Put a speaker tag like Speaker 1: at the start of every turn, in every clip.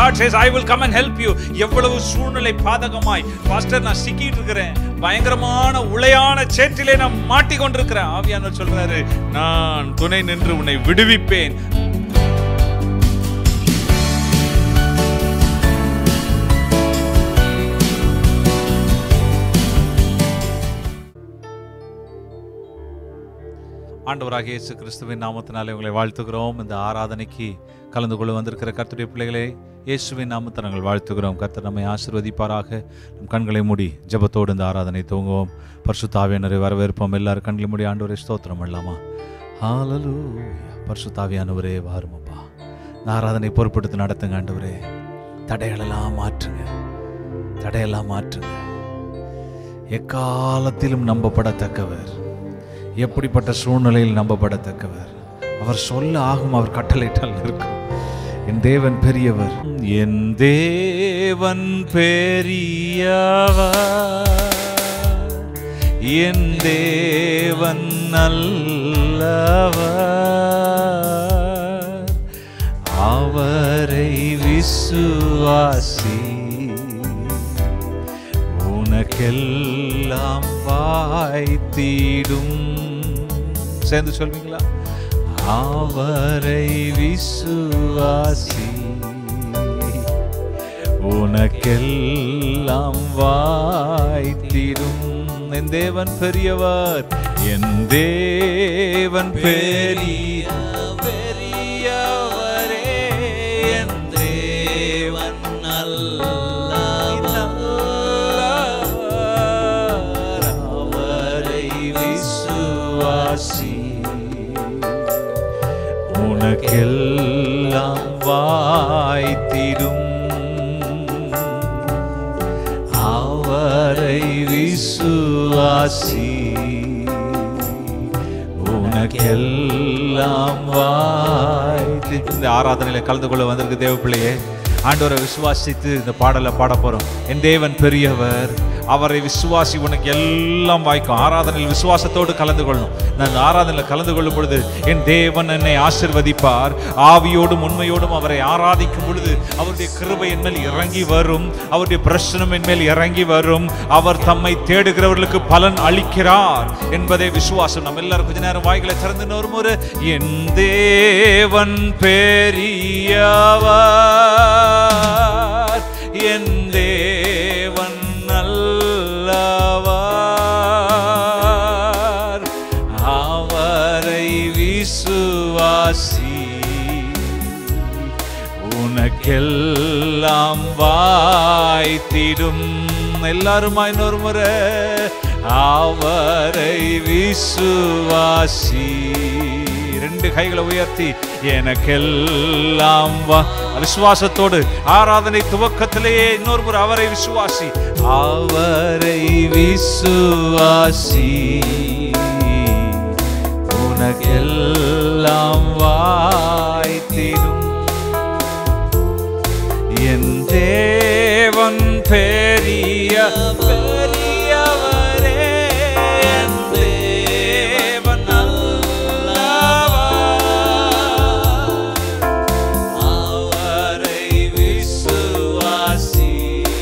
Speaker 1: God says I will come and help you எவ்வளவு சூழ்நிலை பாதகமாய் pastor நான் சிக்கிட்டு இருக்கிறேன் பயங்கரமான உளையான சேற்றிலே நான் மாட்டிக்கொண்டிருக்கிறேன் ஆவியானவர் சொல்றாரு நான் துணை நின்று உன்னை விடுவிப்பேன் ஆண்டவராக இயேசு கிறிஸ்துவின் நாமத்தினாலே உங்களை வாழ்த்துகிறோம் இந்த ஆராதனைக்கு கலந்து கொள்ள வந்திருக்கிற கர்த்தருடைய பிள்ளைகளே இயேசுவின் நாமத்தை நாங்கள் வாழ்த்துகிறோம் கர்த்தர் நம்மை ஆசீர்வதிப்பாராக நம் கண்களை மூடி ஜெபத்தோடு இந்த ஆராதனை துவங்குவோம் பரிசுத்தாவியானரை வரவேற்போம் எல்லாரும் கண்களை மூடி ஆண்டவரை ஸ்தோத்திரம் பண்ணலாமா ஹalleluya பரிசுத்தாவியானவரே வாருமப்பா இந்த ஆராதனை பொறுப்பெடுத்து நடத்துங்க ஆண்டவரே தடைகளெல்லாம் மாற்றுங்க தடையெல்லாம் மாற்றுங்க எக்காலத்திலும் நம்பப்படத்தக்கவர் எப்படிப்பட்ட சூழ்நிலையில் நம்பப்படத்தக்கவர் அவர் சொல்ல ஆகும் அவர் கட்டளையிட்டால் இருக்கும் என் தேவன் பெரியவர் என் தேவன் பெரியவர் என் தேவன் நல்லவர் அவரை விசுவாசி உனக்கெல்லாம் வாய்த்திடும் சேர்ந்து சொல்வீங்களா அவரை விசுவாசி உனக்கெல்லாம் வாய்த்திடும் என் தேவன் பெரியவர் என் தேவன் பெரிய பெரியவரே என் தேவன் நல்லவர் அவரை விசுவாசி உனக்கெல்லாம் வாய்த்திடும் அவரை விசுவாசி உனக்கெல்லாம் வாய்த்து இந்த ஆராதனையில கலந்து கொள்ள வந்திருக்கு தேவ பிள்ளையே ஆண்டவரை விசுவாசித்து இந்த பாடலை பாட போறோம் என் தேவன் பெரியவர் அவரை விசுவாசி உனக்கு எல்லாம் வாய்க்கும் ஆராதனையில் விசுவாசத்தோடு கலந்து கொள்ளணும் நான் இந்த ஆராதனையில் கலந்து கொள்ளும் பொழுது என் தேவன் என்னை ஆசிர்வதிப்பார் ஆவியோடும் உண்மையோடும் அவரை ஆராதிக்கும் பொழுது அவருடைய கிருபை என் மேல் இறங்கி வரும் அவருடைய பிரச்சனம் என் மேல் இறங்கி வரும் அவர் தம்மை தேடுகிறவர்களுக்கு பலன் அளிக்கிறார் என்பதே விசுவாசம் நம்ம எல்லாரும் கொஞ்ச நேரம் வாய்களை திறந்து ஒரு முறை என் தேவன் பெரியவர் என் தேவன் நல்லவர் அவரை விசுவாசி உனக்கெல்லாம் வாய்த்திடும் எல்லாருமா இன்னொரு முறை அவரை விசுவாசி ரெண்டு கைகளை உயர்த்தி எனக்கெல்லாம் வா விசுவாசத்தோடு ஆராதனை துவக்கத்திலேயே இன்னொரு முறை அவரை விசுவாசி அவரை விசுவாசி உனக்கெல்லாம் வாய்த்திடும் என் தேவன் பெரிய பெரியவரே என் தேவன் நல்லவர் அவரை விசுவாசி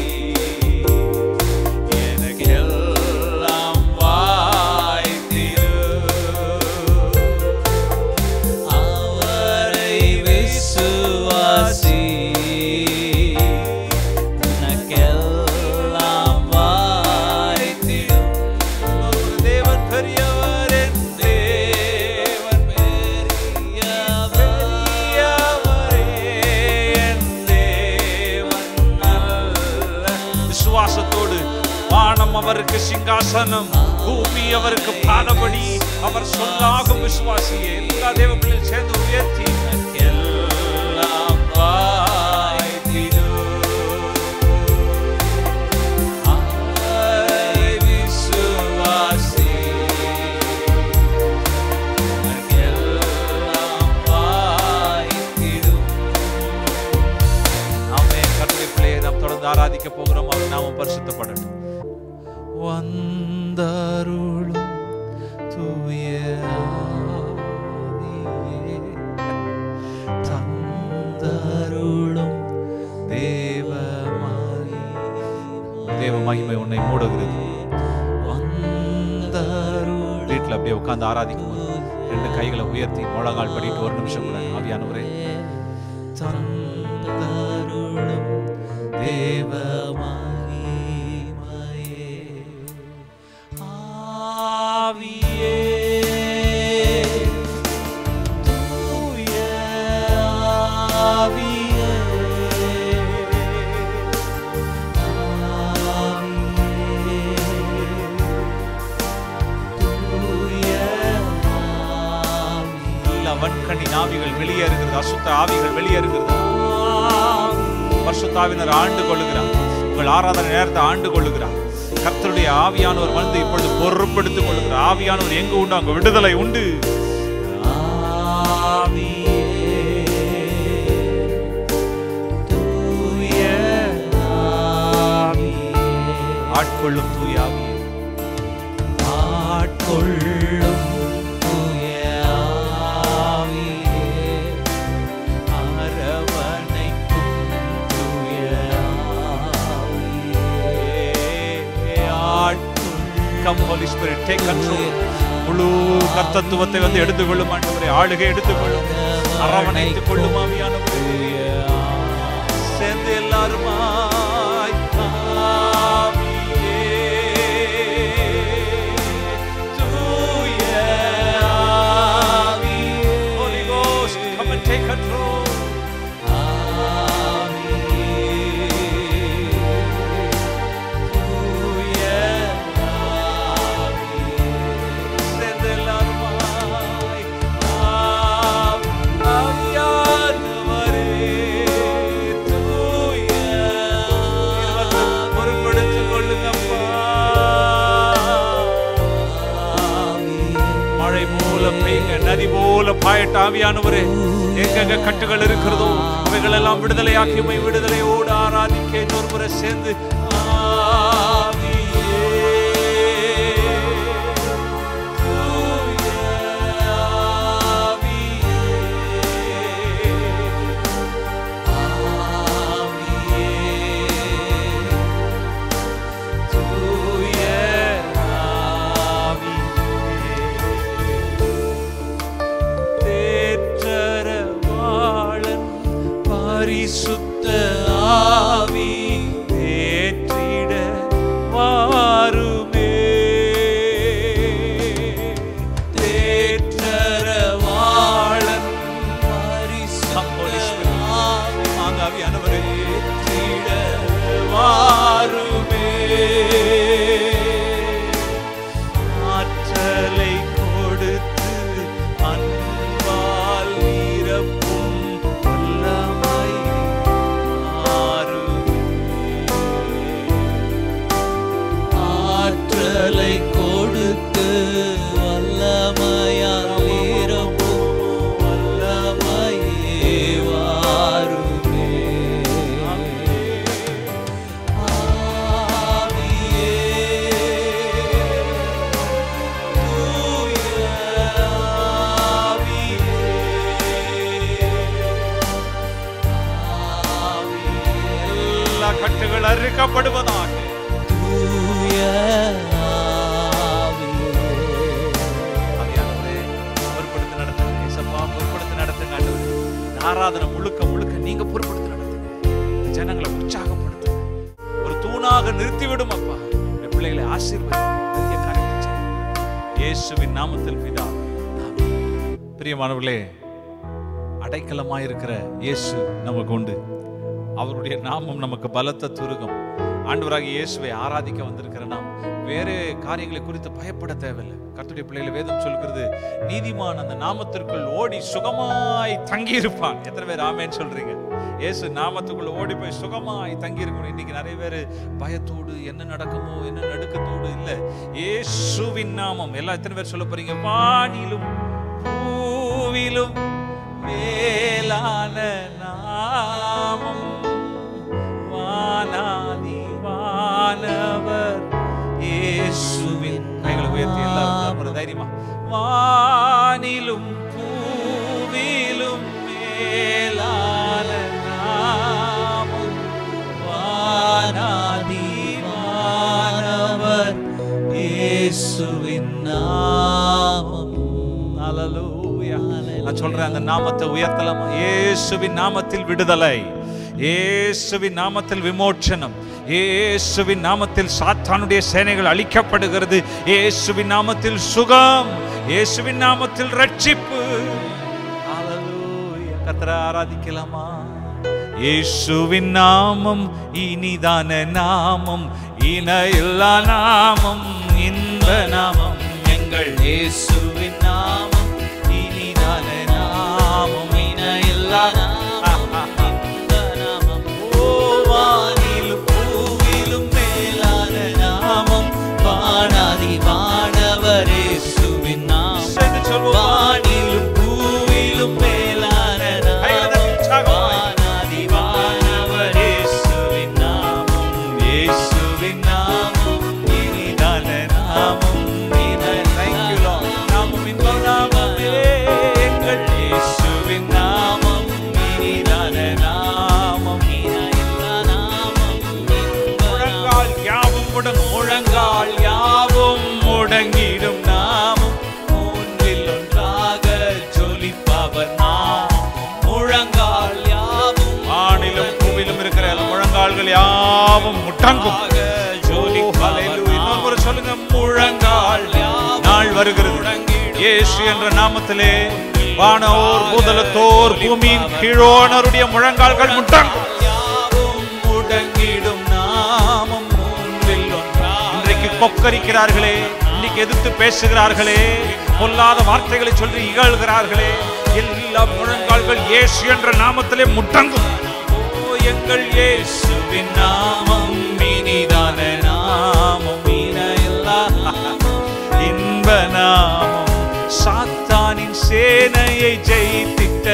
Speaker 1: எனக்கெல்லாம் வாய்த்திடும் அவரை விசுவாசி உனக்கெல்லாம் வாய்த்திடும் ஒரு தேவன் பெரியவர் என் தேவன் பெரிய பெரியவரே என் தேவன் நல்ல விசுவாசத்தோடு வானம் அவருக்கு சிங்காசனம் பூமி அவருக்கு பாதபடி அவர் சொல்லாகும் விசுவாசியே எல்லா தேவ பிள்ளைகள் சேர்ந்து உயர்த்தி எல்லாம் வாய்த்திடும் அவரை விசுவாசி எல்லாம் வாய்த்திடும் ஆமென் கர்த்தருடைய பிள்ளையை நாம் தொடர்ந்து ஆராதிக்க போகிறோம் அவர் நாமம் பரிசுத்தப்படட்டும் வந்தருளும் தூய ஆவியே, தந்தருளும் தேவ மகிமை உன்னை மூடுகிறது வீட்டில் அப்படியே உட்கார்ந்து ஆராதிக்கும் போது ரெண்டு கைகளை உயர்த்தி முழங்கால் படிட்டு ஒரு நிமிஷம் கூட ஆவியானவரே தந்தருளும் தேவ மகிமையே ஆவியே தூய ஆவியே எல்லா வன்கண்ணின் ஆவிகள் வெளியேறுகிறது அசுத்த ஆவிகள் வெளியேறுகிறது பரிசுத்தாவினர் ஆண்டு கொள்ளுகிறார் உங்கள் ஆராதனை நேரத்தை ஆண்டு கொள்ளுகிறார் கர்த்தருடைய ஆவியானவர் வந்து இப்பொழுது பொறுப்படுத்திக் கொள்ளுகிறார் ஆவியானவர் எங்கு உண்டு அங்கு விடுதலை உண்டு ஆட்கொள்ளும் தூய ஆவியே ஆட்கொள்ளும் தூய ஆவியே அரவணைக்கும் தூய ஆவியே ஆட்கொள் come holy spirit take control முழு கர்த்தத்துவத்தை வந்து எடுத்துக்கொள்ளும் ஆண்டவரே ஆளுகை எடுத்துக்கொள்ளும் அரவணைத்துக் கொள்ளும் ஆவியானவரே சேர்ந்து எல்லாருமாய் ஆவியே, தூய ஆவியே. Holy Ghost, come and take control. ஆவியே, தூய ஆவியே. சேர்ந்து எல்லாருமாய் ஆவி- ஆவியானவரே, தூய ஆவி. பொறுப்படுத்திக் கொள்ளுங்கப்பா. மழை போல பெய்யுங்க நதி போல பாயட்ட ஆவியானவரே எங்கெங்க கட்டுகள் இருக்கிறதோ அவைகள் எல்லாம் விடுதலையாக்கி உம்மை விடுதலையோடு ஆராதிக்க இன்னொரு முறை சேர்ந்து ஆவியே, தூய ஆவியே, ஆவியே, தூய ஆவியே. தேற்றரவாளன் பரிசுத்த ஆவி தேற்றிட வாருமே தேற்றரவாளன் பரிசுத்த ஆவி ஆவியானவரே தேற்றிட வாருமே ஆற்றலை கொடுத்து அன்பால் நிரப்பும் வல்லமை
Speaker 2: ஆற்றலை கொடுத்து வல்லமையால் நிரப்பும் வல்லமையே வாருமே ஆவியே தூய ஆவியே
Speaker 1: எல்லா கட்டுகள் அறுக்கப்படுவதாக
Speaker 2: தூய ஆவியே
Speaker 1: ஆவியானவரே, பொறுப்படுத்தி நடத்துங்க ஏசப்பா பொறுப்படுத்தி நடத்துங்க ஆண்டவரே. இந்த ஆராதனை முழுக்க முழுக்க நீங்க பொறுப்படுத்தி நடத்துங்க இந்த ஜனங்களை உற்சாகப்படுத்துங்க ஒரு தூணாக நிறுத்திவிடும் அப்பா இந்த பிள்ளைகளை ஆசீர்வதி பெரிய காரியத்தை செய்யுங்க. இயேசுவின் நாமத்தில் பிதா ஆமென். பிரியமானவர்களே அடைக்கலமாயிருக்கிற இயேசு நமக்கு உண்டு அவருடைய நாமம் நமக்கு பலத்த துருகம் ஆண்டவராகிய இயேசுவை ஆராதிக்க வந்திருக்கிற நாம் வேறு காரியங்களை குறித்து பயப்பட தேவையில்லை கர்த்தருடைய பிள்ளைகளை வேதம் சொல்கிறது நீதிமான் அந்த நாமத்திற்குள் ஓடி சுகமாய் தங்கி இருப்பான் எத்தனை பேர் ஆமேன்னு சொல்றீங்க இயேசு நாமத்துக்குள்ள ஓடி போய் சுகமாய் தங்கி இருக்கணும் இன்னைக்கு நிறைய பேர் பயத்தோடு என்ன நடக்குமோ என்ன நடுக்கத்தோடு இல்லை இயேசுவின் நாமம் எல்லாம் எத்தனை பேர் சொல்ல போறீங்க வானிலும் பூவிலும் மேலான நாமம் வானாதி வானவர் இயேசுவின் கைகளை உயர்த்தி எல்லாரும் ஒரு தைரியமா வானிலும் பூவிலும் மேலான நாமம் வானாதி
Speaker 2: இயேசுவின் நாமம்
Speaker 1: ஹalleluya நான் சொல்றேன் அந்த நாமத்தை உயர்த்தலாமா இயேசுவின் நாமத்தில் விடுதலை இயேசுவின் நாமத்தில் விமோச்சனம் இயேசுவின் நாமத்தில் சாத்தானுடைய சேனைகள் அழிக்கப்படுகிறது இயேசுவின் நாமத்தில் சுகம் இயேசுவின் நாமத்தில் ரட்சிப்பு ஹalleluya கர்த்தரை ஆராதிக்கலாமா இயேசுவின் நாமம் இனிதான நாமம் இணையில்லா நாமம் இன்ப நாமம் எங்கள்
Speaker 2: இயேசுவின் நாமம் இனிதான நாமம் இணையில்லா நாமம் இந்த நாமம் ஓ வானிலும் பூவிலும் மேலான நாமம் வானாதி வானவர் இயேசுவின் நாமம்
Speaker 1: சேர்ந்து சொல்வோமா?
Speaker 2: வானிலும் பூவிலும் மேலான
Speaker 1: கைகளை தட்டி
Speaker 2: நாமம்
Speaker 1: உற்சாகமாய்.
Speaker 2: வானாதி வானவர் இயேசுவின் நாமம் இயேசுவின் நாமம் இனிதான நாமம்
Speaker 1: Thank you, Lord. நாமம் இன்ப நாமமே எங்கள்
Speaker 2: இயேசுவின் நாமம் இனிதான நாமம் இணையில்லா நாமம் இன்ப
Speaker 1: முழங்கால் யாவும் முடங்கும்
Speaker 2: முழங்கால் யாவும் முடங்கிடும் நாமம் மூன்றில் ஒன்றாக ஜொலிப்பவர் நாம் முழங்கால் யாவும்
Speaker 1: வானிலும் பூவிலும் இருக்கிற எல்லா முழங்கால்கள் யாவும் முட்டங்கும் ஹalleluya. இன்னொரு முறை சொல்லுங்க முழங்கால் நாள் வருகிறது இயேசு என்ற நாமத்திலே வானோர் பூதலத்தோர் பூமியின் கீழோனருடைய முழங்கால்கள் முட்டங்கும்
Speaker 2: யாவும் முடங்கிடும் நாமம் மூன்றில் ஒன்றாக
Speaker 1: இன்றைக்கு கொக்கரிக்கிறார்களே இன்னைக்கு எதிர்த்து பேசுகிறார்களே பொல்லாத வார்த்தைகளை சொல்லி இகழ்கிறார்களே எல்லா முழங்கால்கள் இயேசு என்ற நாமத்திலே முட்டங்கும்
Speaker 2: ஓ எங்கள் இயேசுவின் நாமம் இனிதான நாமம் இணையில்லா நாமம்
Speaker 1: இன்ப நாமம் சாத்தானின் சேனையை ஜெயித்திட்ட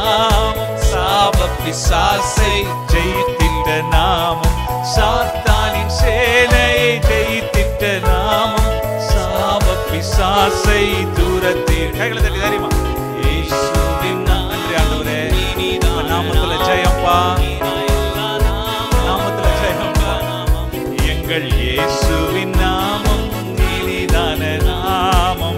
Speaker 1: நாமம்
Speaker 2: சாப பிசாசை
Speaker 1: ஜெயித்திட்ட நாமம் சாத்தானின் சேனையை ஜெயித்திட்ட நாமம் சாப பிசாசை தூரத்தில் கைகளை தட்டி தெரியுமா
Speaker 2: இயேசுவின்
Speaker 1: நன்றி ஆண்டவரே
Speaker 2: இனிதான
Speaker 1: உங்க நாமத்துல ஜெயம்பா
Speaker 2: இணையில்லா நாமம்
Speaker 1: நாமத்துல ஜெயம்பா எங்கள் இயேசுவின் நாமம் இனிதான நாமம்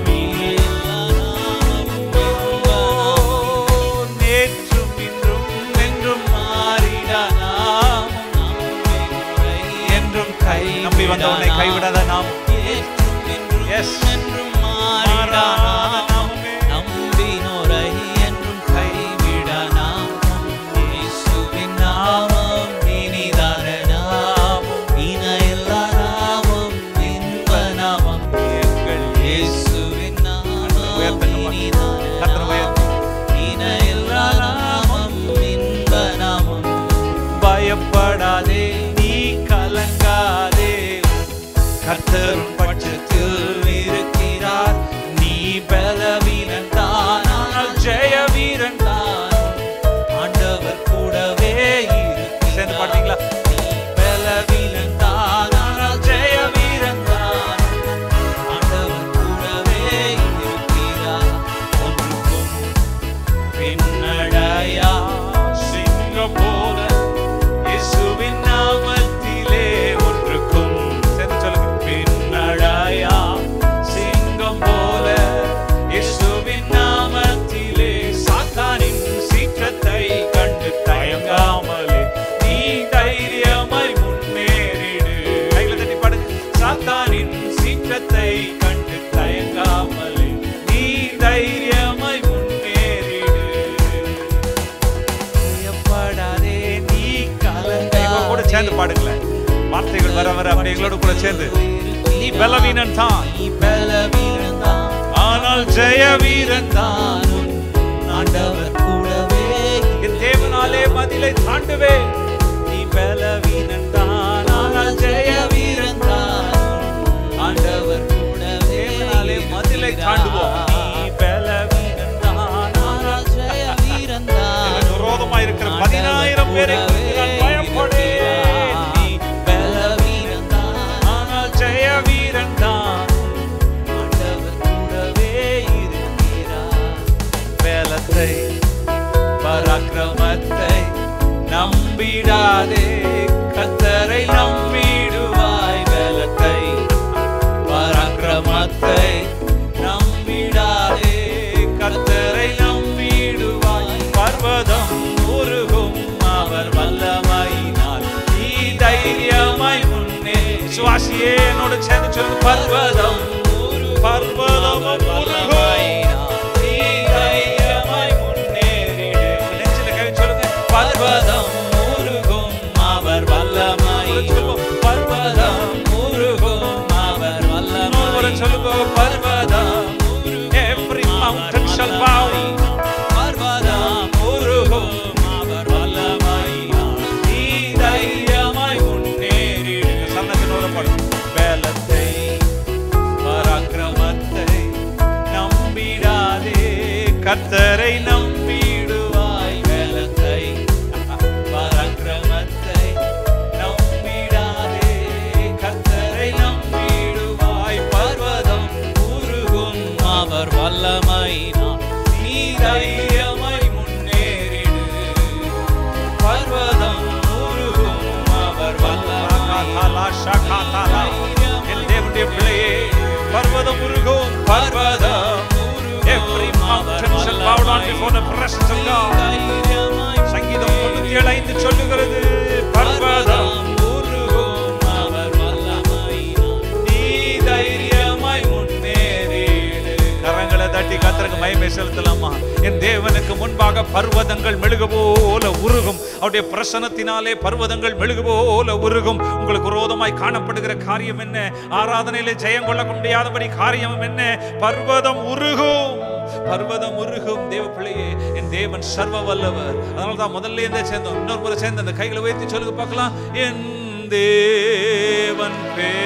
Speaker 1: நேற்றும் இன்றும் என்றும் மாறிட நாமம் என்றும் கை நம்பி வந்தவனை கைவிடாத நாம் Yes.
Speaker 2: மாறாத நாமமே. நம்பினோரை என்றும் கைவிட நாமம். இயேசுவின் நாமம் இனிதான நாமம். இணையில்லா நாமம், இன்ப நாமம். எங்கள் இயேசுவின் நாமம்
Speaker 1: உயர்த்துங்கம்மா.
Speaker 2: இனிதான
Speaker 1: கர்த்தரை உயர்த்து.
Speaker 2: நாமம். இணையில்லா நாமம், இன்ப நாமம்.
Speaker 1: பயப்படாதே நீ கலங்காதே
Speaker 2: கர்த்தரும் பட்சத்தில் இருக்கிறார் நீ பலவீனன் தான் ஆனால் ஜெய வீரன் தான் ஆண்டவர் கூடவே
Speaker 1: சேர்ந்து
Speaker 2: இருக்கிறார்
Speaker 1: பாடுறீங்களா?
Speaker 2: நீ பலவீனன் தான் ஆனால் ஜெய வீரன் தான் ஆண்டவர் கூடவே இருக்கிறார் ஒன்றுக்கும் பின்னடையா சிங்கம் போல இயேசுவின் நாமத்திலே ஒன்றுக்கும்
Speaker 1: சேர்ந்து சொல்லுங்க
Speaker 2: பின்னடையா சிங்கம் போல இயேசுவின் நாமத்திலே சாத்தானின் சீற்றத்தை கண்டு தயங்காமலே நீ தைரியமாய் முன்னேறிடு
Speaker 1: கைகளை தட்டி பாடுங்க
Speaker 2: சாத்தானின் சீற்றத்தை கண்டு தயங்காமலே நீ தைரியமாய் முன்னேறிடு பயப்படாதே நீ
Speaker 1: எங்க கூட சேர்ந்து பாடுங்களேன் வார்த்தைகள் வர வர அப்படி எங்களோட கூட சேர்ந்து நீ பலவீனன் தான்
Speaker 2: நீ பலவீனன் தான்
Speaker 1: ஆனால் ஜெய வீரன்
Speaker 2: தான் ஆண்டவர் கூடவே
Speaker 1: என் தேவனாலே மதிலை தாண்டுவே
Speaker 2: நீ பலவீனன் தான் ஆனால் ஜெய வீரன் தான் ஆண்டவர் கூடவே
Speaker 1: தேவனாலே மதிலை தாண்டுவோம்.
Speaker 2: நீ பலவீனன் தான் ஆனால் ஜெய வீரன் தான்
Speaker 1: எனக்கு விரோதமா இருக்கிற பதினாயிரம் பேரை குறித்து நான் பயப்படேன்.
Speaker 2: நீ பலவீனன் தான்
Speaker 1: ஆனால் ஜெய வீரன் தான்
Speaker 2: ஆண்டவர் கூடவே இருக்கிறார்
Speaker 1: வேலத்தை
Speaker 2: பராக்கிரமத்தை நம்பிடாதே கத்தரை நம்பிடுவாய் பலத்தை பராக்கிரமத்தை
Speaker 1: முயற்சியே என்னோட சேர்ந்து சொல்லுங்க பர்வதம் பர்வதம் நீ தைரியமாய் முன்னேறிடு நெஞ்சில கை சொல்லுங்க
Speaker 2: பர்வதம் உருகும் அவர் வல்லமை
Speaker 1: சொல்லுங்க
Speaker 2: பர்வதம் உருகும் அவர்
Speaker 1: இன்னொரு முறை
Speaker 2: வல்லமை
Speaker 1: சொல்லுங்க பர்வதம் every mountain shall bow
Speaker 2: பர்வதம் உருகும் அவர் வல்லமை
Speaker 1: நீ தைரியமாய் முன்னேறிடு சன்னத்தினோட பாடு வேலத்தை பராக்கிரமத்தை நம்பிடாதே கர்த்தரை நம்பிடுவாய்
Speaker 2: வேலத்தை பராக்கிரமத்தை
Speaker 1: நம்பிடாதே கர்த்தரை நம்பிடுவாய் பர்வதம்
Speaker 2: உருகும் அவர் வல்லமை
Speaker 1: நீ தைரியமாய் முன்னேறிடு பர்வதம் உருகும் அவர் வல்லமை என் தேவனுடைய பிள்ளையே பர்வதம் உருகும் பர்வதம் every mountain shall bow down before the presence of God சங்கீதம் தொண்ணூத்தி ஏழு ஐந்து சொல்லுகிறது பர்வதம்
Speaker 2: உருகும் அவர் வல்லமை
Speaker 1: நீ தைரியமாய் முன்னேறிடு கரங்களை தட்டி கத்தருக்கு மயமே செலுத்தலாமா என் தேவனுக்கு முன்பாக பர்வதங்கள் மெழுகு போல உருகும் அவருடைய பிரசனத்தினாலே பர்வதங்கள் மெழுகு போல உருகும் உங்களுக்கு விரோதமாய் காணப்படுகிற காரியம் என்ன ஆராதனையிலே ஜெயம் கொள்ள முடியாதபடி காரியம் என்ன பர்வதம் உருகும் பர்வதம் உருகும் தேவ பிள்ளையே என் தேவன் சர்வ வல்லவர் அதனால தான் முதல்ல இருந்தே சேர்ந்தோம் இன்னொரு முறை சேர்ந்து அந்த கைகளை உயர்த்தி சொல்லுங்க பார்க்கலாம் என் தேவன்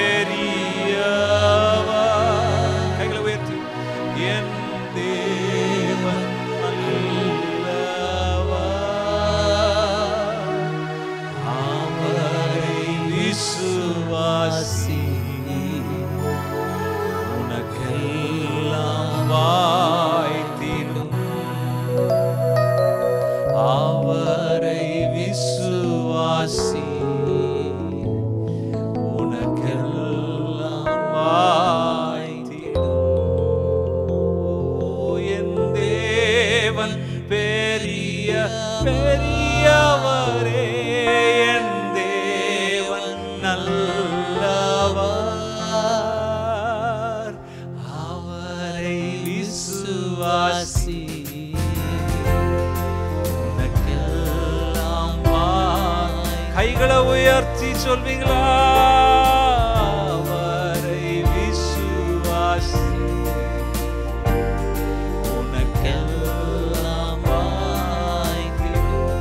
Speaker 1: பெரியவர் கைகளை உயர்த்தி என் தேவன் நல்லவர் அவரை விசுவாசி உனக்கெல்லாம் வாய்த்திடும் அவரை விசுவாசி உனக்கெல்லாம் வாய்த்திடும் என் தேவன் பெரிய பெரியவரே என் தேவன் நல்லவர் அவரை விசுவாசி உனக்கெல்லாம் வாய். கைகளை உயர்த்தி சொல்வீங்களா அவரை விசுவாசி உனக்கெல்லாம் வாய்த்திடும்.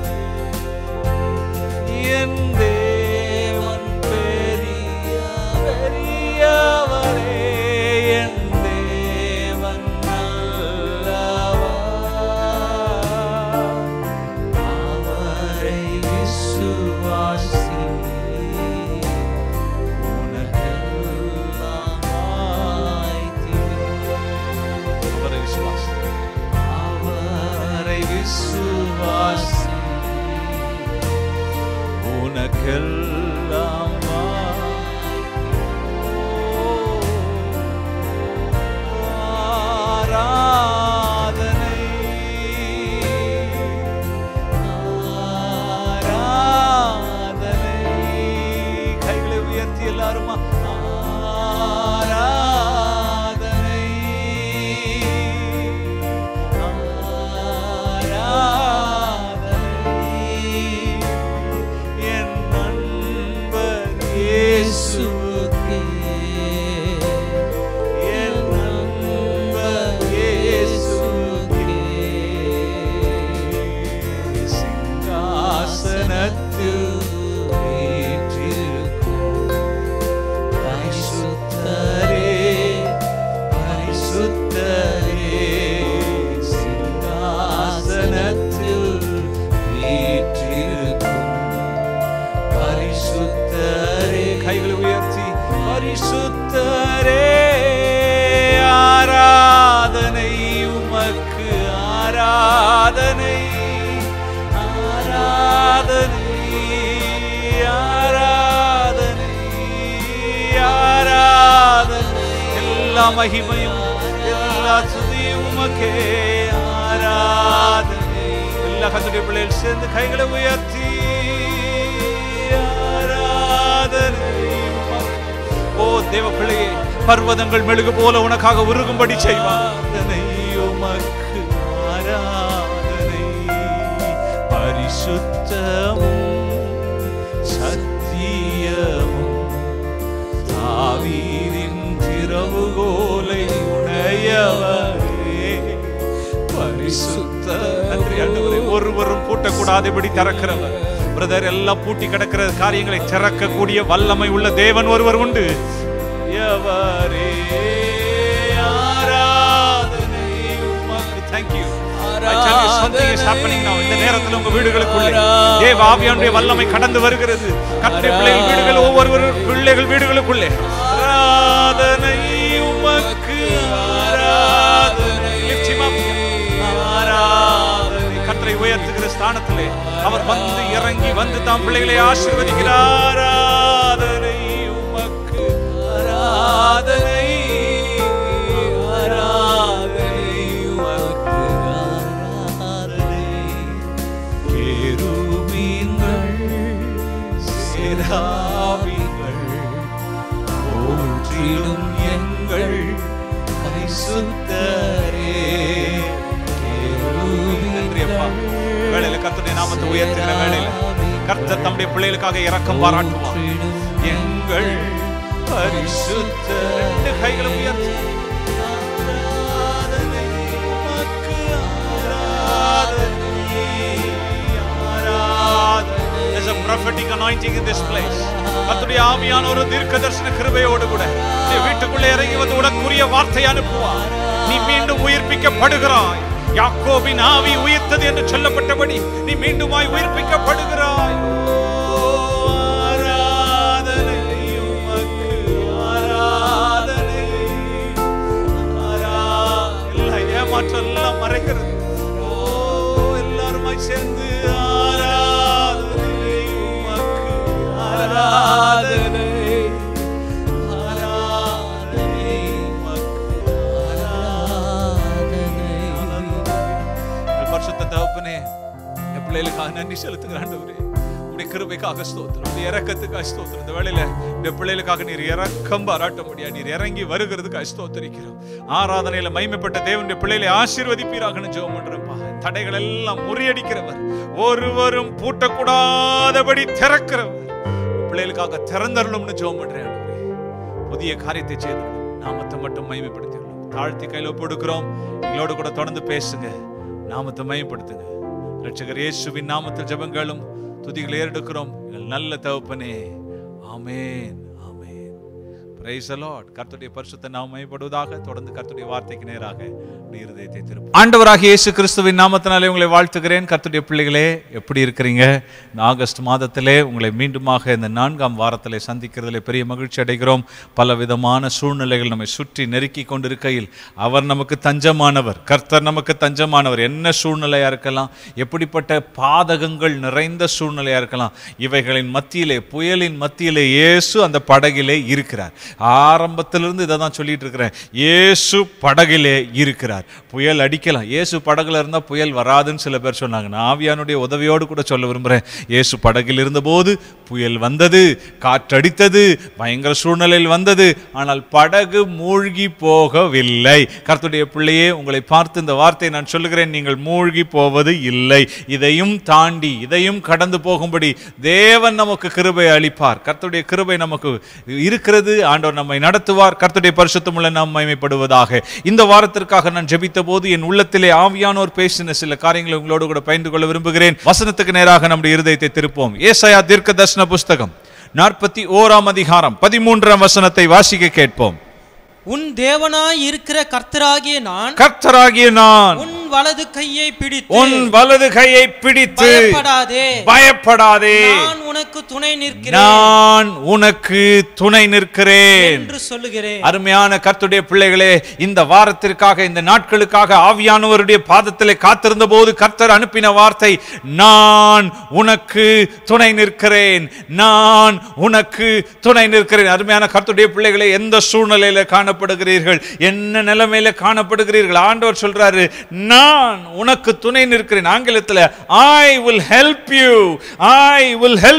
Speaker 1: என் தேவன் பெரிய பெரியவரே என் தேவன் நல்லவர் அவரை விசுவாசி உனக்கெல்லாம் வாய்த்திடும். அவரை விசுவாசி அவரை விசுவாசி உனக்கெல்லாம் ஆராதனை ஆராதனை கைகளை உயர்த்தி எல்லாருமா ஆராதனை ஆராதனை என் நண்பர் இயேசுவுக்கே என் நண்பர் இயேசுவுக்கே சிங்காசனத்தில் வீற்றிருக்கும் பரிசுத்தரே பரிசுத்தரே சிங்காசனத்தில் வீற்றிருக்கும் பரிசுத்தரே கைகளை உயர்த்தி பரிசுத்தரே ஆராதனை உமக்கு ஆராதனை ஆராதனை ஆராதனை ஆராதனை எல்லா மகிமையும் எல்லா துதியும் உமக்கே ஆராதனை எல்லா கத்துடைய பிள்ளைகள் சேர்ந்து கைகளை உயர்த்தி ஆராதனை உமக்கு. ஓ தேவ பிள்ளையே பர்வதங்கள் மெழுகு போல உனக்காக உருகும்படி செய்வார் ஆராதனை உமக்கு ஆராதனை பரிசுத்தமும் சத்தியமும் தாவீதின் திறவுகோலை உடையவரே பரிசுத்த நன்றி ஆண்டவரே ஒருவரும் பூட்டக்கூடாதபடி திறக்கிறவர் பிரதர் எல்லாம் பூட்டி கிடக்கிற காரியங்களை திறக்கக்கூடிய வல்லமை உள்ள தேவன் ஒருவர் உண்டு எவரே ஆராதனை உமக்கு thank you I tell you something is happening now. இந்த நேரத்தில் உங்க வீடுகளுக்குள்ளே தேவ ஆவியானுடைய வல்லமை கடந்து வருகிறது கர்த்தருடைய பிள்ளைகள் வீடுகள் ஒவ்வொரு பிள்ளைகள் வீடுகளுக்குள்ளே ஆராதனை உமக்கு ஆராதனை Lift him up. ஆராதனை கர்த்தரை உயர்த்துகிற ஸ்தானத்திலே அவர் வந்து இறங்கி வந்து தாம் பிள்ளைகளை ஆசீர்வதிக்கிறார் ஆராதனை உமக்கு ஆராதனை ஆராதனை உமக்கு ஆராதனை கேருபீன்கள் சேராபீன்கள் போற்றிடும் எங்கள் பரிசுத்தரே கேருபீன் நன்றி அப்பா வேளையில கர்த்தருடைய நாமத்தை உயர்த்துகிற வேளையில கர்த்தர் தம்முடைய பிள்ளைகளுக்காக இரக்கம் பாராட்டுவார் எங்கள் பரிசுத்த ரெண்டு கைகளும் உயர்த்தி ஆராதனை உமக்கு ஆராதனை, ஆராதனை. There's a prophetic anointing in this place. கர்த்தருடைய ஆவியான ஒரு தீர்க்கதரிசன கிருபையோடு கூட நீ வீட்டுக்குள்ளே இறங்கி வந்து உனக்குரிய வார்த்தை அனுப்புவார் நீ மீண்டும் உயிர்ப்பிக்கப்படுகிறாய் யாக்கோபின் ஆவி உயிர்த்தது என்று சொல்லப்பட்டபடி நீ மீண்டுமாய் உயிர்ப்பிக்கப்படுகிறாய் ஓ, ஆராதனை உமக்கு, ஆராதனை, ஆரா- எல்லா ஏமாற்றம் எல்லாம் மறைக்கிறது ஓ, எல்லாருமாய் சேர்ந்து ஆராதனை உமக்கு, ஆராதனை, ஆராதனை உமக்கு, எங்கள் பரிசுத்த தகப்பனே என் பிள்ளைகளுக்காக நன்றி செலுத்துகிற ஆண்டவரே உடைய கிருபைக்காக ஸ்தோத்திரம் உடைய இறக்கத்துக்காக ஸ்தோத்திரம் இந்த வேளையில இந்த பிள்ளைகளுக்காக நீர் இறக்கம் பாராட்ட முடியா நீர் இறங்கி வருகிறதுக்கு ஸ்தோத்திரிக்கிறோம் ஆராதனையில மைமைப்பட்ட தேவனுடைய பிள்ளைகளை ஆசீர்வதிப்பீராகனு ஜெபம் பண்றேன்ப்பா தடைகள் எல்லாம் முறியடிக்கிறவர் ஒருவரும் பூட்டக்கூடாதபடி திறக்கிறவர் பிள்ளைகளுக்காக திறந்தருளும்னு ஜெபம் பண்றேன் ஆண்டவரே. புதிய காரியத்தை செய்து நாமத்தை மட்டும் மைமைப்படுத்திடலாம் தாழ்த்தி கையில ஒப்படுக்கிறோம் எங்களோடு கூட தொடர்ந்து பேசுங்க நாமத்தை மையப்படுத்துங்க ரட்சகர் இயேசுவின் நாமத்தில் ஜெபங்களும் துதிகளை ஏறெடுக்கிறோம் எங்கள் நல்ல தகப்பனே ஆமென் ஆமென் பிரைஸ் லார்ட் கர்த்தருடைய பரிசுத்த நாமம் மையப்படுவதாக தொடர்ந்து கர்த்தருடைய வார்த்தைக்கு நேராக உடைய இருதயத்தை திருப்ப ஆண்டவராக இயேசு கிறிஸ்துவின் நாமத்தினாலே உங்களை வாழ்த்துகிறேன் கர்த்தருடைய பிள்ளைகளே எப்படி இருக்கிறீங்க இந்த ஆகஸ்ட் மாதத்திலே உங்களை மீண்டுமாக இந்த நான்காம் வாரத்திலே சந்திக்கிறதிலே பெரிய மகிழ்ச்சி அடைகிறோம் பல விதமான சூழ்நிலைகள் நம்மை சுற்றி நெருக்கி கொண்டிருக்கையில் அவர் நமக்கு தஞ்சமானவர் கர்த்தர் நமக்கு தஞ்சமானவர் என்ன சூழ்நிலையா இருக்கலாம் எப்படிப்பட்ட பாதகங்கள் நிறைந்த சூழ்நிலையா இருக்கலாம் இவைகளின் மத்தியிலே புயலின் மத்தியிலே இயேசு அந்த படகிலே இருக்கிறார் ஆரம்பத்திலிருந்து இதை தான் சொல்லிட்டு இருக்கிறேன் இயேசு படகிலே இருக்கிறார் புயல் அடிக்கலாம் இயேசு படகுல இருந்தா புயல் வராதுன்னு சில பேர் சொன்னாங்க நான் ஆவியானுடைய உதவியோடு கூட சொல்ல விரும்புகிறேன் இயேசு படகில் இருந்தபோது புயல் வந்தது காற்றடித்தது பயங்கர சூழ்நிலையில் வந்தது ஆனால் படகு மூழ்கி போகவில்லை கர்த்தருடைய பிள்ளையே உங்களை பார்த்து இந்த வார்த்தையை நான் சொல்லுகிறேன் நீங்கள் மூழ்கி போவது இல்லை இதையும் தாண்டி இதையும் கடந்து போகும்படி தேவன் நமக்கு கிருபை அளிப்பார் கர்த்தருடைய கிருபை நமக்கு இருக்கிறது ஆண்டவர் நம்மை நடத்துவார் கர்த்தருடைய பரிசுத்தமுள்ள நாம் மகிமைப்படுவதாக இந்த வாரத்திற்காக நான் ஜெபித்த போது என் உள்ளத்திலே ஆவியானோர் பேசின சில காரியங்களை உங்களோடு கூட பகிர்ந்து கொள்ள விரும்புகிறேன் வசனத்துக்கு நேராக நம்முடைய இருதயத்தை திருப்போம் ஏசாயா தீர்க்க தர்சன புஸ்தகம் நாற்பத்தி ஓராம் அதிகாரம் பதிமூன்றாம் வசனத்தை வாசிக்க கேட்போம்
Speaker 2: உன் தேவனாய் இருக்கிற கர்த்தராகிய நான்
Speaker 1: கர்த்தராகிய நான்
Speaker 2: உன் வலது கையை பிடித்து
Speaker 1: உன் வலது கையை பிடித்து
Speaker 2: பயப்படாதே
Speaker 1: பயப்படாதே
Speaker 2: நான் உனக்கு துணை நிற்கிறேன்
Speaker 1: நான் உனக்கு துணை நிற்கிறேன்
Speaker 2: என்று சொல்லுகிறேன்
Speaker 1: அருமையான கர்த்தருடைய பிள்ளைகளே இந்த வாரத்திற்காக இந்த நாட்களுக்காக ஆவியானவருடைய பாதத்திலே காத்திருந்த போது கர்த்தர் அனுப்பின வார்த்தை நான் உனக்கு துணை நிற்கிறேன் நான் உனக்கு துணை நிற்கிறேன் அருமையான கர்த்தருடைய பிள்ளைகளே எந்த சூழ்நிலையில காணப்படுகிறீர்கள் என்ன நிலைமையில காணப்படுகிறீர்கள் ஆண்டவர் சொல்றாரு நான் உனக்கு துணை நிற்கிறேன் ஆங்கிலத்தில் I will help you I will help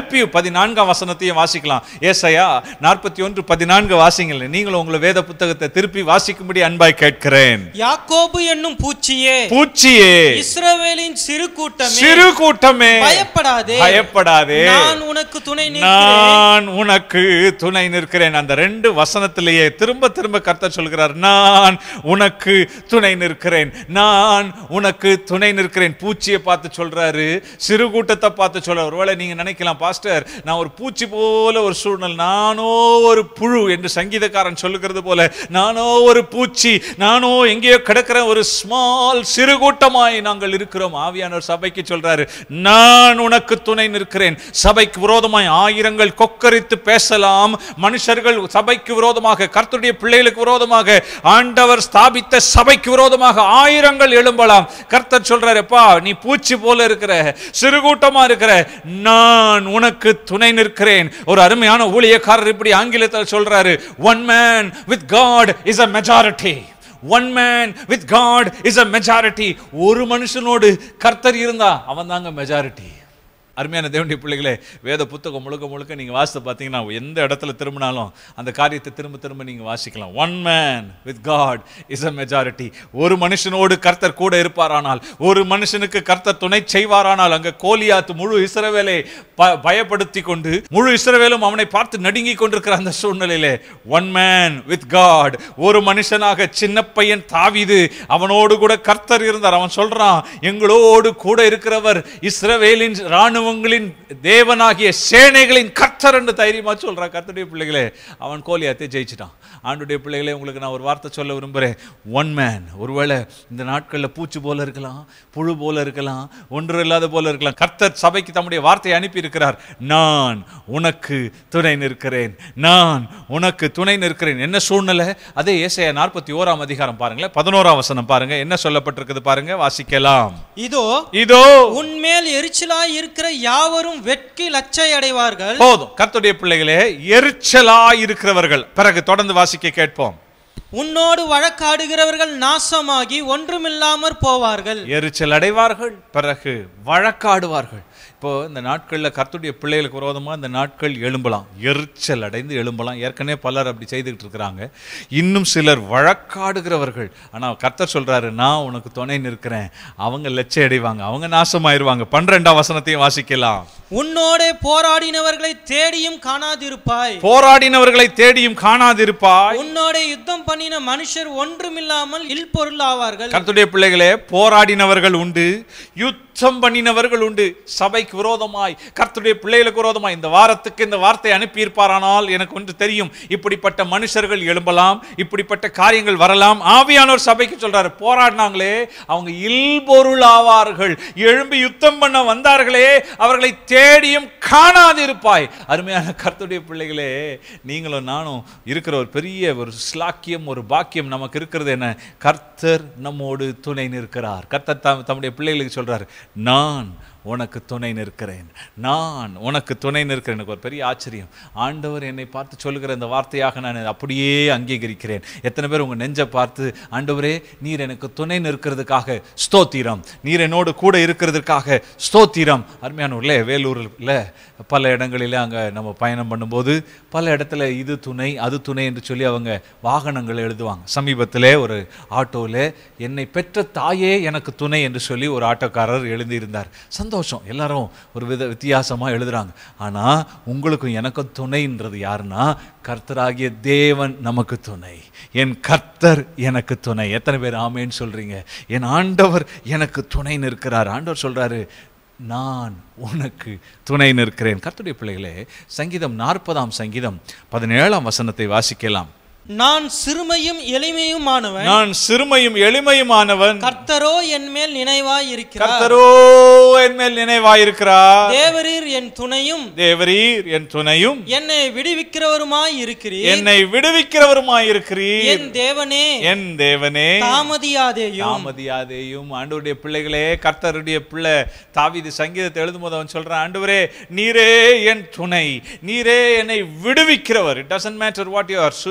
Speaker 1: help you பதினான்காம் வசனத்தையும் வாசிக்கலாம் ஏசாயா நாற்பத்தி ஒன்று பதினான்கு வாசிங்கள் நீங்களும் உங்களை வேத புத்தகத்தை திருப்பி வாசிக்கும்படி அன்பாய் கேட்கிறேன்
Speaker 2: யாக்கோபு என்னும் பூச்சியே
Speaker 1: பூச்சியே
Speaker 2: இஸ்ரவேலின் சிறு கூட்டமே
Speaker 1: சிறு கூட்டமே
Speaker 2: பயப்படாதே
Speaker 1: பயப்படாதே
Speaker 2: நான் உனக்கு துணை நிற்கிறேன்
Speaker 1: நான் உனக்கு துணை நிற்கிறேன் அந்த ரெண்டு வசனத்திலேயே திரும்ப திரும்ப கர்த்தர் சொல்கிறார் நான் உனக்கு துணை நிற்கிறேன் நான் உனக்கு துணை நிற்கிறேன் பூச்சியை பார்த்து சொல்றாரு சிறு கூட்டத்தை பார்த்து சொல்ற ஒருவேளை நீங்க நினைக்கலாம் பாஸ்டர் நான் ஒரு பூச்சி போல ஒரு சூழ்நிலை நானோ ஒரு புழு என்று சங்கீதக்காரன் சொல்லுகிறது போல நானோ ஒரு பூச்சி நானோ எங்கேயோ கிடக்கிற ஒரு ஸ்மால் சிறு கூட்டமாய் நாங்கள் இருக்கிறோம் ஆவியானவர் சபைக்கு சொல்றாரு நான் உனக்கு துணை நிற்கிறேன் சபைக்கு விரோதமாய் ஆயிரங்கள் கொக்கரித்து பேசலாம் மனுஷர்கள் சபைக்கு விரோதமாக கர்த்தருடைய பிள்ளைகளுக்கு விரோதமாக ஆண்டவர் ஸ்தாபித்த சபைக்கு விரோதமாக ஆயிரங்கள் எழும்பலாம் கர்த்தர் சொல்றாருப்பா நீ பூச்சி போல இருக்கிற சிறு கூட்டமா இருக்கிற நான் உனக்கு துணை நிற்கிறேன் ஒரு அருமையான ஊழியக்காரர் இப்படி ஆங்கிலத்தில் சொல்றாரு one man with God is a majority one man with God is a majority ஒரு மனுஷனோடு கர்த்தர் இருந்தா அவன் தாங்க மெஜாரிட்டி அருமையான தேவனுடைய பிள்ளைகளே வேத புத்தகம் முழுக்க முழுக்க நீங்க வாசித்து பார்த்தீங்கன்னா எந்த இடத்துல திரும்பினாலும் அந்த காரியத்தை திரும்ப திரும்ப நீங்க வாசிக்கலாம் one man with God is a majority ஒரு மனுஷனோடு கர்த்தர் கூட இருப்பாரானால் ஒரு மனுஷனுக்கு கர்த்தர் துணை செய்வாரானால் அங்க கோலியாத்து முழு இஸ்ரவேலை ப- பயப்படுத்தி கொண்டு முழு இஸ்ரவேலும் அவனை பார்த்து நடுங்கி கொண்டிருக்கிற அந்த சூழ்நிலையிலே ஒன் மேன் வித் காட் ஒரு மனுஷனாக சின்ன பையன் தாவிது அவனோடு கூட கர்த்தர் இருந்தார் அவன் சொல்றான் எங்களோடு கூட இருக்கிறவர் இஸ்ரவேலின் ராணுவங்களின் தேவனாகிய சேனைகளின் கர்த்தர் என்று தைரியமா சொல்றான் கர்த்தருடைய பிள்ளைகளே அவன் கோலியாத்தை ஜெயிச்சிட்டான் ஆண்டுடைய பிள்ளைகளே உங்களுக்கு நான் ஒரு வார்த்தை சொல்ல விரும்புகிறேன் ஒன் மேன் ஒருவேளை இந்த நாட்களில் பூச்சி போல இருக்கலாம் புழு போல இருக்கலாம் ஒன்று இல்லாத போல இருக்கலாம் கர்த்தர் சபைக்கு தம்முடைய வார்த்தையை அனுப்பி இருக்கிறார் நான் உனக்கு துணை நிற்கிறேன் நான் உனக்கு துணை நிற்கிறேன் என்ன சூழ்நிலை அதே ஏசாயா நாற்பத்தி ஓராம் அதிகாரம் பாருங்களேன் பதினோராம் வசனம் பாருங்க என்ன சொல்லப்பட்டிருக்குது பாருங்க வாசிக்கலாம்
Speaker 2: இதோ
Speaker 1: இதோ
Speaker 2: உன்மேல் எரிச்சலாய் இருக்கிற யாவரும் வெட்கி லச்சை அடைவார்கள்
Speaker 1: போதும் கர்த்தருடைய பிள்ளைகளே எரிச்சலா இருக்கிறவர்கள் பிறகு தொடர்ந்து வாசிக்க கேட்போம்
Speaker 2: உன்னோடு வழக்காடுகிறவர்கள் நாசமாகி ஒன்றுமில்லாமற் போவார்கள்
Speaker 1: எரிச்சல் அடைவார்கள் பிறகு வழக்காடுவார்கள் இப்போ இந்த நாட்களில் கர்த்தருடைய பிள்ளைகளுக்கு விரோதமா இந்த நாட்கள் எழும்பலாம் எரிச்சல் அடைந்து எழும்பலாம் ஏற்கனவே பலர் அப்படி செய்துக்கிட்டு இருக்கிறாங்க இன்னும் சிலர் வழக்காடுகிறவர்கள் ஆனால் கர்த்தர் சொல்றாரு நான் உனக்கு துணை நிற்கிறேன் அவங்க லட்சம் அடைவாங்க அவங்க நாசமாயிருவாங்க பன்னிரெண்டாம் வசனத்தையும் வாசிக்கலாம்
Speaker 2: உன்னோடே போராடினவர்களை தேடியும் காணாதிருப்பாய்
Speaker 1: போராடினவர்களை தேடியும் காணாதிருப்பாய்
Speaker 2: உன்னோடே யுத்தம் பண்ணின மனுஷர் ஒன்றுமில்லாமல் இல்பொருள் ஆவார்கள்
Speaker 1: கர்த்தருடைய பிள்ளைகளே போராடினவர்கள் உண்டு யுத்தம் பண்ணினவர்கள் உண்டு சபைக்கு விரோதமாய் கர்த்தருடைய பிள்ளைகளுக்கு விரோதமாய் இந்த வாரத்துக்கு இந்த வார்த்தை அனுப்பியிருப்பாரானால் எனக்கு ஒன்று தெரியும் இப்படிப்பட்ட மனுஷர்கள் எழும்பலாம் இப்படிப்பட்ட காரியங்கள் வரலாம் ஆவியானவர் சபைக்கு சொல்றாரு போராடினாங்களே அவங்க இல்பொருள் ஆவார்கள் எழும்பி யுத்தம் பண்ண வந்தார்களே அவர்களை தேடியும் காணாதிருப்பாய் அருமையான கர்த்தருடைய பிள்ளைகளே நீங்களும் நானும் இருக்கிற ஒரு பெரிய ஒரு ஸ்லாக்கியம் ஒரு பாக்கியம் நமக்கு இருக்கிறது என்ன கர்த்தர் நம்மோடு துணை நிற்கிறார் கர்த்தர் தம் தம்முடைய பிள்ளைகளுக்கு சொல்றார் நான் உனக்கு துணை நிற்கிறேன் நான் உனக்கு துணை நிற்கிறேன் எனக்கு ஒரு பெரிய ஆச்சரியம் ஆண்டவர் என்னை பார்த்து சொல்லுகிற இந்த வார்த்தையாக நான் அப்படியே அங்கீகரிக்கிறேன் எத்தனை பேர் உங்க நெஞ்சை பார்த்து ஆண்டவரே நீர் எனக்கு துணை நிற்கிறதுக்காக ஸ்தோத்திரம் நீர் என்னோடு கூட இருக்கிறதுக்காக ஸ்தோத்திரம் அருமையான ஊர்ல வேலூரில் பல இடங்களில் அங்கே நம்ம பயணம் பண்ணும்போது பல இடத்துல இது துணை அது துணை என்று சொல்லி அவங்க வாகனங்கள் எழுதுவாங்க சமீபத்திலே ஒரு ஆட்டோவில் என்னை பெற்ற தாயே எனக்கு துணை என்று சொல்லி ஒரு ஆட்டோக்காரர் எழுதியிருந்தார் சந்தோஷம் எல்லாரும் ஒரு வித வித்தியாசமாக எழுதுறாங்க ஆனால் உங்களுக்கும் எனக்கும் துணைன்றது யாருன்னா கர்த்தராகிய தேவன் நமக்கு துணை என் கர்த்தர் எனக்கு துணை எத்தனை பேர் ஆமேன்னு சொல்றீங்க என் ஆண்டவர் எனக்கு துணை நிற்கிறார் ஆண்டவர் சொல்றாரு நான் உனக்கு துணை நிற்கிறேன் கர்த்தருடைய பிள்ளைகளே சங்கீதம் நாற்பதாம் சங்கீதம் பதினேழாம் வசனத்தை வாசிக்கலாம்
Speaker 2: நான் சிறுமையும் எளிமையுமானவன்
Speaker 1: நான் சிறுமையும் எளிமையுமானவன்
Speaker 2: கர்த்தரோ என் மேல் நினைவாய் இருக்கிறார்
Speaker 1: கர்த்தரோ என் மேல் நினைவாயிருக்கிறார்
Speaker 2: தேவரீர் என் துணையும்
Speaker 1: தேவரீர் என் துணையும்
Speaker 2: என்னை விடுவிக்கிறவருமாய் இருக்கிறீர்
Speaker 1: என்னை விடுவிக்கிறவருமாயிருக்கிறீர்
Speaker 2: என் தேவனே
Speaker 1: என் தேவனே
Speaker 2: தாமதியாதேயும்
Speaker 1: தாமதியாதேயும் ஆண்டவருடைய பிள்ளைகளே கர்த்தருடைய பிள்ளை தாவீது சங்கீதத்தை எழுதும் போது அவன் சொல்றான் ஆண்டவரே நீரே என் துணை நீரே என்னை விடுவிக்கிறவர் it doesn't matter what your situation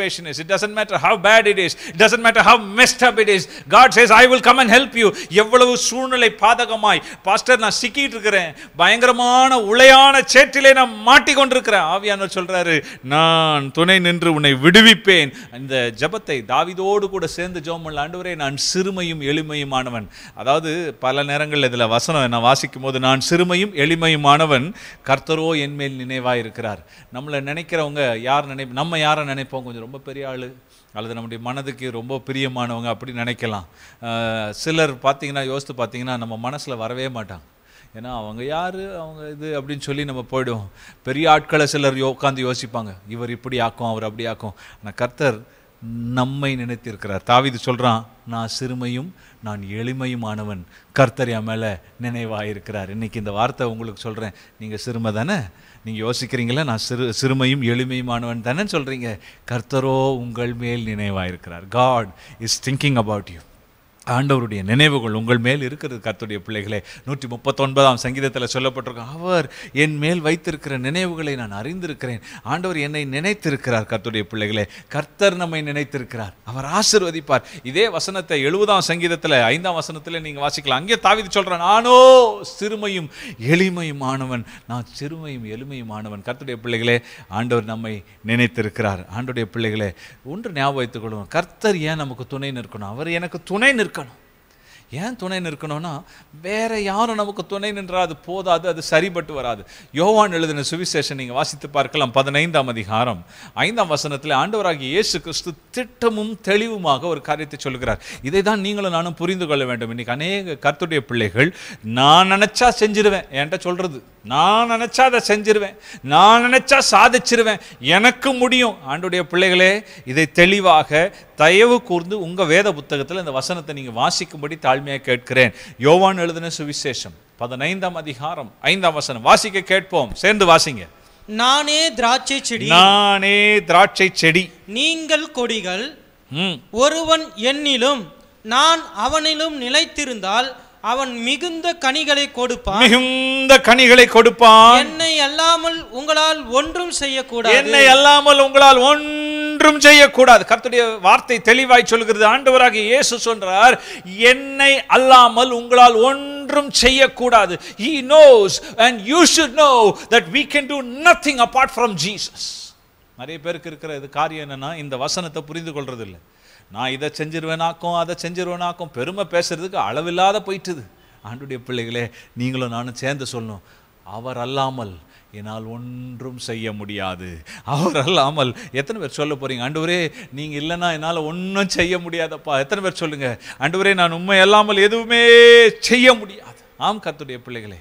Speaker 1: situation is. It doesn't matter how bad it is. It doesn't matter how messed up it is. God says, I will come and help you. எவ்வளவு சூழ்நிலை பாதகமாய் pastor நான் சிக்கிட்டு இருக்கிறேன் பயங்கரமான உளையான சேற்றிலே நான் மாட்டிக்கொண்டிருக்கிறேன் ஆவியானவர் சொல்றாரு நான் துணை நின்று உன்னை விடுவிப்பேன் இந்த ஜெபத்தை தாவிதோடு கூட சேர்ந்து ஜெபம் பண்ணல ஆண்டவரே நான் சிறுமையும் எளிமையுமானவன் அதாவது பல நேரங்களில் இதில் வசனம் நான் வாசிக்கும் போது நான் சிறுமையும் எளிமையுமானவன் கர்த்தரோ என் மேல் நினைவாக இருக்கிறார் நம்மளை நினைக்கிறவங்க யார் நினை நம்ம யாரை நினைப்போம் கொஞ்சம் ரொம்ப பெரிய ஆளு அல்லது நம்முடைய மனதுக்கு ரொம்ப பிரியமானவங்க அப்படி நினைக்கலாம் அஹ் சிலர் பார்த்தீங்கன்னா யோசித்து பார்த்தீங்கன்னா நம்ம மனசில் வரவே மாட்டாங்க ஏன்னா அவங்க யார் அவங்க இது அப்படின்னு சொல்லி நம்ம போயிடுவோம் பெரிய ஆட்களை சிலர் யோ உட்காந்து யோசிப்பாங்க இவர் இப்படி ஆக்கும் அவர் அப்படி ஆக்கும் ஆனால் கர்த்தர் நம்மை நினைத்திருக்கிறார் தாவீது சொல்றான் நான் சிறுமையும் நான் எளிமையுமானவன் கர்த்தர் என் மேலே நினைவாயிருக்கிறார் இன்னைக்கு இந்த வார்த்தை உங்களுக்கு சொல்கிறேன் நீங்கள் சிறுமை தானே நீங்கள் யோசிக்கிறீங்களா நான் சிறு சிறுமையும் எளிமையுமானவன் தானே சொல்கிறீங்க கர்த்தரோ உங்கள் மேல் நினைவாயிருக்கிறார் God is thinking about you ஆண்டவருடைய நினைவுகள் உங்கள் மேல் இருக்கிறது கர்த்தருடைய பிள்ளைகளே நூற்றி முப்பத்தொன்பதாம் சங்கீதத்தில் சொல்லப்பட்டிருக்கும் அவர் என் மேல் வைத்திருக்கிற நினைவுகளை நான் அறிந்திருக்கிறேன் ஆண்டவர் என்னை நினைத்திருக்கிறார் கர்த்தருடைய பிள்ளைகளே கர்த்தர் நம்மை நினைத்திருக்கிறார் அவர் ஆசிர்வதிப்பார் இதே வசனத்தை எழுபதாம் சங்கீதத்தில் ஐந்தாம் வசனத்தில் நீங்கள் வாசிக்கலாம் அங்கே தாவிது சொல்கிறான் நானோ சிறுமையும் எளிமையுமானவன் நான் சிறுமையும் எளிமையுமானவன் கர்த்தருடைய பிள்ளைகளே ஆண்டவர் நம்மை நினைத்திருக்கிறார் ஆண்டவருடைய பிள்ளைகளே ஒன்று ஞாபகம் வைத்துக் கொள்வோம் கர்த்தர் ஏன் நமக்கு துணை நிற்கணும் அவர் எனக்கு துணை நிற்கணும் ஏன் துணை நிற்கணும்னா வேற யாரும் நமக்கு துணை நின்றால் அது போதாது அது சரிபட்டு வராது யோவான் எழுதின சுவிசேஷம் நீங்கள் வாசித்து பார்க்கலாம் பதினைந்தாம் அதிகாரம் ஐந்தாம் வசனத்தில் ஆண்டவராகிய இயேசு கிறிஸ்து திட்டமும் தெளிவுமாக ஒரு காரியத்தை சொல்கிறார் இதை தான் நீங்களும் நானும் புரிந்து கொள்ள வேண்டும் இன்னைக்கு அநேக கர்த்தருடைய பிள்ளைகள் நான் நினைச்சா செஞ்சிருவேன் என்கிட்ட சொல்றது நான் நினைச்சா அதை செஞ்சிருவேன் நான் நினைச்சா சாதிச்சிருவேன் எனக்கு முடியும் ஆண்டுடைய பிள்ளைகளே இதை தெளிவாக தயவு கூர்ந்து உங்க வேத புத்தகத்தில் இந்த வசனத்தை நீங்க வாசிக்கும்படி தாழ்மையாக கேட்கிறேன் யோவான் எழுதின சுவிசேஷம் பதினைந்தாம் அதிகாரம் ஐந்தாம் வசனம் வாசிக்க கேட்போம் சேர்ந்து வாசிங்க
Speaker 2: நானே திராட்சை செடி
Speaker 1: நானே திராட்சை செடி
Speaker 2: நீங்கள் கொடிகள்
Speaker 1: ம்
Speaker 2: ஒருவன் என்னிலும் நான் அவனிலும் நிலைத்திருந்தால் அவன் மிகுந்த கனிகளை கொடுப்பான்
Speaker 1: மிகுந்த கனிகளை கொடுப்பான்
Speaker 2: என்னை அல்லாமல் உங்களால் ஒன்றும் செய்யக்கூடாது
Speaker 1: என்னை அல்லாமல் உங்களால் ஒன்றும் செய்யக்கூடாது கர்த்தருடைய வார்த்தை தெளிவாய் சொல்கிறது ஆண்டவராகிய இயேசு சொல்றார் என்னை அல்லாமல் உங்களால் ஒன்றும் செய்யக்கூடாது he knows and you should know that we can do nothing apart from jesus நிறைய பேருக்கு இருக்கிற இது காரியம் என்னன்னா இந்த வசனத்தை புரிந்து கொள்றது இல்லை நான் இதை செஞ்சிருவேனாக்கும் அதை செஞ்சிருவேனாக்கும் பெருமை பேசுறதுக்கு அளவில்லாத போயிட்டுது ஆண்டுடைய பிள்ளைகளே நீங்களும் நானும் சேர்ந்து சொல்லணும் அவர் அல்லாமல் என்னால் ஒன்றும் செய்ய முடியாது அவர் அல்லாமல் எத்தனை பேர் சொல்ல போறீங்க ஆண்டவரே நீங்க இல்லைன்னா என்னால் ஒன்றும் செய்ய முடியாதப்பா எத்தனை பேர் சொல்லுங்க ஆண்டவரே நான் உண்மை அல்லாமல் எதுவுமே செய்ய முடியாது ஆம் கர்த்தருடைய பிள்ளைகளே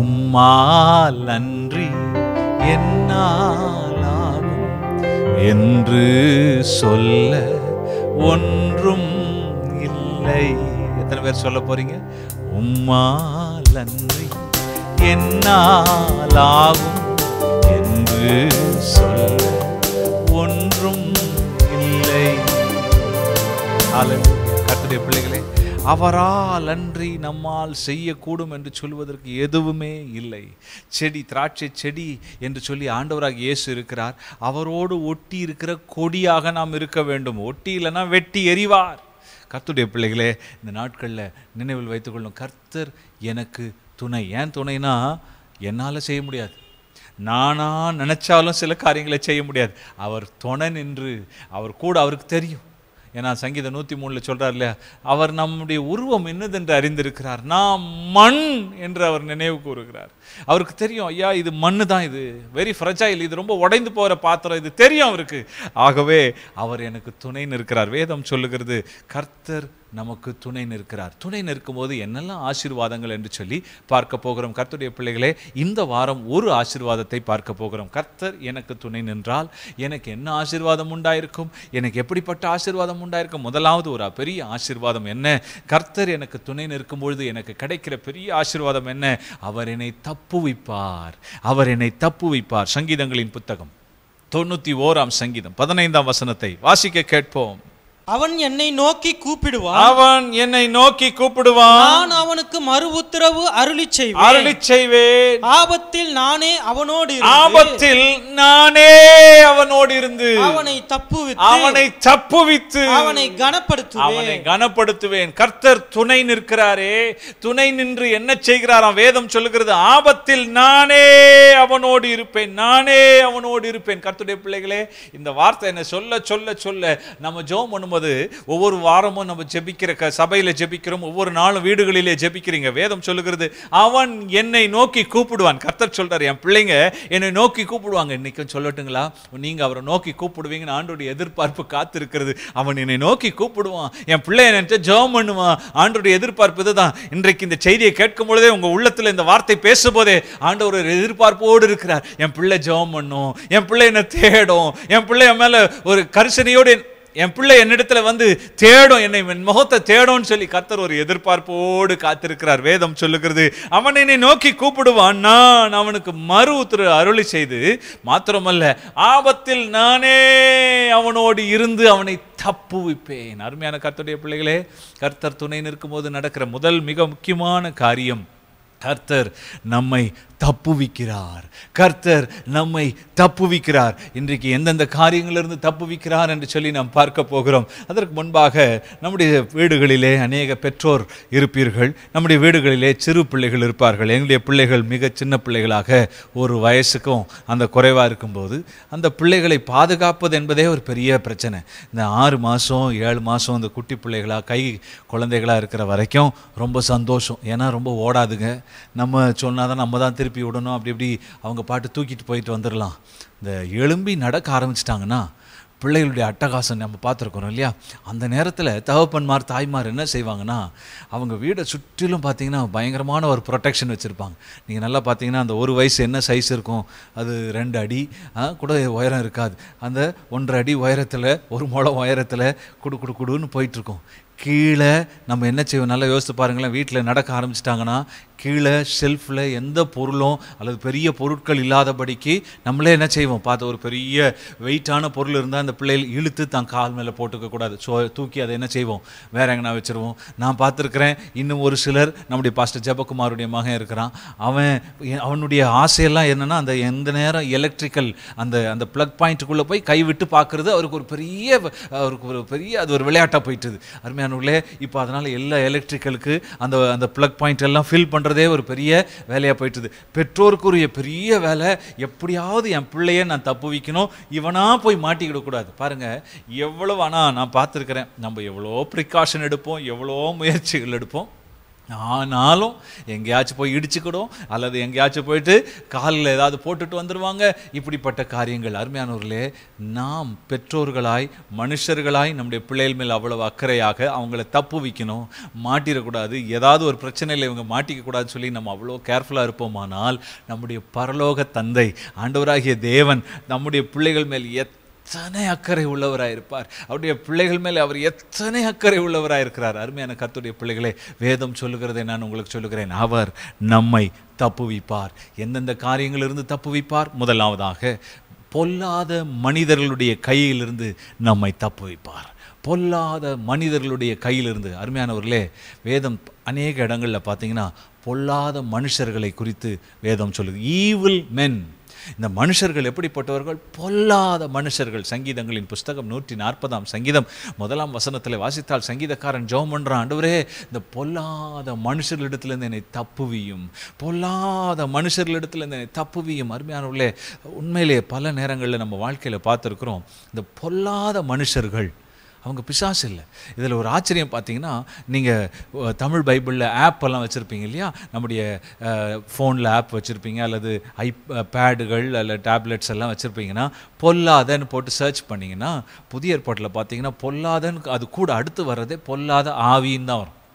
Speaker 1: உம்மால் அன்றி என்னால் ஆகும் என்று சொல்ல ஒன்றும் இல்லை எத்தனை பேர் சொல்ல போறீங்க உம்மால் அன்றி என்னால் ஆகும் என்று சொல்ல ஒன்றும் இல்லை கர்த்தருடைய பிள்ளைகளே அவரால் அன்றி நம்மால் செய்யக்கூடும் என்று சொல்வதற்கு எதுவுமே இல்லை செடி திராட்சை செடி என்று சொல்லி ஆண்டவராக இயேசு இருக்கிறார் அவரோடு ஒட்டி இருக்கிற கொடியாக நாம் இருக்க வேண்டும் ஒட்டி இல்லைன்னா வெட்டி எறிவார் கர்த்தருடைய பிள்ளைகளே இந்த நாட்களில் நினைவில் வைத்துக்கொள்ளும் கர்த்தர் எனக்கு துணை ஏன் துணைனா என்னால் செய்ய முடியாது நானா நினைச்சாலும் சில காரியங்களை செய்ய முடியாது அவர் துணை நின்று அவர் கூட அவருக்கு தெரியும் ஏன்னா சங்கீதம் நூற்றி மூணில் சொல்றார் இல்லையா அவர் நம்முடைய உருவம் என்னதென்று அறிந்திருக்கிறார் நாம் மண் என்று அவர் நினைவு கூறுகிறார் அவருக்கு தெரியும் ஐயா இது மண்ணு தான் இது வெரி ஃப்ரெஜைல் இது ரொம்ப உடைந்து போகிற பாத்திரம் இது தெரியும் அவருக்கு ஆகவே அவர் எனக்கு துணை நிற்கிறார் வேதம் சொல்லுகிறது கர்த்தர் நமக்கு துணை நிற்கிறார் துணை நிற்கும்போது என்னெல்லாம் ஆசீர்வாதங்கள் என்று சொல்லி பார்க்க போகிறோம் கர்த்தருடைய பிள்ளைகளே இந்த வாரம் ஒரு ஆசீர்வாதத்தை பார்க்க போகிறோம் கர்த்தர் எனக்கு துணை நின்றால் எனக்கு என்ன ஆசீர்வாதம் உண்டாயிருக்கும் எனக்கு எப்படிப்பட்ட ஆசீர்வாதம் உண்டாயிருக்கும் முதலாவது ஒரு பெரிய ஆசீர்வாதம் என்ன கர்த்தர் எனக்கு துணை நிற்கும் பொழுது எனக்கு கிடைக்கிற பெரிய ஆசீர்வாதம் என்ன அவர் என்னை தப்புவிப்பார் அவர் என்னை தப்புவிப்பார் சங்கீதங்களின் புத்தகம் தொண்ணூத்தி ஓராம் சங்கீதம் பதினைந்தாம் வசனத்தை வாசிக்க கேட்போம்
Speaker 2: அவன் என்னை நோக்கி கூப்பிடுவான்
Speaker 1: அவன் என்னை நோக்கி கூப்பிடுவான்
Speaker 2: நான் அவனுக்கு மறு உத்தரவு அருளிச் செய்வேன்
Speaker 1: அருளிச் செய்வேன்
Speaker 2: ஆபத்தில் நானே அவனோடு இருந்து
Speaker 1: ஆபத்தில் நானே அவனோடு இருந்து
Speaker 2: அவனை தப்புவித்து
Speaker 1: அவனை தப்புவித்து
Speaker 2: அவனை கனப்படுத்துவேன்
Speaker 1: அவனை கனப்படுத்துவேன் கர்த்தர் துணை நிற்கிறாரே துணை நின்று என்ன செய்கிறாராம் வேதம் சொல்லுகிறது ஆபத்தில் நானே அவனோடு இருப்பேன் நானே அவனோடு இருப்பேன் கர்த்தருடைய பிள்ளைகளே இந்த வார்த்தை என்ன சொல்ல சொல்ல சொல்ல நம்ம ஜெபம் பண்ணும்போது ஒவ்வொரு வாரமும் நம்ம ஜெபிக்கிற க சபையில ஜெபிக்கிறோம் ஒவ்வொரு நாளும் வீடுகளிலே ஜெபிக்கிறீங்க வேதம் சொல்லுகிறது அவன் என்னை நோக்கி கூப்பிடுவான் கர்த்தர் சொல்றாரு என் பிள்ளைங்க என்னை நோக்கி கூப்பிடுவாங்க இன்னைக்கும் சொல்லட்டுங்களா நீங்க அவரை நோக்கி கூப்பிடுவீங்கன்னு ஆண்டோடைய எதிர்பார்ப்பு காத்திருக்கிறது அவன் என்னை நோக்கி கூப்பிடுவான் என் பிள்ளை நினைச்சா ஜெபம் பண்ணுவான் ஆண்டோடைய எதிர்பார்ப்பு இதுதான் இன்றைக்கு இந்த செய்தியை கேட்கும் பொழுதே உங்க உள்ளத்துல இந்த வார்த்தை பேசும்போதே ஆண்டவர் ஒரு எதிர்பார்ப்போடு இருக்கிறார் என் பிள்ளை ஜெபம் பண்ணும் என் பிள்ளை என்ன தேடும் என் பிள்ளை என் மேல ஒரு கரிசனையோடு என்- என் பிள்ளை என்னிடத்துல வந்து தேடும் என்னை என் முகத்தை தேடும்னு சொல்லி கர்த்தர் ஒரு எதிர்பார்ப்போடு காத்திருக்கிறார் வேதம் சொல்லுகிறது அவன் என்னை நோக்கி கூப்பிடுவான் நான் அவனுக்கு மறு உத்தரவு அருளி செய்து மாத்திரமல்ல ஆபத்தில் நானே அவனோடு இருந்து அவனை தப்புவிப்பேன் அருமையான கர்த்தருடைய பிள்ளைகளே கர்த்தர் துணை நிற்கும் போது நடக்கிற முதல் மிக முக்கியமான காரியம் கர்த்தர் நம்மை தப்புவிக்கிறார் கர்த்தர் நம்மை தப்புவிக்கிறார் இன்றைக்கு எந்தெந்த காரியங்களிலிருந்து தப்புவிக்கிறார் என்று சொல்லி நாம் பார்க்க போகிறோம் அதற்கு முன்பாக நம்முடைய வீடுகளிலே அநேக பெற்றோர் இருப்பீர்கள் நம்முடைய வீடுகளிலே சிறு பிள்ளைகள் இருப்பார்கள் எங்களுடைய பிள்ளைகள் மிக சின்ன பிள்ளைகளாக ஒரு வயசுக்கும் அந்த குறைவாக இருக்கும்போது அந்த பிள்ளைகளை பாதுகாப்பது என்பதே ஒரு பெரிய பிரச்சனை இந்த ஆறு மாதம் ஏழு மாதம் அந்த குட்டி பிள்ளைகளாக கை குழந்தைகளாக இருக்கிற வரைக்கும் ரொம்ப சந்தோஷம் ஏன்னா ரொம்ப ஓடாதுங்க நம்ம சொன்னால் தான் நம்ம தான் திருப்பி விடணும் அப்படி இப்படி அவங்க பாட்டு தூக்கிட்டு போயிட்டு வந்துடலாம் இந்த எலும்பி நடக்க ஆரம்பிச்சிட்டாங்கன்னா பிள்ளைகளுடைய அட்டகாசம் நம்ம பார்த்துருக்குறோம் இல்லையா அந்த நேரத்தில் தகப்பன்மார் தாய்மார் என்ன செய்வாங்கன்னா அவங்க வீடை சுற்றிலும் பார்த்தீங்கன்னா பயங்கரமான ஒரு ப்ரொடெக்ஷன் வச்சுருப்பாங்க நீங்கள் நல்லா பார்த்தீங்கன்னா அந்த ஒரு வயசு என்ன சைஸ் இருக்கும் அது ரெண்டு அடி ஆ, கூட உயரம் இருக்காது அந்த ஒன்றரை அடி உயரத்தில் ஒரு முழம் உயரத்தில் குடு குடு குடுன்னு போயிட்டுருக்கோம் கீழே நம்ம என்ன செய்வோம் நல்லா யோசித்து பாருங்களேன் வீட்டில் நடக்க ஆரம்பிச்சிட்டாங்கன்னா கீழே ஷெல்ஃபில் எந்த பொருளும் அல்லது பெரிய பொருட்கள் இல்லாதபடிக்கு நம்மளே என்ன செய்வோம் பார்த்து ஒரு பெரிய வெயிட்டான பொருள் இருந்தால் அந்த பிள்ளைகள் இழுத்து தான் கால் மேலே போட்டுக்க கூடாது ஸோ தூக்கி அதை என்ன செய்வோம் வேற எங்கனா வச்சிருவோம் நான் பார்த்துருக்கிறேன் இன்னும் ஒரு சிலர் நம்முடைய பாஸ்டர் ஜெபகுமாருடைய மகன் இருக்கிறான் அவன் எ- அவனுடைய ஆசையெல்லாம் என்னன்னா அந்த எந்த நேரம் எலக்ட்ரிக்கல் அந்த அந்த ப்ளக் பாயிண்ட்டுக்குள்ளே போய் கை விட்டு பார்க்குறது அவருக்கு ஒரு பெரிய அவருக்கு ஒரு பெரிய அது ஒரு விளையாட்டாக போயிட்டுது அருமையானவர்களே இப்போ அதனால் எல்லா எலக்ட்ரிக்கலுக்கு அந்த அந்த ப்ளக் பாயிண்ட் எல்லாம் ஃபில் பண்ணுறதே ஒரு பெரிய வேலையாக போயிட்டுது பெற்றோருக்குரிய பெரிய வேலை எப்படியாவது என் பிள்ளைய நான் தப்பு வைக்கணும் இவனா போய் மாட்டிக்கிடக்கூடாது பாருங்க எவ்வளவு ஆனால் நான் பார்த்துருக்கிறேன் நம்ம எவ்வளோ ப்ரிகாஷன் எடுப்போம் எவ்வளோ முயற்சிகள் எடுப்போம் ஆனாலும் எங்கேயாச்சும் போய் இடிச்சுக்கிடும் அல்லது எங்கேயாச்சும் போயிட்டு காலில் ஏதாவது போட்டுட்டு வந்துடுவாங்க இப்படிப்பட்ட காரியங்கள் அருமையானவர்களே நாம் பெற்றோர்களாய் மனுஷர்களாய் நம்முடைய பிள்ளைகள் மேல் அவ்வளவு அக்கறையாக அவங்கள தப்பு வைக்கணும் மாட்டிடக்கூடாது ஏதாவது ஒரு பிரச்சனையில் இவங்க மாட்டிக்க கூடாதுன்னு சொல்லி நம்ம அவ்வளோ கேர்ஃபுல்லாக இருப்போமானால் நம்முடைய பரலோக தந்தை ஆண்டவராகிய தேவன் நம்முடைய பிள்ளைகள் மேல் எத் எத்தனை அக்கறை உள்ளவராக இருப்பார் அவருடைய பிள்ளைகள் மேலே அவர் எத்தனை அக்கறை உள்ளவராக இருக்கிறார் அருமையான கர்த்தருடைய பிள்ளைகளே வேதம் சொல்லுகிறதை நான் உங்களுக்கு சொல்லுகிறேன் அவர் நம்மை தப்புவிப்பார் எந்தெந்த காரியங்களிலிருந்து தப்புவிப்பார் முதலாவதாக பொல்லாத மனிதர்களுடைய கையிலிருந்து நம்மை தப்புவிப்பார் பொல்லாத மனிதர்களுடைய கையிலிருந்து அருமையானவர்களே வேதம் அநேக இடங்களில் பார்த்தீங்கன்னா பொல்லாத மனுஷர்களை குறித்து வேதம் சொல்லுது ஈவில் மென் இந்த மனுஷர்கள் எப்படிப்பட்டவர்கள் பொல்லாத மனுஷர்கள் சங்கீதங்களின் புஸ்தகம் நூற்றி நாற்பதாம் சங்கீதம் முதலாம் வசனத்தில் வாசித்தால் சங்கீதக்காரன் ஜெபம் பண்றான் ஆண்டவரே இந்த பொல்லாத மனுஷர்களிடத்திலிருந்து என்னை தப்புவியும் பொல்லாத மனுஷர்களிடத்திலிருந்து என்னை தப்புவியும் அருமையானவர்களே உண்மையிலே பல நேரங்களில் நம்ம வாழ்க்கையில் பார்த்துருக்குறோம் இந்த பொல்லாத மனுஷர்கள் அவங்க பிசாசு இல்லை இதில் ஒரு ஆச்சரியம் பார்த்தீங்கன்னா நீங்கள் தமிழ் பைபிளில் ஆப் எல்லாம் வச்சுருப்பீங்க இல்லையா நம்முடைய ஃபோனில் ஆப் வச்சுருப்பீங்க அல்லது ஐ பேடுகள் அல்ல டேப்லெட்ஸ் எல்லாம் வச்சுருப்பீங்கன்னா பொல்லாதன்னு போட்டு சர்ச் பண்ணிங்கன்னா புதிய ஏற்பாட்டில் பார்த்தீங்கன்னா பொல்லாதன்னு அது கூட அடுத்து வர்றதே பொல்லாத ஆவின்னு தான் வரும்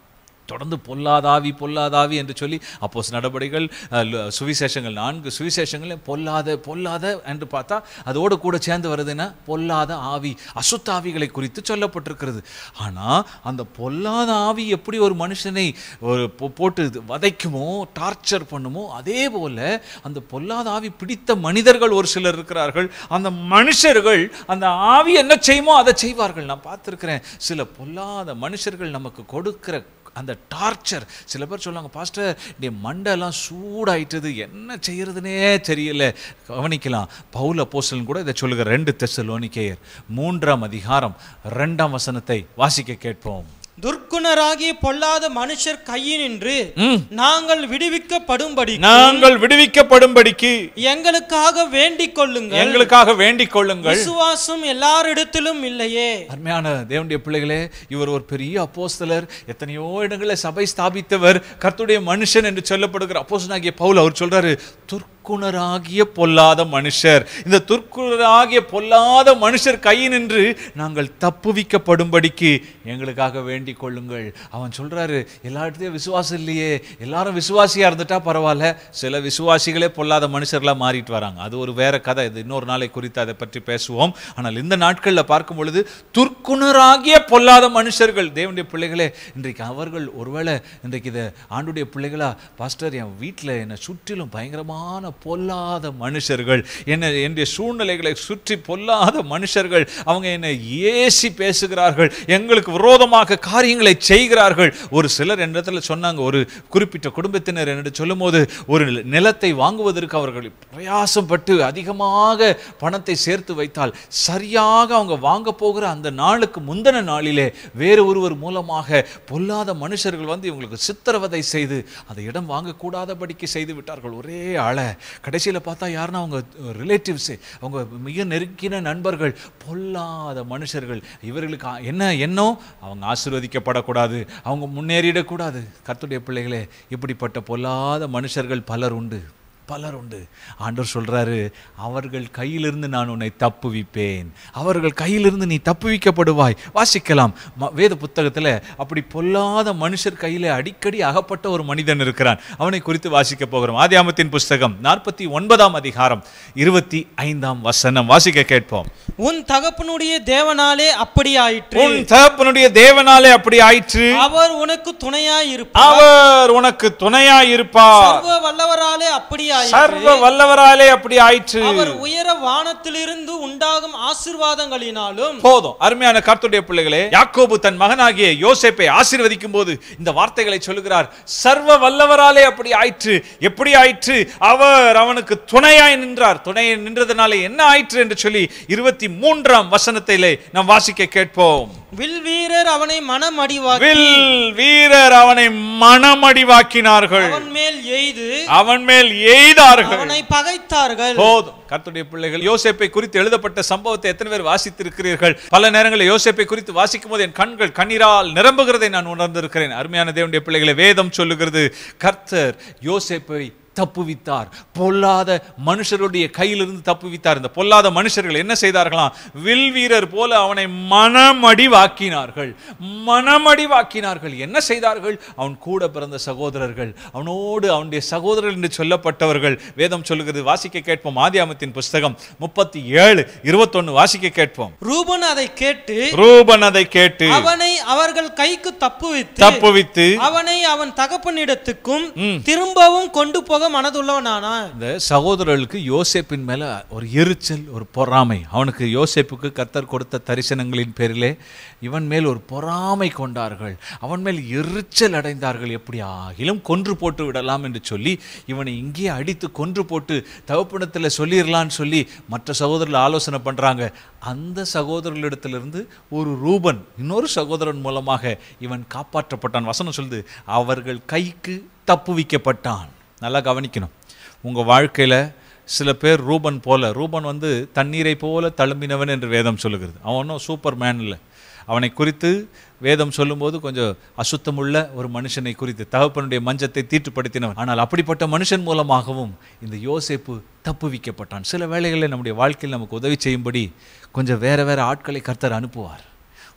Speaker 1: தொடர்ந்து பொல்லாதாவி பொல்லாதாவி என்று சொல்லி அப்போஸ் நடபடிகள் அஹ், லு- சுவிசேஷங்கள் நான்கு சுவிசேஷங்களே பொல்லாத பொல்லாத என்று பார்த்தா அதோடு கூட சேர்ந்து வருதுன்னா பொல்லாத ஆவி அசுத்த ஆவிகளை குறித்து சொல்லப்பட்டிருக்கிறது ஆனால் அந்த பொல்லாத ஆவி எப்படி ஒரு மனுஷனை ஒரு பொ- போட்டு இது வதைக்குமோ டார்ச்சர் பண்ணுமோ அதே போல அந்த பொல்லாத ஆவி பிடித்த மனிதர்கள் ஒரு சிலர் இருக்கிறார்கள் அந்த மனுஷர்கள் அந்த ஆவி என்ன செய்யுமோ அதை செய்வார்கள் நான் பார்த்துருக்கிறேன் சில பொல்லாத மனுஷர்கள் நமக்கு கொடுக்கிற அந்த டார்ச்சர் சில பேர் சொல்லுவாங்க பாஸ்டர் இந்த மண்டெல்லாம் சூடாயிட்டது என்ன செய்யறதுனே தெரியல கவனிக்கலாம் பவுல் அப்போஸ்தலன் கூட இதை சொல்லுகிற ரெண்டு தெசலோனிக்கேயர் மூன்றாம் அதிகாரம் ரெண்டாம் வசனத்தை வாசிக்க கேட்போம்
Speaker 3: துர்க்குணராகிய பொல்லாத மனுஷர் கையினின்று
Speaker 1: ம்.
Speaker 3: நாங்கள் விடுவிக்கப்படும்படி
Speaker 1: நாங்கள் விடுவிக்கப்படும்படிக்கு
Speaker 3: எங்களுக்காக வேண்டிக் கொள்ளுங்கள்
Speaker 1: எங்களுக்காக வேண்டிக் கொள்ளுங்கள்
Speaker 3: விசுவாசம் எல்லாரிடத்திலும் இல்லையே
Speaker 1: அருமையான தேவனுடைய பிள்ளைகளே இவர் ஒரு பெரிய அப்போஸ்தலர் எத்தனையோ இடங்களில் சபை ஸ்தாபித்தவர் கர்த்தருடைய மனுஷன் என்று சொல்லப்படுகிற அப்போஸ்தலனாகிய பவுல் அவர் சொல்றாரு துர்க்குணராகிய பொல்லாத மனுஷர் இந்த துர்க்குணராகிய பொல்லாத மனுஷர் கையினின்று நாங்கள் தப்புவிக்கப்படும்படிக்கு எங்களுக்காக வேண்டிக் கொள்ளுங்கள் அவன் சொல்றாரு எல்லா இடத்துலயும் விசுவாசம் இல்லையே எல்லாரும் விசுவாசியா இருந்துட்டா பரவாயில்ல சில விசுவாசிகளே பொல்லாத மனுஷர்களா மாறிட்டு வராங்க அது ஒரு வேற கதை இது இன்னொரு நாளை குறித்து அதை பற்றி பேசுவோம் ஆனால் இந்த நாட்களில் பார்க்கும் பொழுது துர்க்குணராகிய பொல்லாத மனுஷர்கள் தேவனுடைய பிள்ளைகளே இன்றைக்கு அவர்கள் ஒருவேளை இன்றைக்கு இதை ஆண்டுடைய பிள்ளைகளா பாஸ்டர் என் வீட்டில் என்னை சுற்றிலும் பயங்கரமான பொல்லாத மனுஷர்கள் என்னை என்னுடைய சூழ்நிலைகளை சுற்றி பொல்லாத மனுஷர்கள் அவங்க என்னை ஏசி பேசுகிறார்கள் எங்களுக்கு விரோதமாக காரியங்களை செய்கிறார்கள் ஒரு சிலர் என்னிடத்துல சொன்னாங்க ஒரு குறிப்பிட்ட குடும்பத்தினர் என்னிடம் சொல்லும்போது ஒரு நிலத்தை வாங்குவதற்கு அவர்கள் பிரயாசப்பட்டு அதிகமாக பணத்தை சேர்த்து வைத்தால் சரியாக அவங்க வாங்க போகிற அந்த நாளுக்கு முந்தின நாளிலே வேறு ஒருவர் மூலமாக பொல்லாத மனுஷர்கள் வந்து இவங்களுக்கு சித்திரவதை செய்து அந்த இடம் வாங்கக்கூடாதபடிக்கு செய்து விட்டார்கள் ஒரே ஆளை கடைசியில் பார்த்தா யாருன்னா அவங்க ரிலேட்டிவ்ஸு அவங்க மிக நெருங்கின நண்பர்கள் பொல்லாத மனுஷர்கள் இவர்களுக்கு ஆ- என்ன எண்ணம் அவங்க ஆசீர்வதிக்கப்படக்கூடாது அவங்க முன்னேறிடக்கூடாது கர்த்தருடைய பிள்ளைகளே இப்படிப்பட்ட பொல்லாத மனுஷர்கள் பலர் உண்டு பலர் உண்டு ஆண்டவர் சொல்றாரு அவர்கள் கையிலிருந்து நான் உன்னை தப்புவிப்பேன் அவர்கள் கையிலிருந்து நீ தப்புவிக்கப்படுவாய் வாசிக்கலாம் ம- வேத புத்தகத்துல அப்படி பொல்லாத மனுஷர் கையில அடிக்கடி அகப்பட்ட ஒரு மனிதன் இருக்கிறான் அவனை குறித்து வாசிக்க போகிறோம் ஆதியாமத்தின் புஸ்தகம் நாற்பத்தி ஒன்பதாம் அதிகாரம் இருபத்தி ஐந்தாம் வசனம் வாசிக்க கேட்போம்
Speaker 3: உன் தகப்பனுடைய தேவனாலே அப்படி ஆயிற்று
Speaker 1: உன் தகப்பனுடைய தேவனாலே அப்படி ஆயிற்று
Speaker 3: அவர் உனக்கு துணையாய் இருப்பார்
Speaker 1: அவர் உனக்கு துணையாய் இருப்பார்
Speaker 3: சர்வ வல்லவராலே அப்படி ஆயிற்று
Speaker 1: சர்வ வல்லவராலே அப்படி ஆயிற்று
Speaker 3: அவர் உயர வானத்திலிருந்து உண்டாகும் ஆசீர்வாதங்களினாலும்
Speaker 1: போதும் அருமையான கர்த்தருடைய பிள்ளைகளே யாக்கோபு தன் மகனாகிய யோசேப்பை ஆசீர்வதிக்கும் போது இந்த வார்த்தைகளை சொல்லுகிறார் சர்வ வல்லவராலே அப்படி ஆயிற்று எப்படி ஆயிற்று அவர் அவனுக்கு துணையாய் நின்றார் துணையை நின்றதுனாலே என்ன ஆயிற்று என்று சொல்லி இருபத்தி மூன்றாம் வசனத்திலே நாம் வாசிக்க கேட்போம்
Speaker 3: வில் வீரர் அவனை மனமடிவாக்கி
Speaker 1: வில் வீரர் அவனை மனமடிவாக்கினார்கள்
Speaker 3: அவன் மேல் எய்து
Speaker 1: அவன் மேல் எய்தார்கள்
Speaker 3: அவனை பகைத்தார்கள்
Speaker 1: போதும் கர்த்தருடைய பிள்ளைகள் யோசேப்பை குறித்து எழுதப்பட்ட சம்பவத்தை எத்தனை பேர் வாசித்திருக்கிறீர்கள் பல நேரங்களில் யோசேப்பை குறித்து வாசிக்கும் போது என் கண்கள் கண்ணீரால் நிரம்புகிறதை நான் உணர்ந்திருக்கிறேன் அருமையான தேவனுடைய பிள்ளைகளை வேதம் சொல்லுகிறது கர்த்தர் யோசேப்பை தப்புவித்தார் பொல்லாத மனுஷருடைய கையிலிருந்து தப்புவித்தார் இந்த பொல்லாத மனுஷர்கள் என்ன செய்தார்களாம் வில் வீரர் போல அவனை மனமடிவாக்கினார்கள் மனமடிவாக்கினார்கள் என்ன செய்தார்கள் அவன் கூட பிறந்த சகோதரர்கள் அவனோடு அவனுடைய சகோதரர்கள் என்று சொல்லப்பட்டவர்கள் வேதம் சொல்லுகிறது வாசிக்க கேட்போம் ஆதியாமத்தின் புஸ்தகம் முப்பத்தி ஏழு இருபத்தொன்னு வாசிக்க கேட்போம்
Speaker 3: ரூபன் அதை கேட்டு
Speaker 1: ரூபன் அதை கேட்டு
Speaker 3: அவனை அவர்கள் கைக்கு தப்புவித்து
Speaker 1: தப்புவித்து
Speaker 3: அவனை அவன் தகப்பனிடத்துக்கும் திரும்பவும் கொண்டு போக மனதுள்ளவனானான்
Speaker 1: இந்த சகோதரர்களுக்கு யோசேப்பின் மேல ஒரு எரிச்சல் ஒரு பொறாமை அவனுக்கு யோசேப்புக்கு கர்த்தர் கொடுத்த தரிசனங்களின் பேரிலே இவன் மேல் ஒரு பொறாமை கொண்டார்கள் அவன் மேல் எரிச்சல் அடைந்தார்கள் எப்படி ஆகிலும் கொன்று போட்டு விடலாம் என்று சொல்லி இவனை இங்கேயே அடித்து கொன்று போட்டு தகப்பனத்தில் சொல்லிடலான்னு சொல்லி மற்ற சகோதரர்கள் ஆலோசனை பண்றாங்க அந்த சகோதரர்களிடத்திலிருந்து ஒரு ரூபன் இன்னொரு சகோதரன் மூலமாக இவன் காப்பாற்றப்பட்டான் வசனம் சொல்லுது அவர்கள் கைக்கு தப்புவிக்கப்பட்டான் நல்லா கவனிக்கணும் உங்கள் வாழ்க்கையில் சில பேர் ரூபன் போல ரூபன் வந்து தண்ணீரை போல தழும்பினவன் என்று வேதம் சொல்லுகிறது அவன் ஒன்றும் சூப்பர் மேன் இல்லை அவனை குறித்து வேதம் சொல்லும்போது கொஞ்சம் அசுத்தமுள்ள ஒரு மனுஷனை குறித்து தகப்பனுடைய மஞ்சத்தை தீட்டுப்படுத்தினவன் ஆனால் அப்படிப்பட்ட மனுஷன் மூலமாகவும் இந்த யோசேப்பு தப்புவிக்கப்பட்டான் சில வேளைகளில் நம்முடைய வாழ்க்கையில் நமக்கு உதவி செய்யும்படி கொஞ்சம் வேற வேற ஆட்களை கர்த்தர் அனுப்புவார்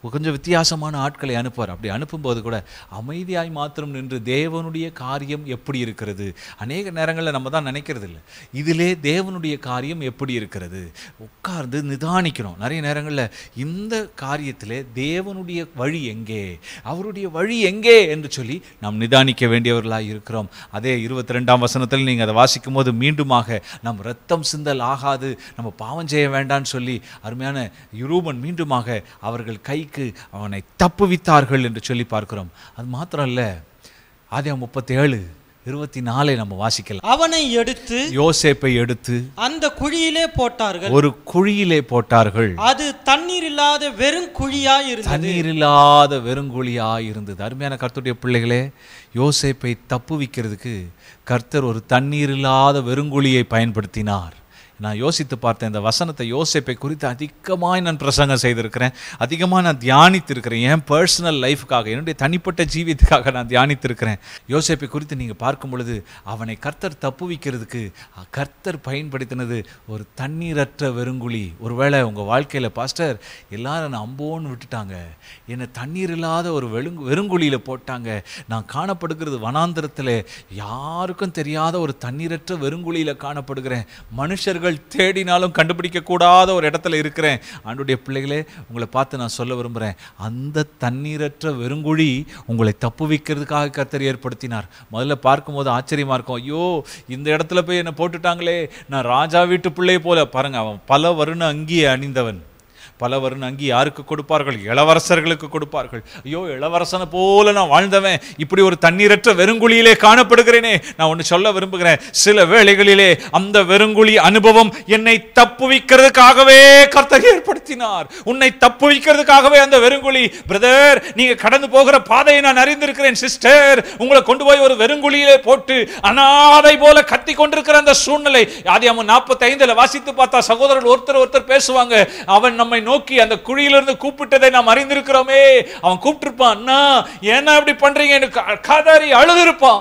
Speaker 1: கொஞ்சம் வித்தியாசமான ஆட்களை அனுப்புவார் அப்படி அனுப்பும்போது கூட அமைதியாய் மாத்திரம் நின்று தேவனுடைய காரியம் எப்படி இருக்கிறது அநேக நேரங்களில் நம்ம தான் நினைக்கிறது இல்லை இதிலே தேவனுடைய காரியம் எப்படி இருக்கிறது உட்கார்ந்து நிதானிக்கணும் நிறைய நேரங்களில் இந்த காரியத்திலே தேவனுடைய வழி எங்கே அவருடைய வழி எங்கே என்று சொல்லி நாம் நிதானிக்க வேண்டியவர்களாக இருக்கிறோம் அதே இருபத்தி ரெண்டாம் வசனத்தில் நீங்கள் அதை வாசிக்கும் போது மீண்டுமாக நம் ரத்தம் சிந்தல் ஆகாது நம்ம பாவம் செய்ய வேண்டாம்னு சொல்லி அருமையான யூரூபன் மீண்டுமாக அவர்கள் கைக்கு அவனை தப்புவித்தார்கள் என்று சொல்லி பார்க்கிறோம் அது மாத்திரம் இல்லை ஆதியா முப்பத்தி ஏழு இருபத்தி நாலை நம்ம வாசிக்கலாம்
Speaker 3: அவனை எடுத்து
Speaker 1: யோசேப்பை எடுத்து
Speaker 3: அந்த குழியிலே போட்டார்கள்
Speaker 1: ஒரு குழியிலே போட்டார்கள்
Speaker 3: அது தண்ணீர் இல்லாத வெறும் குழியாய் இருந்தது
Speaker 1: தண்ணீர் இல்லாத வெறுங்குழியா இருந்தது அருமையான கர்த்தருடைய பிள்ளைகளே யோசேப்பை தப்புவிக்கிறதுக்கு கர்த்தர் ஒரு தண்ணீர் இல்லாத வெறுங்குழியை பயன்படுத்தினார் நான் யோசித்து பார்த்தேன் இந்த வசனத்தை யோசேப்பை குறித்து அதிகமாய் நான் பிரசங்கம் செய்திருக்கிறேன் அதிகமாக நான் தியானித்திருக்கிறேன் என் பர்சனல் லைஃப்காக என்னுடைய தனிப்பட்ட ஜீவியத்துக்காக நான் தியானித்திருக்கிறேன் யோசேப்பை குறித்து நீங்கள் பார்க்கும் பொழுது அவனை கர்த்தர் தப்புவிக்கிறதுக்கு கர்த்தர் பயன்படுத்தினது ஒரு தண்ணீரற்ற வெறுங்குழி ஒருவேளை உங்கள் வாழ்க்கையில் பாஸ்டர் எல்லாரும் என்னை அம்போன்னு விட்டுட்டாங்க என்னை தண்ணீர் இல்லாத ஒரு வெறுங்கு வெறுங்குழியில் போட்டாங்க நான் காணப்படுகிறது வனாந்திரத்தில் யாருக்கும் தெரியாத ஒரு தண்ணீரற்ற வெறுங்குழியில் காணப்படுகிறேன் மனுஷர்கள் தேடினாலும் கண்டுபிடிக்க கூடாத ஒரு இடத்துல இருக்கிறேன் ஆண்டுடைய பிள்ளைகளே உங்களை பார்த்து நான் சொல்ல விரும்புகிறேன் அந்த தண்ணீரற்ற வெறுங்குழி உங்களை தப்புவிக்கிறதுக்காக கர்த்தர் ஏற்படுத்தினார் முதல்ல பார்க்கும்போது ஆச்சரியமா இருக்கும் ஐயோ இந்த இடத்துல போய் என்னை போட்டுட்டாங்களே நான் ராஜா வீட்டு பிள்ளை போல பாருங்க அவன் பல வருண அங்கியை அணிந்தவன் பல வருண அங்கி யாருக்கு கொடுப்பார்கள் இளவரசர்களுக்கு கொடுப்பார்கள் ஐயோ இளவரசனை போல நான் வாழ்ந்தவன் இப்படி ஒரு தண்ணீரற்ற வெறுங்குழியிலே காணப்படுகிறேனே நான் ஒன்று சொல்ல விரும்புகிறேன் சில வேளைகளிலே அந்த வெறுங்குழி அனுபவம் என்னை தப்புவிக்கிறதுக்காகவே கர்த்தர் ஏற்படுத்தினார் உன்னை தப்புவிக்கிறதுக்காகவே அந்த வெறுங்குழி பிரதர் நீங்க கடந்து போகிற பாதையை நான் அறிந்திருக்கிறேன் சிஸ்டர் உங்களை கொண்டு போய் ஒரு வெறுங்குழியிலே போட்டு அனாதை போல கத்தி கொண்டிருக்கிற அந்த சூழ்நிலை ஆதியாமம் நாற்பத்தி ஐந்துல வாசித்து பார்த்தா சகோதரர்கள் ஒருத்தர் ஒருத்தர் பேசுவாங்க அவன் நம்மை நோக்கி அந்த குழியிலிருந்து கூப்பிட்டதை நாம் அறிந்திருக்கிறோமே அவன் கூப்பிட்டிருப்பான் அண்ணா ஏன்னா இப்படி பண்றீங்க எனக்கு காதாரி அழுதிருப்பான்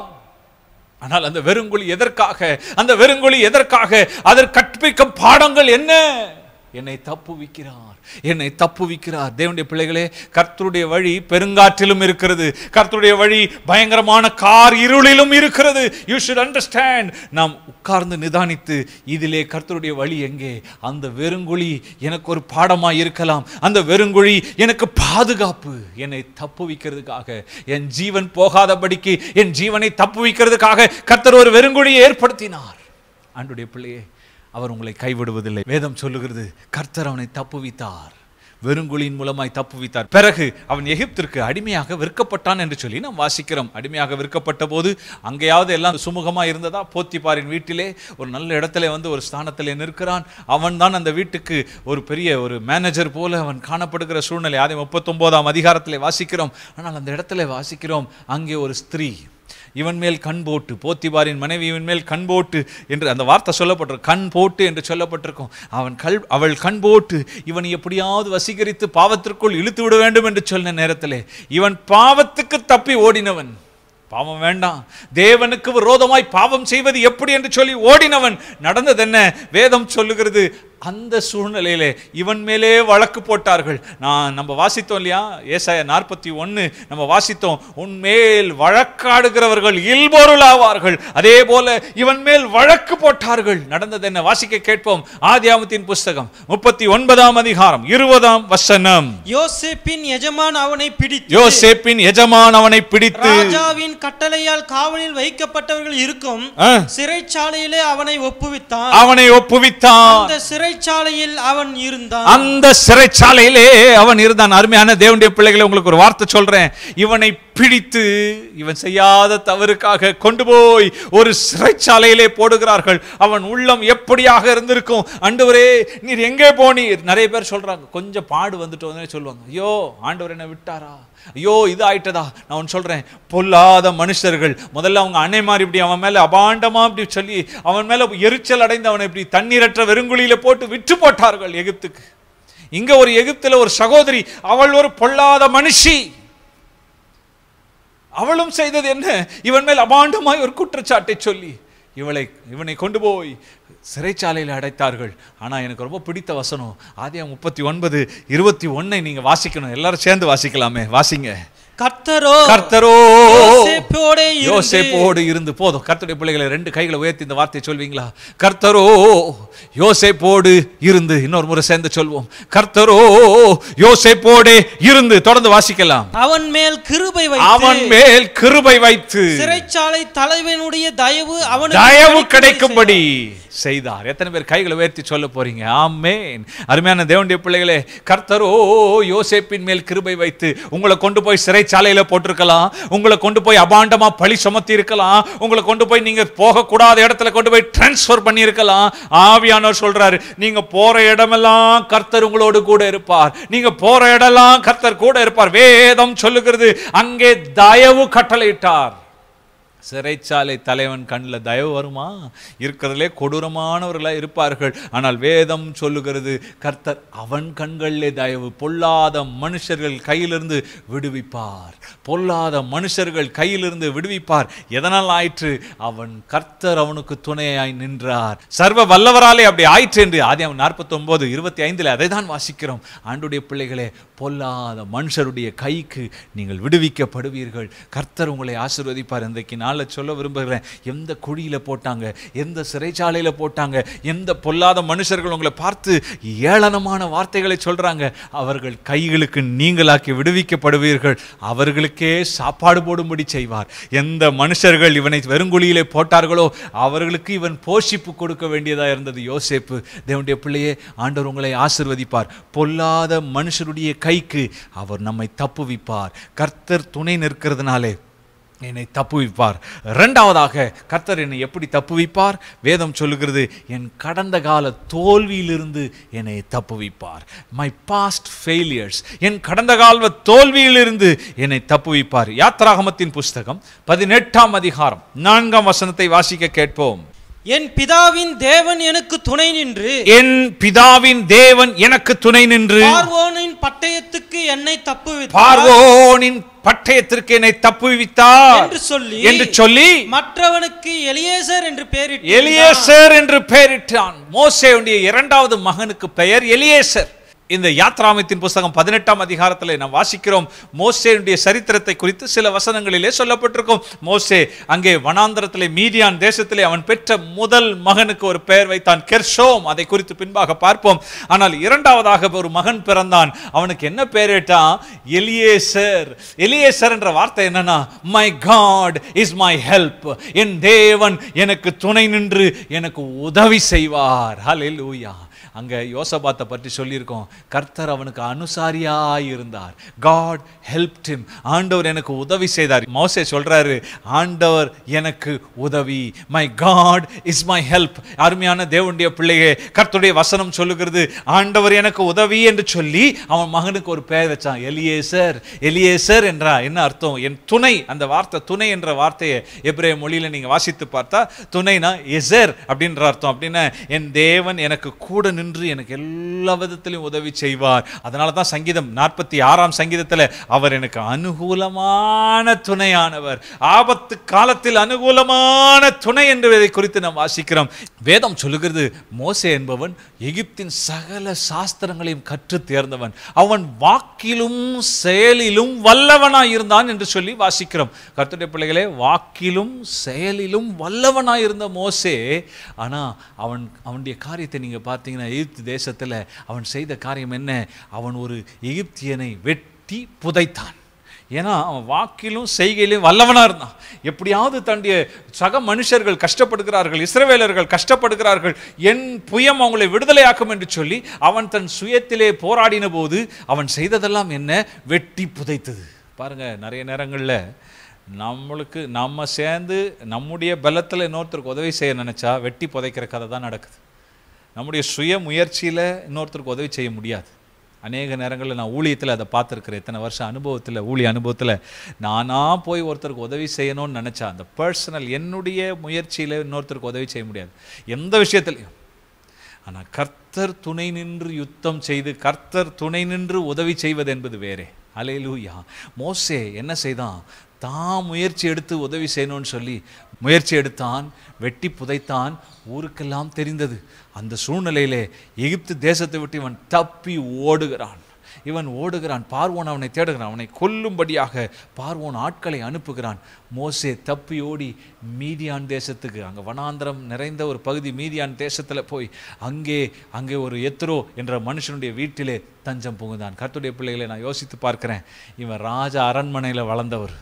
Speaker 1: ஆனால் அந்த வெறுங்குழி எதற்காக அந்த வெறுங்குழி எதற்காக அதற்கு கற்பிக்கும் பாடங்கள் என்ன என்னை தப்புவிக்கிறார் என்னை தப்புவிக்கிறார் தேவனுடைய பிள்ளைகளே கர்த்தருடைய வழி பெருங்காற்றிலும் இருக்கிறது கர்த்தருடைய வழி பயங்கரமான கார் இருளிலும் இருக்கிறது யூ ஷுட் அண்டர்ஸ்டாண்ட் நாம் உட்கார்ந்து நிதானித்து இதிலே கர்த்தருடைய வழி எங்கே அந்த வெறுங்குழி எனக்கு ஒரு பாடமாய் இருக்கலாம் அந்த வெறுங்குழி எனக்கு பாதுகாப்பு என்னை தப்புவிக்கிறதுக்காக என் ஜீவன் போகாதபடிக்கு என் ஜீவனை தப்புவிக்கிறதுக்காக கர்த்தர் ஒரு வெறுங்குழியை ஏற்படுத்தினார் ஆண்டுடைய பிள்ளையே அவர் உங்களை கைவிடுவதில்லை வேதம் சொல்லுகிறது கர்த்தர் அவனை தப்புவித்தார் வெறுங்குழியின் மூலமாய் தப்புவித்தார் பிறகு அவன் எகிப்திற்கு அடிமையாக விற்கப்பட்டான் என்று சொல்லி நாம் வாசிக்கிறோம் அடிமையாக விற்கப்பட்ட போது அங்கேயாவது எல்லாம் சுமூகமா இருந்ததா போத்திப்பாரின் வீட்டிலே ஒரு நல்ல இடத்துல வந்து ஒரு ஸ்தானத்தில் நிற்கிறான் அவன் தான் அந்த வீட்டுக்கு ஒரு பெரிய ஒரு மேனேஜர் போல அவன் காணப்படுகிற சூழ்நிலை அதை முப்பத்தொன்பதாம் அதிகாரத்திலே வாசிக்கிறோம் ஆனால் அந்த இடத்துல வாசிக்கிறோம் அங்கே ஒரு ஸ்திரீ இவன் மேல் கண் போட்டு போத்திபாரின் மனைவி இவன் மேல் கண் போட்டு என்று அந்த வார்த்தை சொல்லப்பட்டிருக்கும் கண் போட்டு என்று சொல்லப்பட்டிருக்கும் அவன் கல் அவள் கண் போட்டு இவன் எப்படியாவது வசீகரித்து பாவத்திற்குள் இழுத்து விட வேண்டும் என்று சொன்ன நேரத்திலே இவன் பாவத்துக்கு தப்பி ஓடினவன் பாவம் வேண்டாம் தேவனுக்கு விரோதமாய் பாவம் செய்வது எப்படி என்று சொல்லி ஓடினவன் நடந்தது என்ன வேதம் சொல்லுகிறது அந்த சூழ்நிலையிலே இவன் மேலே வழக்கு போட்டார்கள் நான் நம்ம வாசித்தோம் இல்லையா ஏசாய நாற்பத்தி ஒன்று நம்ம வாசித்தோம் உன்மேல் வழக்காடுகிறவர்கள் இல்பொருளாவார்கள் அதே போல இவன் மேல் வழக்கு போட்டார்கள் நடந்தது என்ன வாசிக்க கேட்போம் ஆதியாமத்தின் புஸ்தகம் முப்பத்தி ஒன்பதாம் அதிகாரம் இருபதாம் வசனம்
Speaker 3: யோசேப்பின் எஜமான் அவனை பிடித்து
Speaker 1: யோசேப்பின் எஜமான் அவனை பிடித்து
Speaker 3: ராஜாவின் கட்டளையால் காவலில் வைக்கப்பட்டவர்கள் இருக்கும்
Speaker 1: ஆ,
Speaker 3: சிறைச்சாலையிலே அவனை ஒப்புவித்தான்
Speaker 1: அவனை ஒப்புவித்தான்
Speaker 3: அந்த சிறைச்சாலையில் அவன் இருந்தான்
Speaker 1: அந்த சிறைச்சாலையிலே அவன் இருந்தான் அருமையான தேவனுடைய பிள்ளைகளை உங்களுக்கு ஒரு வார்த்தை சொல்றேன் இவனை பிடித்து இவன் செய்யாத தவறுக்காக கொண்டு போய் ஒரு சிறைச்சாலையிலே போடுகிறார்கள் அவன் உள்ளம் எப்படியாக இருந்திருக்கும் ஆண்டவரே நீர் எங்கே போனீர் நிறைய பேர் சொல்றாங்க கொஞ்சம் பாடு வந்துட்டு உடனே சொல்லுவாங்க ஐயோ ஆண்டவர் என்ன விட்டாரா ஐயோ இது ஆயிட்டதா நான் ஒன்று சொல்றேன் பொல்லாத மனுஷர்கள் முதல்ல அவங்க அன்னை மாதிரி இப்படி அவன் மேல அபாண்டமா இப்படி சொல்லி அவன் மேல எரிச்சல் அடைந்து அவனை இப்படி தண்ணீரற்ற வெறுங்குழியில போட்டு விற்று போட்டார்கள் எகிப்துக்கு இங்க ஒரு எகிப்துல ஒரு சகோதரி அவள் ஒரு பொல்லாத மனுஷி அவளும் செய்தது என்ன இவன் மேல் அபாண்டமாய் ஒரு குற்றச்சாட்டை சொல்லி இவளை இவனை கொண்டு போய் சிறைச்சாலையில் அடைத்தார்கள் ஆனால் எனக்கு ரொம்ப பிடித்த வசனம் ஆதியா முப்பத்தி ஒன்பது இருபத்தி ஒன்னை நீங்கள் வாசிக்கணும் எல்லாரும் சேர்ந்து வாசிக்கலாமே வாசிங்க
Speaker 3: கர்த்தரோ
Speaker 1: கர்த்தரோ
Speaker 3: யோசேப்போடே இருந்து
Speaker 1: யோசேப்போடு இருந்து போதும் கர்த்தருடைய பிள்ளைகளை ரெண்டு கைகளை உயர்த்தி இந்த வார்த்தையை சொல்வீங்களா கர்த்தரோ யோசேப்போடு இருந்து இன்னொரு முறை சேர்ந்து சொல்வோம் கர்த்தரோ யோசேப்போடே இருந்து தொடர்ந்து வாசிக்கலாம்
Speaker 3: அவன் மேல் கிருபை
Speaker 1: அவன்
Speaker 3: வைத்து
Speaker 1: மேல் கிருபை வைத்து
Speaker 3: சிறைச்சாலை தலைவனுடைய தயவு அவனுக்கு
Speaker 1: தயவு
Speaker 3: கிடைக்கும்படி
Speaker 1: கிடைக்கும்படி செய்தார் எத்தனை பேர் கைகளை உயர்த்தி சொல்ல போறீங்க ஆமென் அருமையான தேவனுடைய பிள்ளைகளே கர்த்தரோ யோசேப்பின் மேல் கிருபை வைத்து உங்களை கொண்டு போய் சிறைச்சாலையில போட்டிருக்கலாம் உங்களை கொண்டு போய் அபாண்டமா பழி சுமத்தி இருக்கலாம் உங்களை கொண்டு போய் நீங்க போகக்கூடாத இடத்துல கொண்டு போய் டிரான்ஸ்ஃபர் பண்ணியிருக்கலாம் ஆவியானவர் சொல்றாரு நீங்க போற இடமெல்லாம் கர்த்தர் உங்களோடு கூட இருப்பார் நீங்க போற இடமெல்லாம் கர்த்தர் கூட இருப்பார் வேதம் சொல்லுகிறது அங்கே தயவு கட்டளையிட்டார் சிறைச்சாலை தலைவன் கண்ணில் தயவு வருமா இருக்கிறதுலே கொடூரமானவர்களாக இருப்பார்கள் ஆனால் வேதம் சொல்லுகிறது கர்த்தர் அவன் கண்களிலே தயவு பொல்லாத மனுஷர்கள் கையிலிருந்து விடுவிப்பார் பொல்லாத மனுஷர்கள் கையிலிருந்து விடுவிப்பார் எதனால் ஆயிற்று அவன் கர்த்தர் அவனுக்கு துணையாய் நின்றார் சர்வ வல்லவராலே அப்படி ஆயிற்று என்று ஆதி நாற்பத்தி ஒன்பது இருபத்தி ஐந்தில் அதை தான் வாசிக்கிறோம் ஆண்டுடைய பிள்ளைகளே பொல்லாத மனுஷருடைய கைக்கு நீங்கள் விடுவிக்கப்படுவீர்கள் கர்த்தர் உங்களை ஆசீர்வதிப்பார் இன்றைக்கு நாளில் சொல்ல விரும்புகிறேன் எந்த குழியில் போட்டாங்க எந்த சிறைச்சாலையில் போட்டாங்க எந்த பொல்லாத மனுஷர்கள் உங்களை பார்த்து ஏளனமான வார்த்தைகளை சொல்றாங்க அவர்கள் கைகளுக்கு நீங்களாக்கி விடுவிக்கப்படுவீர்கள் அவர்களுக்கே சாப்பாடு போடும்படி செய்வார் எந்த மனுஷர்கள் இவனை வெறுங்குழியிலே போட்டார்களோ அவர்களுக்கு இவன் போஷிப்பு கொடுக்க வேண்டியதா இருந்தது யோசேப்பு தேவனுடைய பிள்ளையே ஆண்டவர் உங்களை ஆசிர்வதிப்பார் பொல்லாத மனுஷருடைய கைக்கு அவர் நம்மை தப்புவிப்பார் கர்த்தர் துணை நிற்கிறதுனாலே என்னை தப்புவிப்பார் இரண்டாவதாக கர்த்தர் என்னை எப்படி தப்புவிப்பார் வேதம் சொல்லுகிறது என் கடந்த கால தோல்வியிலிருந்து என்னை தப்புவிப்பார் மை பாஸ்ட் ஃபெயிலியர்ஸ் என் கடந்த கால தோல்வியிலிருந்து என்னை தப்புவிப்பார் யாத்ராகமத்தின் புஸ்தகம் பதினெட்டாம் அதிகாரம் நான்காம் வசனத்தை வாசிக்க கேட்போம்
Speaker 3: என் பிதாவின் தேவன் எனக்கு துணை நின்று
Speaker 1: என் பிதாவின் தேவன் எனக்கு துணை நின்று
Speaker 3: பார்வோனின் பட்டயத்துக்கு என்னை தப்புவித்தார்
Speaker 1: பார்வோனின் பட்டயத்திற்கு என்னை தப்புவித்தார்
Speaker 3: என்று சொல்லி
Speaker 1: என்று சொல்லி
Speaker 3: மற்றவனுக்கு எலியேசர் என்று பெயரிட்டு
Speaker 1: எலியேசர் என்று பெயரிட்டான் மோசேயுடைய இரண்டாவது மகனுக்கு பெயர் எலியேசர் இந்த யாத்ராமத்தின் புஸ்தகம் பதினெட்டாம் அதிகாரத்தில் நாம் வாசிக்கிறோம் மோசேனுடைய சரித்திரத்தை குறித்து சில வசனங்களிலே சொல்லப்பட்டிருக்கும் மோசே அங்கே வனாந்தரத்திலே மீதியான் தேசத்திலே அவன் பெற்ற முதல் மகனுக்கு ஒரு பெயர் வைத்தான் கெர்ஷோம் அதை குறித்து பின்பாக பார்ப்போம் ஆனால் இரண்டாவதாக ஒரு மகன் பிறந்தான் அவனுக்கு என்ன பெயரிட்டான் எலியேசர் எலியேசர் என்ற வார்த்தை என்னன்னா my God is my help என் தேவன் எனக்கு துணை நின்று எனக்கு உதவி செய்வார் ஹalleluya அங்க யோசபாத்தை பற்றி சொல்லியிருக்கோம் கர்த்தர் அவனுக்கு அனுசாரியாய் இருந்தார் காட் ஹெல்ப்ட் him ஆண்டவர் எனக்கு உதவி செய்தார் மோசே சொல்றாரு ஆண்டவர் எனக்கு உதவி my God is my help அருமையான தேவனுடைய பிள்ளையே கர்த்தருடைய வசனம் சொல்லுகிறது ஆண்டவர் எனக்கு உதவி என்று சொல்லி அவன் மகனுக்கு ஒரு பெயர் வச்சான் எலியேசர் எலியேசர் என்றா என்ன அர்த்தம் என் துணை அந்த வார்த்தை துணை என்ற வார்த்தையை எபிரேய மொழியில நீங்க வாசித்து பார்த்தா துணைனா எசர் அப்படின்ற அர்த்தம் அப்படின்னா என் தேவன் எனக்கு கூட நின்று எனக்கு எல்லா விதத்திலும் உதவி செய்வார் அதனால தான் சங்கீதம் நாற்பத்தி ஆறாம் சங்கீதத்தில் அவர் எனக்கு அனுகூலமான துணையானவர் ஆபத்து காலத்தில் அனுகூலமான துணை என்று இதை குறித்து நாம் வாசிக்கிறோம் வேதம் சொல்லுகிறது மோசே என்பவன் எகிப்தின் சகல சாஸ்திரங்களையும் கற்று தேர்ந்தவன் அவன் வாக்கிலும் செயலிலும் வல்லவனாய் இருந்தான் என்று சொல்லி வாசிக்கிறோம் கர்த்தருடைய பிள்ளைகளே வாக்கிலும் செயலிலும் வல்லவனாய் இருந்த மோசே ஆனா அவன் அவனுடைய காரியத்தை நீங்க பார்த்தீங்கன்னா எகிப்து தேசத்துல அவன் செய்த காரியம் என்ன அவன் ஒரு எகிப்தியனை வெட்டி புதைத்தான் ஏன்னா அவன் வாக்கிலும் செய்கையிலும் வல்லவனா இருந்தான் எப்படியாவது தன்னுடைய சக மனுஷர்கள் கஷ்டப்படுகிறார்கள் இஸ்ரவேலர்கள் கஷ்டப்படுகிறார்கள் என் புயம் அவங்களை விடுதலையாக்கும் என்று சொல்லி அவன் தன் சுயத்திலே போராடின போது அவன் செய்ததெல்லாம் என்ன வெட்டி புதைத்தது பாருங்க நிறைய நேரங்களில் நம்மளுக்கு நம்ம சேர்ந்து நம்முடைய பலத்தில் இன்னொருத்தருக்கு உதவி செய்ய நினைச்சா வெட்டி புதைக்கிற கதை தான் நடக்குது நம்முடைய சுய முயற்சியில் இன்னொருத்தருக்கு உதவி செய்ய முடியாது அநேக நேரங்களில் நான் ஊழியத்தில் அதை பார்த்துருக்கிறேன் எத்தனை வருஷம் அனுபவத்தில் ஊழிய அனுபவத்தில் நானாக போய் ஒருத்தருக்கு உதவி செய்யணும்னு நினச்சா அந்த பர்சனல் என்னுடைய முயற்சியில் இன்னொருத்தருக்கு உதவி செய்ய முடியாது எந்த விஷயத்துலையும் ஆனால் கர்த்தர் துணை நின்று யுத்தம் செய்து கர்த்தர் துணை நின்று உதவி செய்வது என்பது வேறே அலையிலூயா மோசே என்ன செய்தான் தான் முயற்சி எடுத்து உதவி செய்யணும்னு சொல்லி முயற்சி எடுத்தான் வெட்டி புதைத்தான் ஊருக்கெல்லாம் தெரிந்தது அந்த சூழ்நிலையிலே எகிப்து தேசத்தை விட்டு இவன் தப்பி ஓடுகிறான் இவன் ஓடுகிறான் பார்வோன் அவனை தேடுகிறான் அவனை கொல்லும்படியாக பார்வோன் ஆட்களை அனுப்புகிறான் மோசே தப்பி ஓடி மீதியான் தேசத்துக்கு அங்கே வனாந்திரம் நிறைந்த ஒரு பகுதி மீதியான் தேசத்தில் போய் அங்கே அங்கே ஒரு எத்ரோ என்ற மனுஷனுடைய வீட்டிலே தஞ்சம் புகுந்தான் கர்த்தருடைய பிள்ளைகளை நான் யோசித்து பார்க்கிறேன் இவன் ராஜ அரண்மனையில் வளர்ந்தவர்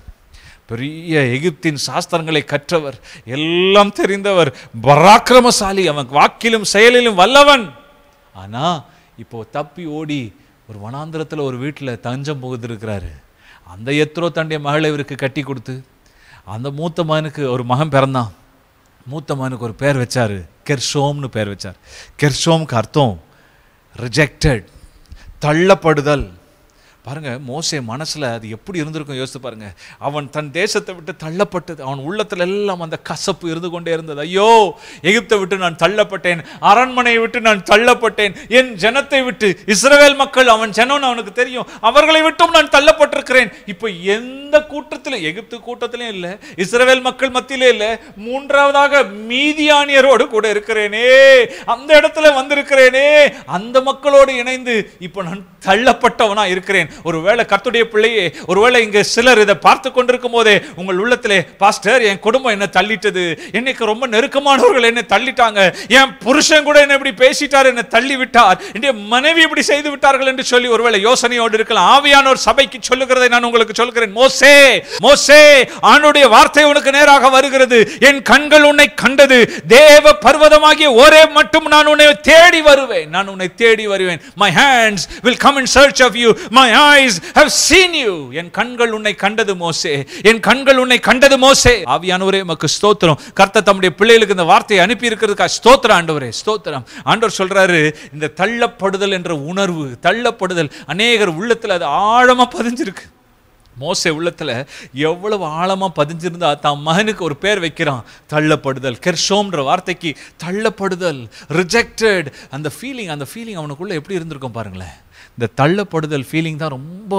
Speaker 1: பெரிய எகிப்தின் சாஸ்திரங்களை கற்றவர் எல்லாம் தெரிந்தவர் பராக்கிரமசாலி அவன் வாக்கிலும் செயலிலும் வல்லவன் ஆனா இப்போ தப்பி ஓடி ஒரு வனாந்திரத்தில் ஒரு வீட்டில் தஞ்சம் புகுந்திருக்கிறாரு அந்த எத்ரோ தன்னுடைய மகளை இவருக்கு கட்டி கொடுத்து அந்த மூத்த மகனுக்கு ஒரு மகன் பிறந்தான் மூத்த மகனுக்கு ஒரு பேர் வச்சாரு கெர்ஷோம்னு பேர் வச்சார் கெர்ஷோம்க்கு அர்த்தம் ரிஜெக்டட் தள்ளப்படுதல் பாருங்க மோசே மனசுல அது எப்படி இருந்திருக்கும் யோசித்து பாருங்க அவன் தன் தேசத்தை விட்டு தள்ளப்பட்டது அவன் உள்ளத்துல எல்லாம் அந்த கசப்பு இருந்து கொண்டே இருந்தது ஐயோ எகிப்தை விட்டு நான் தள்ளப்பட்டேன் அரண்மனையை விட்டு நான் தள்ளப்பட்டேன் என் ஜனத்தை விட்டு இஸ்ரவேல் மக்கள் அவன் ஜனம்னு அவனுக்கு தெரியும் அவர்களை விட்டும் நான் தள்ளப்பட்டிருக்கிறேன் இப்போ எந்த கூட்டத்திலும் எகிப்து கூட்டத்திலும் இல்லை இஸ்ரவேல் மக்கள் மத்தியிலே இல்லை மூன்றாவதாக மீதியானியரோடு கூட இருக்கிறேனே அந்த இடத்துல வந்திருக்கிறேனே அந்த மக்களோடு இணைந்து இப்போ நான் தள்ளப்பட்டவனா இருக்கிறேன் ஒருவேளை கர்த்தருடைய பிள்ளையே ஒருவேளை இங்க சிலர் இதை பார்த்து கொண்டிருக்கும் போதே உங்கள் உள்ளத்திலே பாஸ்டர் என் குடும்பம் என்ன தள்ளிட்டது என்னைக்கு ரொம்ப நெருக்கமானவர்கள் என்ன தள்ளிட்டாங்க என் புருஷன் கூட என்ன இப்படி பேசிட்டார் என்ன தள்ளி விட்டார் என்னுடைய மனைவி இப்படி செய்து விட்டார்கள் என்று சொல்லி ஒருவேளை யோசனையோடு இருக்கலாம் ஆவியானோர் சபைக்கு சொல்லுகிறதை நான் உங்களுக்கு சொல்கிறேன் மோசே மோசே ஆண்டுடைய வார்த்தை உனக்கு நேராக வருகிறது என் கண்கள் உன்னை கண்டது தேவ பர்வதமாகிய ஒரே மட்டும் நான் உன்னை தேடி வருவேன் நான் உன்னை தேடி வருவேன் my hands will come in search of you my eyes have seen you என் கண்கள் உன்னை கண்டது மோசே என் கண்கள் உன்னை கண்டது மோசே ஆவியானவரே உமக்கு ஸ்தோத்திரம் கர்த்தர் தம்முடைய பிள்ளைகளுக்கு இந்த வார்த்தையை அனுப்பி இருக்கிறதுக்கா ஸ்தோத்திரம் ஆண்டவரே ஸ்தோத்திரம் ஆண்டவர் சொல்றாரு இந்த தள்ளப்படுதல் என்ற உணர்வு தள்ளப்படுதல் அநேகர் உள்ளத்துல அது ஆழமா பதிஞ்சிருக்கு மோசே உள்ளத்துல எவ்வளவு ஆழமா பதிஞ்சிருந்தா தான் மகனுக்கு ஒரு பேர் வைக்கிறான் தள்ளப்படுதல் கெர்ஷோம்ன்ற வார்த்தைக்கு தள்ளப்படுதல் ரிஜெக்டட் அந்த ஃபீலிங் அந்த ஃபீலிங் அவனுக்குள்ள எப்படி இருந்திருக்கும் பாருங்களேன் இந்த தள்ளப்படுதல் ஃபீலிங் தான் ரொம்ப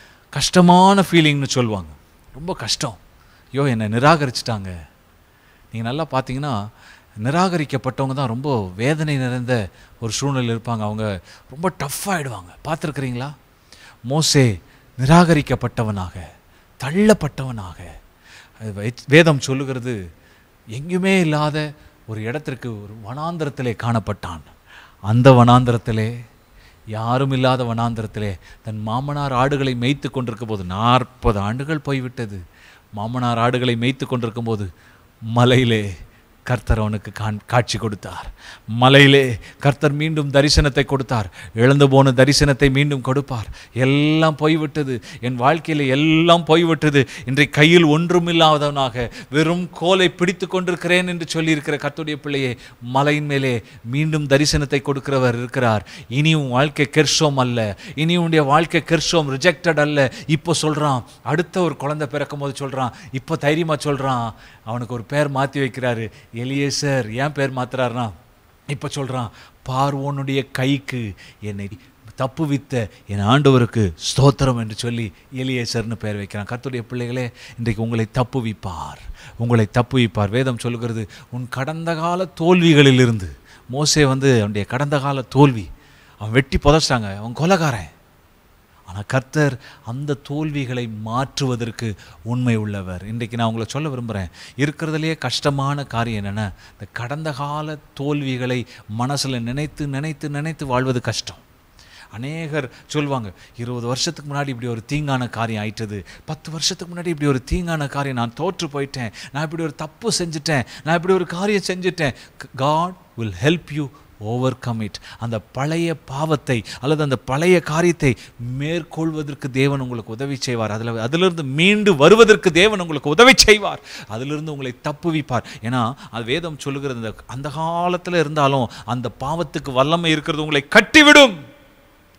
Speaker 1: கஷ்டமான ஃபீலிங்னு சொல்லுவாங்க ரொம்ப கஷ்டம் ஐயோ என்னை நிராகரிச்சிட்டாங்க நீங்கள் நல்லா பார்த்தீங்கன்னா நிராகரிக்கப்பட்டவங்க தான் ரொம்ப வேதனை நிறைந்த ஒரு சூழ்நிலை இருப்பாங்க அவங்க ரொம்ப டஃப் ஆயிடுவாங்க பார்த்துருக்குறீங்களா மோசே நிராகரிக்கப்பட்டவனாக தள்ளப்பட்டவனாக அது வை- வேதம் சொல்லுகிறது எங்குமே இல்லாத ஒரு இடத்திற்கு ஒரு வனாந்தரத்திலே காணப்பட்டான் அந்த வனாந்தரத்திலே யாரும் இல்லாத வனாந்தரத்திலே தன் மாமனார் ஆடுகளை மேய்த்து கொண்டிருக்கும் போது நாற்பது ஆண்டுகள் போய்விட்டது மாமனார் ஆடுகளை மேய்த்து கொண்டிருக்கும் போது மலையிலே கர்த்தர் அவனுக்கு காண் காட்சி கொடுத்தார் மலையிலே கர்த்தர் மீண்டும் தரிசனத்தை கொடுத்தார் இழந்து போன தரிசனத்தை மீண்டும் கொடுப்பார் எல்லாம் போய்விட்டது என் வாழ்க்கையில் எல்லாம் போய்விட்டது இன்றைக்கு கையில் ஒன்றுமில்லாதவனாக வெறும் கோலை பிடித்து கொண்டிருக்கிறேன் என்று சொல்லியிருக்கிற கர்த்தருடைய பிள்ளையே மலையின் மேலே மீண்டும் தரிசனத்தை கொடுக்கிறவர் இருக்கிறார் இனி உன் வாழ்க்கை கெர்ஷோம் அல்ல இனி உன்னுடைய வாழ்க்கை கெர்ஷோம் ரிஜெக்டட் அல்ல இப்போ சொல்றான் அடுத்த ஒரு குழந்தை பிறக்கும் போது சொல்றான் இப்போ தைரியமா சொல்றான் அவனுக்கு ஒரு பேர் மாத்தி வைக்கிறாரு எலியேசர் ஏன் பேர் மாத்துறாருனா இப்போ சொல்றான் பார்வோனுடைய கைக்கு என்னை தப்புவித்த என் ஆண்டவருக்கு ஸ்தோத்திரம் என்று சொல்லி எலியேசர்னு பெயர் வைக்கிறான் கர்த்தருடைய பிள்ளைகளே இன்றைக்கு உங்களை தப்புவிப்பார் உங்களை தப்புவிப்பார் வேதம் சொல்லுகிறது உன் கடந்த கால தோல்விகளிலிருந்து மோசே வந்து அவனுடைய கடந்த கால தோல்வி அவன் வெட்டி புதைச்சிட்டாங்க அவன் கொலகாரன் ஆனால் கர்த்தர் அந்த தோல்விகளை மாற்றுவதற்கு உண்மை உள்ளவர் இன்றைக்கு நான் உங்களை சொல்ல விரும்புகிறேன் இருக்கிறதுலையே கஷ்டமான காரியம் என்னென்னா இந்த கடந்த கால தோல்விகளை மனசில் நினைத்து நினைத்து நினைத்து வாழ்வது கஷ்டம் அநேகர் சொல்லுவாங்க இருபது வருஷத்துக்கு முன்னாடி இப்படி ஒரு தீங்கான காரியம் ஆயிட்டது பத்து வருஷத்துக்கு முன்னாடி இப்படி ஒரு தீங்கான காரியம் நான் தோற்று போயிட்டேன் நான் இப்படி ஒரு தப்பு செஞ்சுட்டேன் நான் இப்படி ஒரு காரியம் செஞ்சுட்டேன் God will help you overcome it அந்த பழைய பாவத்தை அல்லது அந்த பழைய காரியத்தை மேற்கொள்வதற்கு தேவன் உங்களுக்கு உதவி செய்வார் அதில் அதிலிருந்து மீண்டு வருவதற்கு தேவன் உங்களுக்கு உதவி செய்வார் அதிலிருந்து உங்களை தப்புவிப்பார் ஏன்னா அது வேதம் சொல்லுகிறது அந்த அந்த காலத்தில் இருந்தாலும் அந்த பாவத்துக்கு வல்லமை இருக்கிறது உங்களை கட்டிவிடும்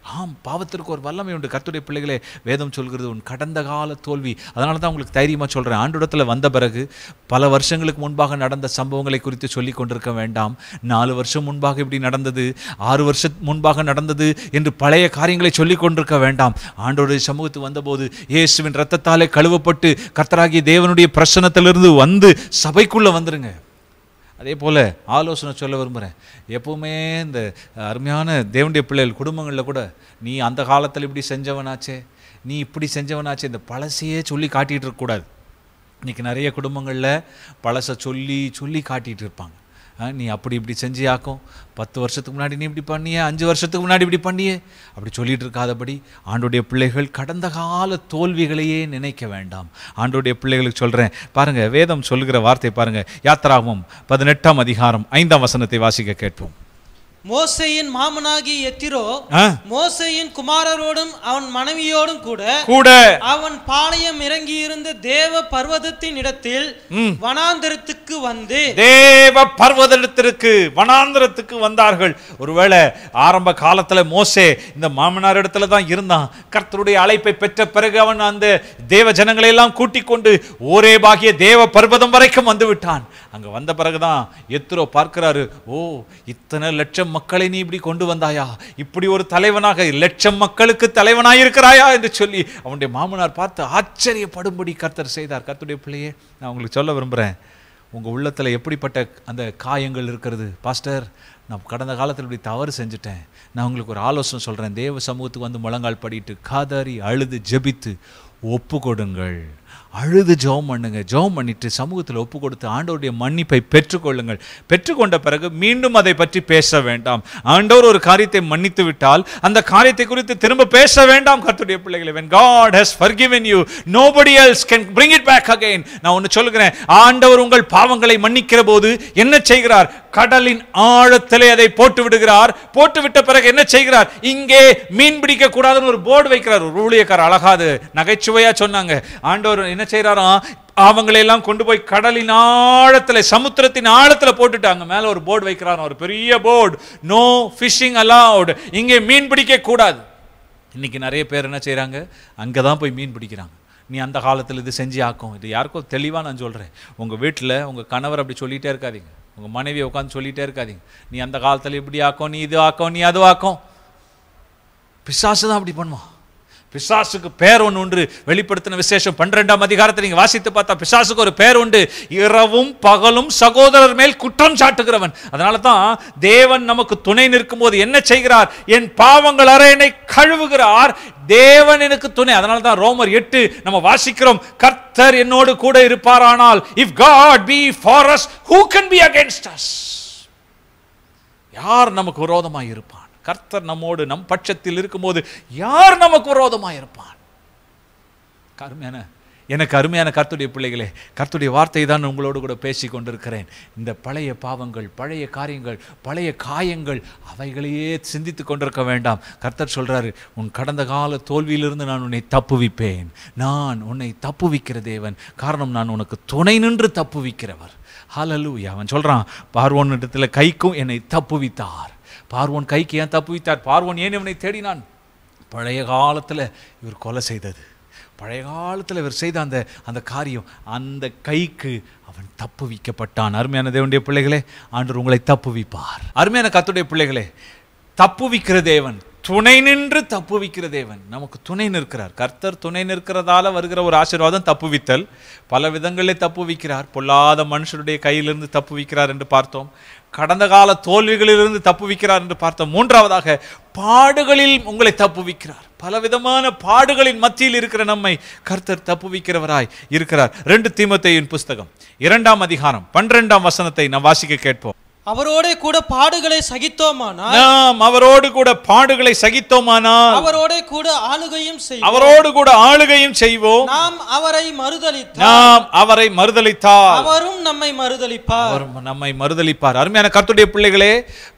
Speaker 1: ஆம் பாவத்திற்கு ஒரு வல்லமை உண்டு கர்த்தருடைய பிள்ளைகளே வேதம் சொல்கிறது உன் கடந்த கால தோல்வி அதனால தான் உங்களுக்கு தைரியமாக சொல்கிறேன் ஆண்டிடத்தில் வந்த பிறகு பல வருஷங்களுக்கு முன்பாக நடந்த சம்பவங்களை குறித்து சொல்லி கொண்டிருக்க வேண்டாம் நாலு வருஷம் முன்பாக இப்படி நடந்தது ஆறு வருஷம் முன்பாக நடந்தது என்று பழைய காரியங்களை சொல்லி கொண்டிருக்க வேண்டாம் ஆண்டோடைய சமூகத்துக்கு வந்தபோது இயேசுவின் ரத்தத்தாலே கழுவப்பட்டு கர்த்தராகிய தேவனுடைய பிரசனத்திலிருந்து வந்து சபைக்குள்ளே வந்துருங்க அதே போல் ஆலோசனை சொல்ல விரும்புகிறேன் எப்பவுமே இந்த அருமையான தேவனுடைய பிள்ளைகள் குடும்பங்களில் கூட நீ அந்த காலத்தில் இப்படி செஞ்சவனாச்சே நீ இப்படி செஞ்சவனாச்சே இந்த பழசையே சொல்லி காட்டிகிட்டு இருக்கக்கூடாது இன்றைக்கி நிறைய குடும்பங்களில் பழசை சொல்லி சொல்லி காட்டிகிட்டு இருப்பாங்க ஆ, நீ அப்படி இப்படி செஞ்சியாக்கும் பத்து வருஷத்துக்கு முன்னாடி நீ இப்படி பண்ணியே அஞ்சு வருஷத்துக்கு முன்னாடி இப்படி பண்ணியே அப்படி சொல்லிட்டு இருக்காதபடி ஆண்டுடைய பிள்ளைகள் கடந்த கால தோல்விகளையே நினைக்க வேண்டாம் ஆண்டுடைய பிள்ளைகளுக்கு சொல்கிறேன் பாருங்க வேதம் சொல்லுகிற வார்த்தை பாருங்க யாத்ராகமம் பதினெட்டாம் அதிகாரம் ஐந்தாம் வசனத்தை வாசிக்க கேட்போம்
Speaker 3: மோசேயின் மாமனாகி எத்திரோ
Speaker 1: ஆ,
Speaker 3: மோசேயின் குமாரரோடும் அவன் மனைவியோடும் கூட
Speaker 1: கூட
Speaker 3: அவன் பாளையம் இறங்கியிருந்த தேவ பர்வதத்தின் இடத்தில்
Speaker 1: ம்.
Speaker 3: வனாந்தரத்துக்கு வந்து
Speaker 1: தேவ பர்வதத்திற்கு வனாந்திரத்துக்கு வந்தார்கள் ஒருவேளை ஆரம்ப காலத்துல மோசே இந்த மாமனார் இடத்துல தான் இருந்தான் கர்த்தருடைய அழைப்பை பெற்ற பிறகு அவன் அந்த தேவ ஜனங்களை எல்லாம் கூட்டிக் கொண்டு ஒரே பாகிய தேவ பர்வதம் வரைக்கும் வந்து விட்டான் அங்க வந்த பிறகுதான் எத்திரோ பார்க்கிறாரு ஓ இத்தனை லட்சம் மக்களை நீ இப்படி கொண்டு வந்தாயா இப்படி ஒரு தலைவனாக லட்சம் மக்களுக்கு தலைவனாய் இருக்கிறாயா என்று சொல்லி அவனுடைய மாமனார் பார்த்து ஆச்சரியப்படும்படி கர்த்தர் செய்தார் கர்த்தருடைய பிள்ளையே நான் உங்களுக்கு சொல்ல விரும்புறேன் உங்க உள்ளத்துல எப்படிப்பட்ட அந்த காயங்கள் இருக்கிறது பாஸ்டர் நான் கடந்த காலத்தில் இப்படி தவறு செஞ்சுட்டேன் நான் உங்களுக்கு ஒரு ஆலோசனை சொல்றேன் தேவ சமூகத்துக்கு வந்து முழங்கால் படிட்டு காதாரி அழுது ஜெபித்து ஒப்பு கொடுங்கள் அழுது ஜெபம் பண்ணுங்க ஜெபம் பண்ணிட்டு சமூகத்தில் ஒப்பு கொடுத்து ஆண்டவருடைய மன்னிப்பை பெற்றுக்கொள்ளுங்கள் பெற்றுக்கொண்ட பிறகு மீண்டும் அதை பற்றி பேச வேண்டாம் ஆண்டவர் ஒரு காரியத்தை மன்னித்து விட்டால் அந்த காரியத்தை குறித்து திரும்ப பேச வேண்டாம் கர்த்தருடைய பிள்ளைகளை when god has forgiven you nobody else can bring it back again நான் ஒன்று சொல்லுகிறேன் ஆண்டவர் உங்கள் பாவங்களை மன்னிக்கிற போது என்ன செய்கிறார் கடலின் ஆழத்திலே அதை போட்டு விடுகிறார் போட்டு விட்ட பிறகு என்ன செய்கிறார் இங்கே மீன் பிடிக்க கூடாதுன்னு ஒரு போர்டு வைக்கிறார் ஒரு ஊழியக்காரர் அழகாது நகைச்சுவையா சொன்னாங்க ஆண்டவர் என்ன செய்யறாராம் அவங்களை எல்லாம் கொண்டு போய் கடலின் ஆழத்துல சமுத்திரத்தின் ஆழத்துல போட்டுட்டாங்க மேல ஒரு போர்டு வைக்கிறாராம் ஒரு பெரிய போர்டு நோ ஃபிஷிங் அலவுட் இங்கே மீன் பிடிக்க கூடாது இன்னைக்கு நிறைய பேர் என்ன செய்றாங்க அங்கே தான் போய் மீன் பிடிக்கிறாங்க நீ அந்த காலத்தில் இது செஞ்சு ஆக்கும் இது யாருக்கோ தெளிவாக நான் சொல்கிறேன் உங்கள் வீட்டில் உங்கள் கணவர் அப்படி சொல்லிகிட்டே இருக்காதீங்க உங்கள் மனைவியை உட்காந்து சொல்லிகிட்டே இருக்காதீங்க நீ அந்த காலத்தில் இப்படி ஆக்கும் நீ இது ஆக்கும் நீ அது ஆக்கும் பிசாசு தான் அப்படி பண்ணுவான் பிசாசுக்கு பேர் ஒன்று உண்டு வெளிப்படுத்தின விசேஷம் பன்னிரெண்டாம் அதிகாரத்தை நீங்க வாசித்து பார்த்தா பிசாசுக்கு ஒரு பேர் உண்டு இரவும் பகலும் சகோதரர் மேல் குற்றம் சாட்டுகிறவன் அதனால தான் தேவன் நமக்கு துணை நிற்கும் போது என்ன செய்கிறார் என் பாவங்கள் அறை என்னை கழுவுகிறார் தேவன் எனக்கு துணை அதனால தான் ரோமர் எட்டு நம்ம வாசிக்கிறோம் கர்த்தர் என்னோடு கூட இருப்பாரானால் if God be for us who can be against us யார் நமக்கு விரோதமாய் இருப்பான் கர்த்தர் நம்மோடு நம் பட்சத்தில் இருக்கும்போது யார் நமக்கு விரோதமாய் இருப்பான் அருமையான எனக்கு அருமையான கர்த்துடைய பிள்ளைகளே கர்த்துடைய வார்த்தை தான் உங்களோடு கூட பேசி கொண்டிருக்கிறேன் இந்த பழைய பாவங்கள் பழைய காரியங்கள் பழைய காயங்கள் அவைகளையே சிந்தித்து கொண்டிருக்க வேண்டாம் கர்த்தர் சொல்றாரு உன் கடந்த கால தோல்வியிலிருந்து நான் உன்னை தப்புவிப்பேன் நான் உன்னை தப்புவிக்கிற தேவன் காரணம் நான் உனக்கு துணை நின்று தப்புவிக்கிறவர் ஹalleluya அவன் சொல்றான் பார்வோன் இடத்துல கைக்கும் என்னை தப்புவித்தார் பார்வோன் கைக்கு ஏன் தப்புவித்தார் பார்வோன் ஏன் இவனை தேடினான் பழைய காலத்துல இவர் கொலை செய்தது பழைய காலத்துல இவர் செய்த அந்த அந்த காரியம் அந்த கைக்கு அவன் தப்புவிக்கப்பட்டான் அருமையான தேவனுடைய பிள்ளைகளே ஆண்டவர் உங்களை தப்புவிப்பார் அருமையான கத்துடைய பிள்ளைகளே தப்புவிக்கிற தேவன் துணை நின்று தப்புவிக்கிற தேவன் நமக்கு துணை நிற்கிறார் கர்த்தர் துணை நிற்கிறதால வருகிற ஒரு ஆசீர்வாதம் தப்புவித்தல் பல விதங்களில் தப்புவிக்கிறார் பொல்லாத மனுஷருடைய கையிலிருந்து தப்புவிக்கிறார் என்று பார்த்தோம் கடந்த கால தோல்விகளிலிருந்து தப்புவிக்கிறார் என்று பார்த்தோம் மூன்றாவதாக பாடுகளில் உங்களை தப்புவிக்கிறார் பலவிதமான பாடுகளின் மத்தியில் இருக்கிற நம்மை கர்த்தர் தப்புவிக்கிறவராய் இருக்கிறார் ரெண்டு தீமத்தையின் புஸ்தகம் இரண்டாம் அதிகாரம் பன்னிரெண்டாம் வசனத்தை நாம் வாசிக்க கேட்போம்
Speaker 3: அவரோட கூட பாடுகளை சகித்தோமானால்
Speaker 1: நாம் அவரோடு கூட பாடுகளை சகித்தோமானால்
Speaker 3: அவரோட கூட ஆளுகையும் செய்வோம்
Speaker 1: அவரோடு கூட ஆளுகையும் செய்வோம்
Speaker 3: நாம் அவரை மறுதலித்தால்
Speaker 1: நாம் அவரை மறுதலித்தால்
Speaker 3: அவரும் நம்மை மறுதலிப்பார்
Speaker 1: அவர் நம்மை மறுதலிப்பார் அருமையான கர்த்தருடைய பிள்ளைகளே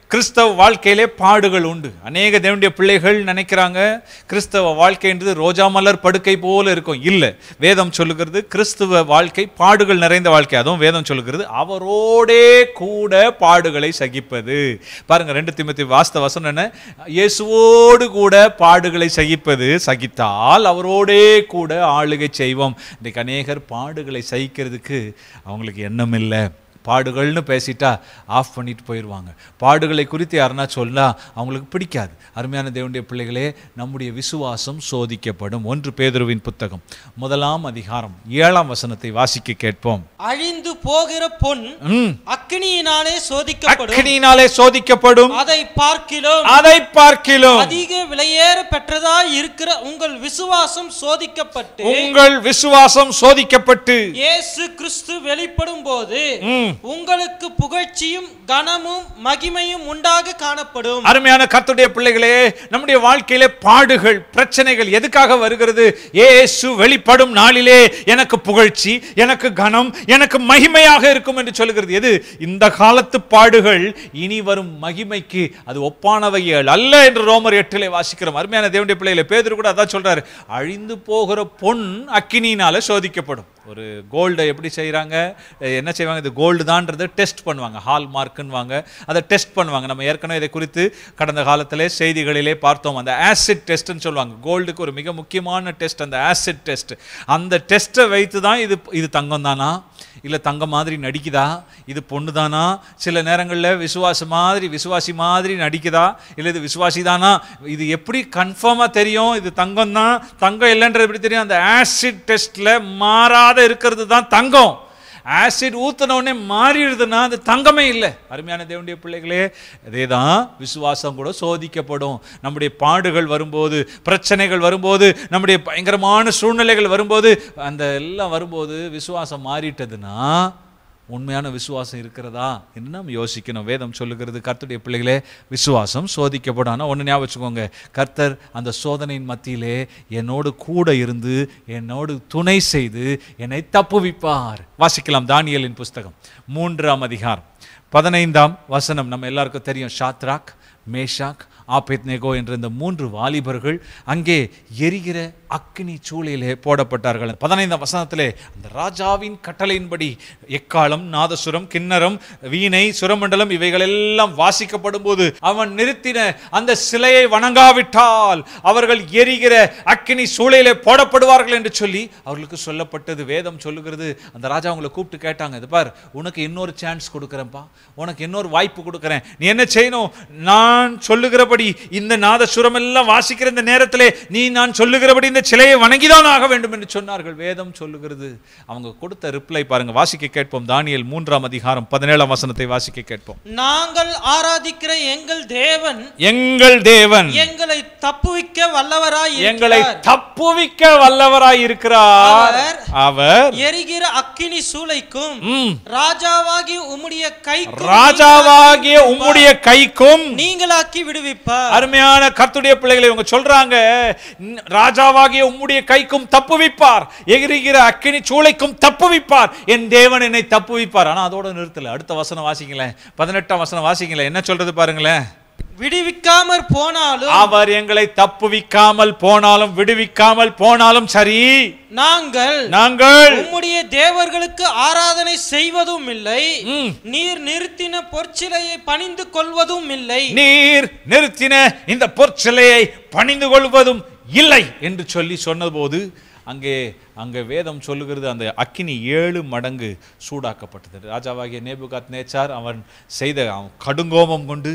Speaker 1: கிறிஸ்தவ வாழ்க்கையிலே பாடுகள் உண்டு அநேக தேவனுடைய பிள்ளைகள் நினைக்கிறாங்க கிறிஸ்தவ வாழ்க்கைன்றது ரோஜா மலர் படுக்கை போல இருக்கும் இல்லை வேதம் சொல்லுகிறது கிறிஸ்துவ வாழ்க்கை பாடுகள் நிறைந்த வாழ்க்கை அதுவும் வேதம் சொல்லுகிறது அவரோடே கூட பாடுகளை சகிப்பது பாருங்க ரெண்டு திமுத்தி வாஸ்த வசனம் என்ன இயேசுவோடு கூட பாடுகளை சகிப்பது சகித்தால் அவரோடே கூட ஆளுகை செய்வோம் இன்றைக்கு அநேகர் பாடுகளை சகிக்கிறதுக்கு அவங்களுக்கு எண்ணம் இல்லை பாடுகள்னு பேசிட்டா ஆஃப் பண்ணிட்டு போயிடுவாங்க பாடுகளை குறித்து யாருன்னா சொன்னா அவங்களுக்கு பிடிக்காது அருமையான தேவனுடைய பிள்ளைகளே நம்முடைய விசுவாசம் சோதிக்கப்படும் ஒன்று பேதுருவின் புத்தகம் முதலாம் அதிகாரம் ஏழாம் வசனத்தை வாசிக்க கேட்போம்
Speaker 3: அழிந்து போகிற பொன்
Speaker 1: ம்.
Speaker 3: அக்கினியினாலே சோதிக்கப்படும்
Speaker 1: அக்கினியினாலே சோதிக்கப்படும்
Speaker 3: அதை பார்க்கிலும்
Speaker 1: அதை பார்க்கிலும்
Speaker 3: அதிக விலையேற பெற்றதாய் இருக்கிற உங்கள் விசுவாசம் சோதிக்கப்பட்டு
Speaker 1: உங்கள் விசுவாசம் சோதிக்கப்பட்டு
Speaker 3: இயேசு கிறிஸ்து வெளிப்படும் போது
Speaker 1: ம்.
Speaker 3: உங்களுக்கு புகழ்ச்சியும் கனமும் மகிமையும் உண்டாக காணப்படும்
Speaker 1: அருமையான கர்த்தருடைய பிள்ளைகளே நம்முடைய வாழ்க்கையிலே பாடுகள் பிரச்சனைகள் எதுக்காக வருகிறது இயேசு வெளிப்படும் நாளிலே எனக்கு புகழ்ச்சி எனக்கு கனம் எனக்கு மகிமையாக இருக்கும் என்று சொல்லுகிறது எது இந்த காலத்து பாடுகள் இனி வரும் மகிமைக்கு அது ஒப்பானவைகள் அல்ல என்று ரோமர் எட்டிலே வாசிக்கிறோம் அருமையான தேவனுடைய பிள்ளைகளே பேதுரு கூட அதான் சொல்றாரு அழிந்து போகிற பொன் அக்கினியினால சோதிக்கப்படும் ஒரு கோல்டை எப்படி செய்கிறாங்க என்ன செய்வாங்க இது கோல்டு தான்றதை டெஸ்ட் பண்ணுவாங்க ஹால் மார்க்குன்னுவாங்க அதை டெஸ்ட் பண்ணுவாங்க நம்ம ஏற்கனவே இதை குறித்து கடந்த காலத்திலே செய்திகளிலே பார்த்தோம் அந்த ஆசிட் டெஸ்ட்னு சொல்லுவாங்க கோல்டுக்கு ஒரு மிக முக்கியமான டெஸ்ட் அந்த ஆசிட் டெஸ்ட் அந்த டெஸ்ட்டை வைத்து தான் இது இது தங்கம் தானா இல்லை தங்கம் மாதிரி நடிக்குதா இது பொண்ணு தானா சில நேரங்களில் விசுவாசி மாதிரி விசுவாசி மாதிரி நடிக்குதா இல்லை இது விசுவாசி தானா இது எப்படி கன்ஃபார்மாக தெரியும் இது தங்கம் தான் தங்கம் இல்லைன்றது எப்படி தெரியும் அந்த ஆசிட் டெஸ்ட்டில் மாறாத இருக்கிறது தான் தங்கம் ஆசிட் ஊற்றின உடனே மாறிடுதுன்னா அது தங்கமே இல்லை அருமையான தேவனுடைய பிள்ளைகளே அதே தான் விசுவாசம் கூட சோதிக்கப்படும் நம்முடைய பாடுகள் வரும்போது பிரச்சனைகள் வரும்போது நம்முடைய பயங்கரமான சூழ்நிலைகள் வரும்போது அந்த எல்லாம் வரும்போது விசுவாசம் மாறிட்டதுன்னா உண்மையான விசுவாசம் இருக்கிறதா என்று நாம் யோசிக்கணும் வேதம் சொல்லுகிறது கர்த்தருடைய பிள்ளைகளே விசுவாசம் சோதிக்கப்படும் ஆனால் ஒன்று ஞாபகம் வச்சுக்கோங்க கர்த்தர் அந்த சோதனையின் மத்தியிலே என்னோடு கூட இருந்து என்னோடு துணை செய்து என்னை தப்புவிப்பார் வாசிக்கலாம் தானியலின் புஸ்தகம் மூன்றாம் அதிகாரம் பதினைந்தாம் வசனம் நம்ம எல்லாருக்கும் தெரியும் ஷாத்ராக் மேஷாக் ஆபேத்நேகோ என்ற இந்த மூன்று வாலிபர்கள் அங்கே எரிகிற அக்னி சூளையிலே போடப்பட்டார்கள் பதினைந்தாம் வசனத்திலே அந்த ராஜாவின் கட்டளையின்படி எக்காலம் நாதசுரம் கிண்ணறம் வீணை சுரமண்டலம் இவைகள் எல்லாம் வாசிக்கப்படும் போது அவன் நிறுத்தின அந்த சிலையை வணங்காவிட்டால் அவர்கள் எரிகிற அக்கினி சூளையிலே போடப்படுவார்கள் என்று சொல்லி அவர்களுக்கு சொல்லப்பட்டது வேதம் சொல்லுகிறது அந்த ராஜா அவங்களை கூப்பிட்டு கேட்டாங்க இது பார் உனக்கு இன்னொரு சான்ஸ் கொடுக்குறேன்ப்பா உனக்கு இன்னொரு வாய்ப்பு கொடுக்குறேன் நீ என்ன செய்யணும் நான் சொல்லுகிறபடி இந்த நாதசுரம் எல்லாம் வாசிக்கிற இந்த நேரத்திலே நீ நான் சொல்லுகிறபடி இந்த சிலையை வணங்கிதான் ஆக வேண்டும் என்று சொன்னார்கள் வேதம் சொல்லுகிறது அவங்க கொடுத்த ரிப்ளை பாருங்க வாசிக்க கேட்போம் தானியல் மூன்றாம் அதிகாரம் பதினேழாம் வசனத்தை வாசிக்க கேட்போம்
Speaker 3: நாங்கள் ஆராதிக்கிற எங்கள் தேவன்
Speaker 1: எங்கள் தேவன்
Speaker 3: எங்களை தப்புவிக்க வல்லவராய்
Speaker 1: எங்களை
Speaker 3: இருக்கிறார்.
Speaker 1: தப்புவிக்க வல்லவராய் இருக்கிறார்
Speaker 3: அவர்
Speaker 1: அவர்
Speaker 3: எரிகிற அக்கினி சூளைக்கும்
Speaker 1: ம்,
Speaker 3: ராஜாவாகி உம்முடைய கை
Speaker 1: ராஜாவாகிய உம்முடைய கைக்கும்
Speaker 3: நீங்களாக்கி விடுவிப்பார்
Speaker 1: அருமையான கர்த்துடைய பிள்ளைகளை இவங்க சொல்றாங்க "ந- ராஜாவாகிய உம்முடைய கைக்கும் தப்புவிப்பார் எகிரிகிற அக்கினி சூளைக்கும் தப்புவிப்பார் என் தேவன் என்னை தப்புவிப்பார் ஆனா அதோட நிறுத்தல அடுத்த வசனம் வாசிங்களேன் பதினெட்டாம் வசனம் வாசிங்களேன் என்ன சொல்றது பாருங்களேன்
Speaker 3: விடுவிக்காமற் போனாலும்
Speaker 1: அவர் எங்களை தப்புவிக்காமல் போனாலும் விடுவிக்காமல் போனாலும் சரி
Speaker 3: நாங்கள்
Speaker 1: நாங்கள்
Speaker 3: உம்முடைய தேவர்களுக்கு ஆராதனை செய்வதும் இல்லை
Speaker 1: ம்.
Speaker 3: நீர் நிறுத்தின பொற்சிலையை பணிந்து கொள்வதும் இல்லை
Speaker 1: நீர் நிறுத்தின இந்த பொற்சிலையை பணிந்து கொள்வதும் இல்லை என்று சொல்லி சொன்னபோது அங்கே அங்கே வேதம் சொல்லுகிறது அந்த அக்கினி ஏழு மடங்கு சூடாக்கப்பட்டது ராஜாவாகிய நேபுகாத் நேச்சார் அவன் செய்த அவன் கடுங்கோபம் கொண்டு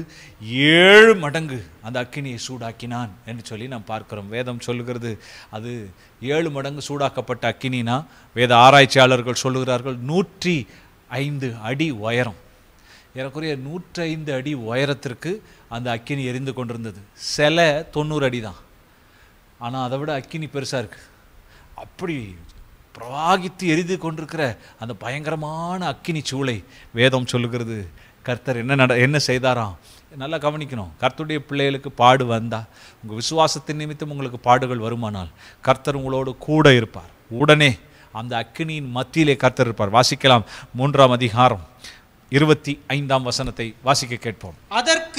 Speaker 1: ஏழு மடங்கு அந்த அக்கினியை சூடாக்கினான் என்று சொல்லி நாம் பார்க்கிறோம் வேதம் சொல்லுகிறது அது ஏழு மடங்கு சூடாக்கப்பட்ட அக்கினினா வேத ஆராய்ச்சியாளர்கள் சொல்லுகிறார்கள் நூற்றி ஐந்து அடி உயரம் ஏறக்குறைய நூற்றைந்து அடி உயரத்திற்கு அந்த அக்கினி எரிந்து கொண்டிருந்தது சிலை தொண்ணூறு அடி தான் ஆனால் அதை விட அக்கினி பெருசாக இருக்கு அப்படி பிரவாகித்து எரிந்து கொண்டிருக்கிற அந்த பயங்கரமான அக்கினி சூளை வேதம் சொல்லுகிறது கர்த்தர் என்ன நட என்ன செய்தாராம் நல்லா கவனிக்கணும் கர்த்தருடைய பிள்ளைகளுக்கு பாடு வந்தா உங்கள் விசுவாசத்தின் நிமித்தம் உங்களுக்கு பாடுகள் வருமானால் கர்த்தர் உங்களோடு கூட இருப்பார் உடனே அந்த அக்கினியின் மத்தியிலே கர்த்தர் இருப்பார் வாசிக்கலாம் மூன்றாம் அதிகாரம் இருபத்தி ஐந்தாம் வசனத்தை வாசிக்க கேட்போம்
Speaker 3: அதற்கு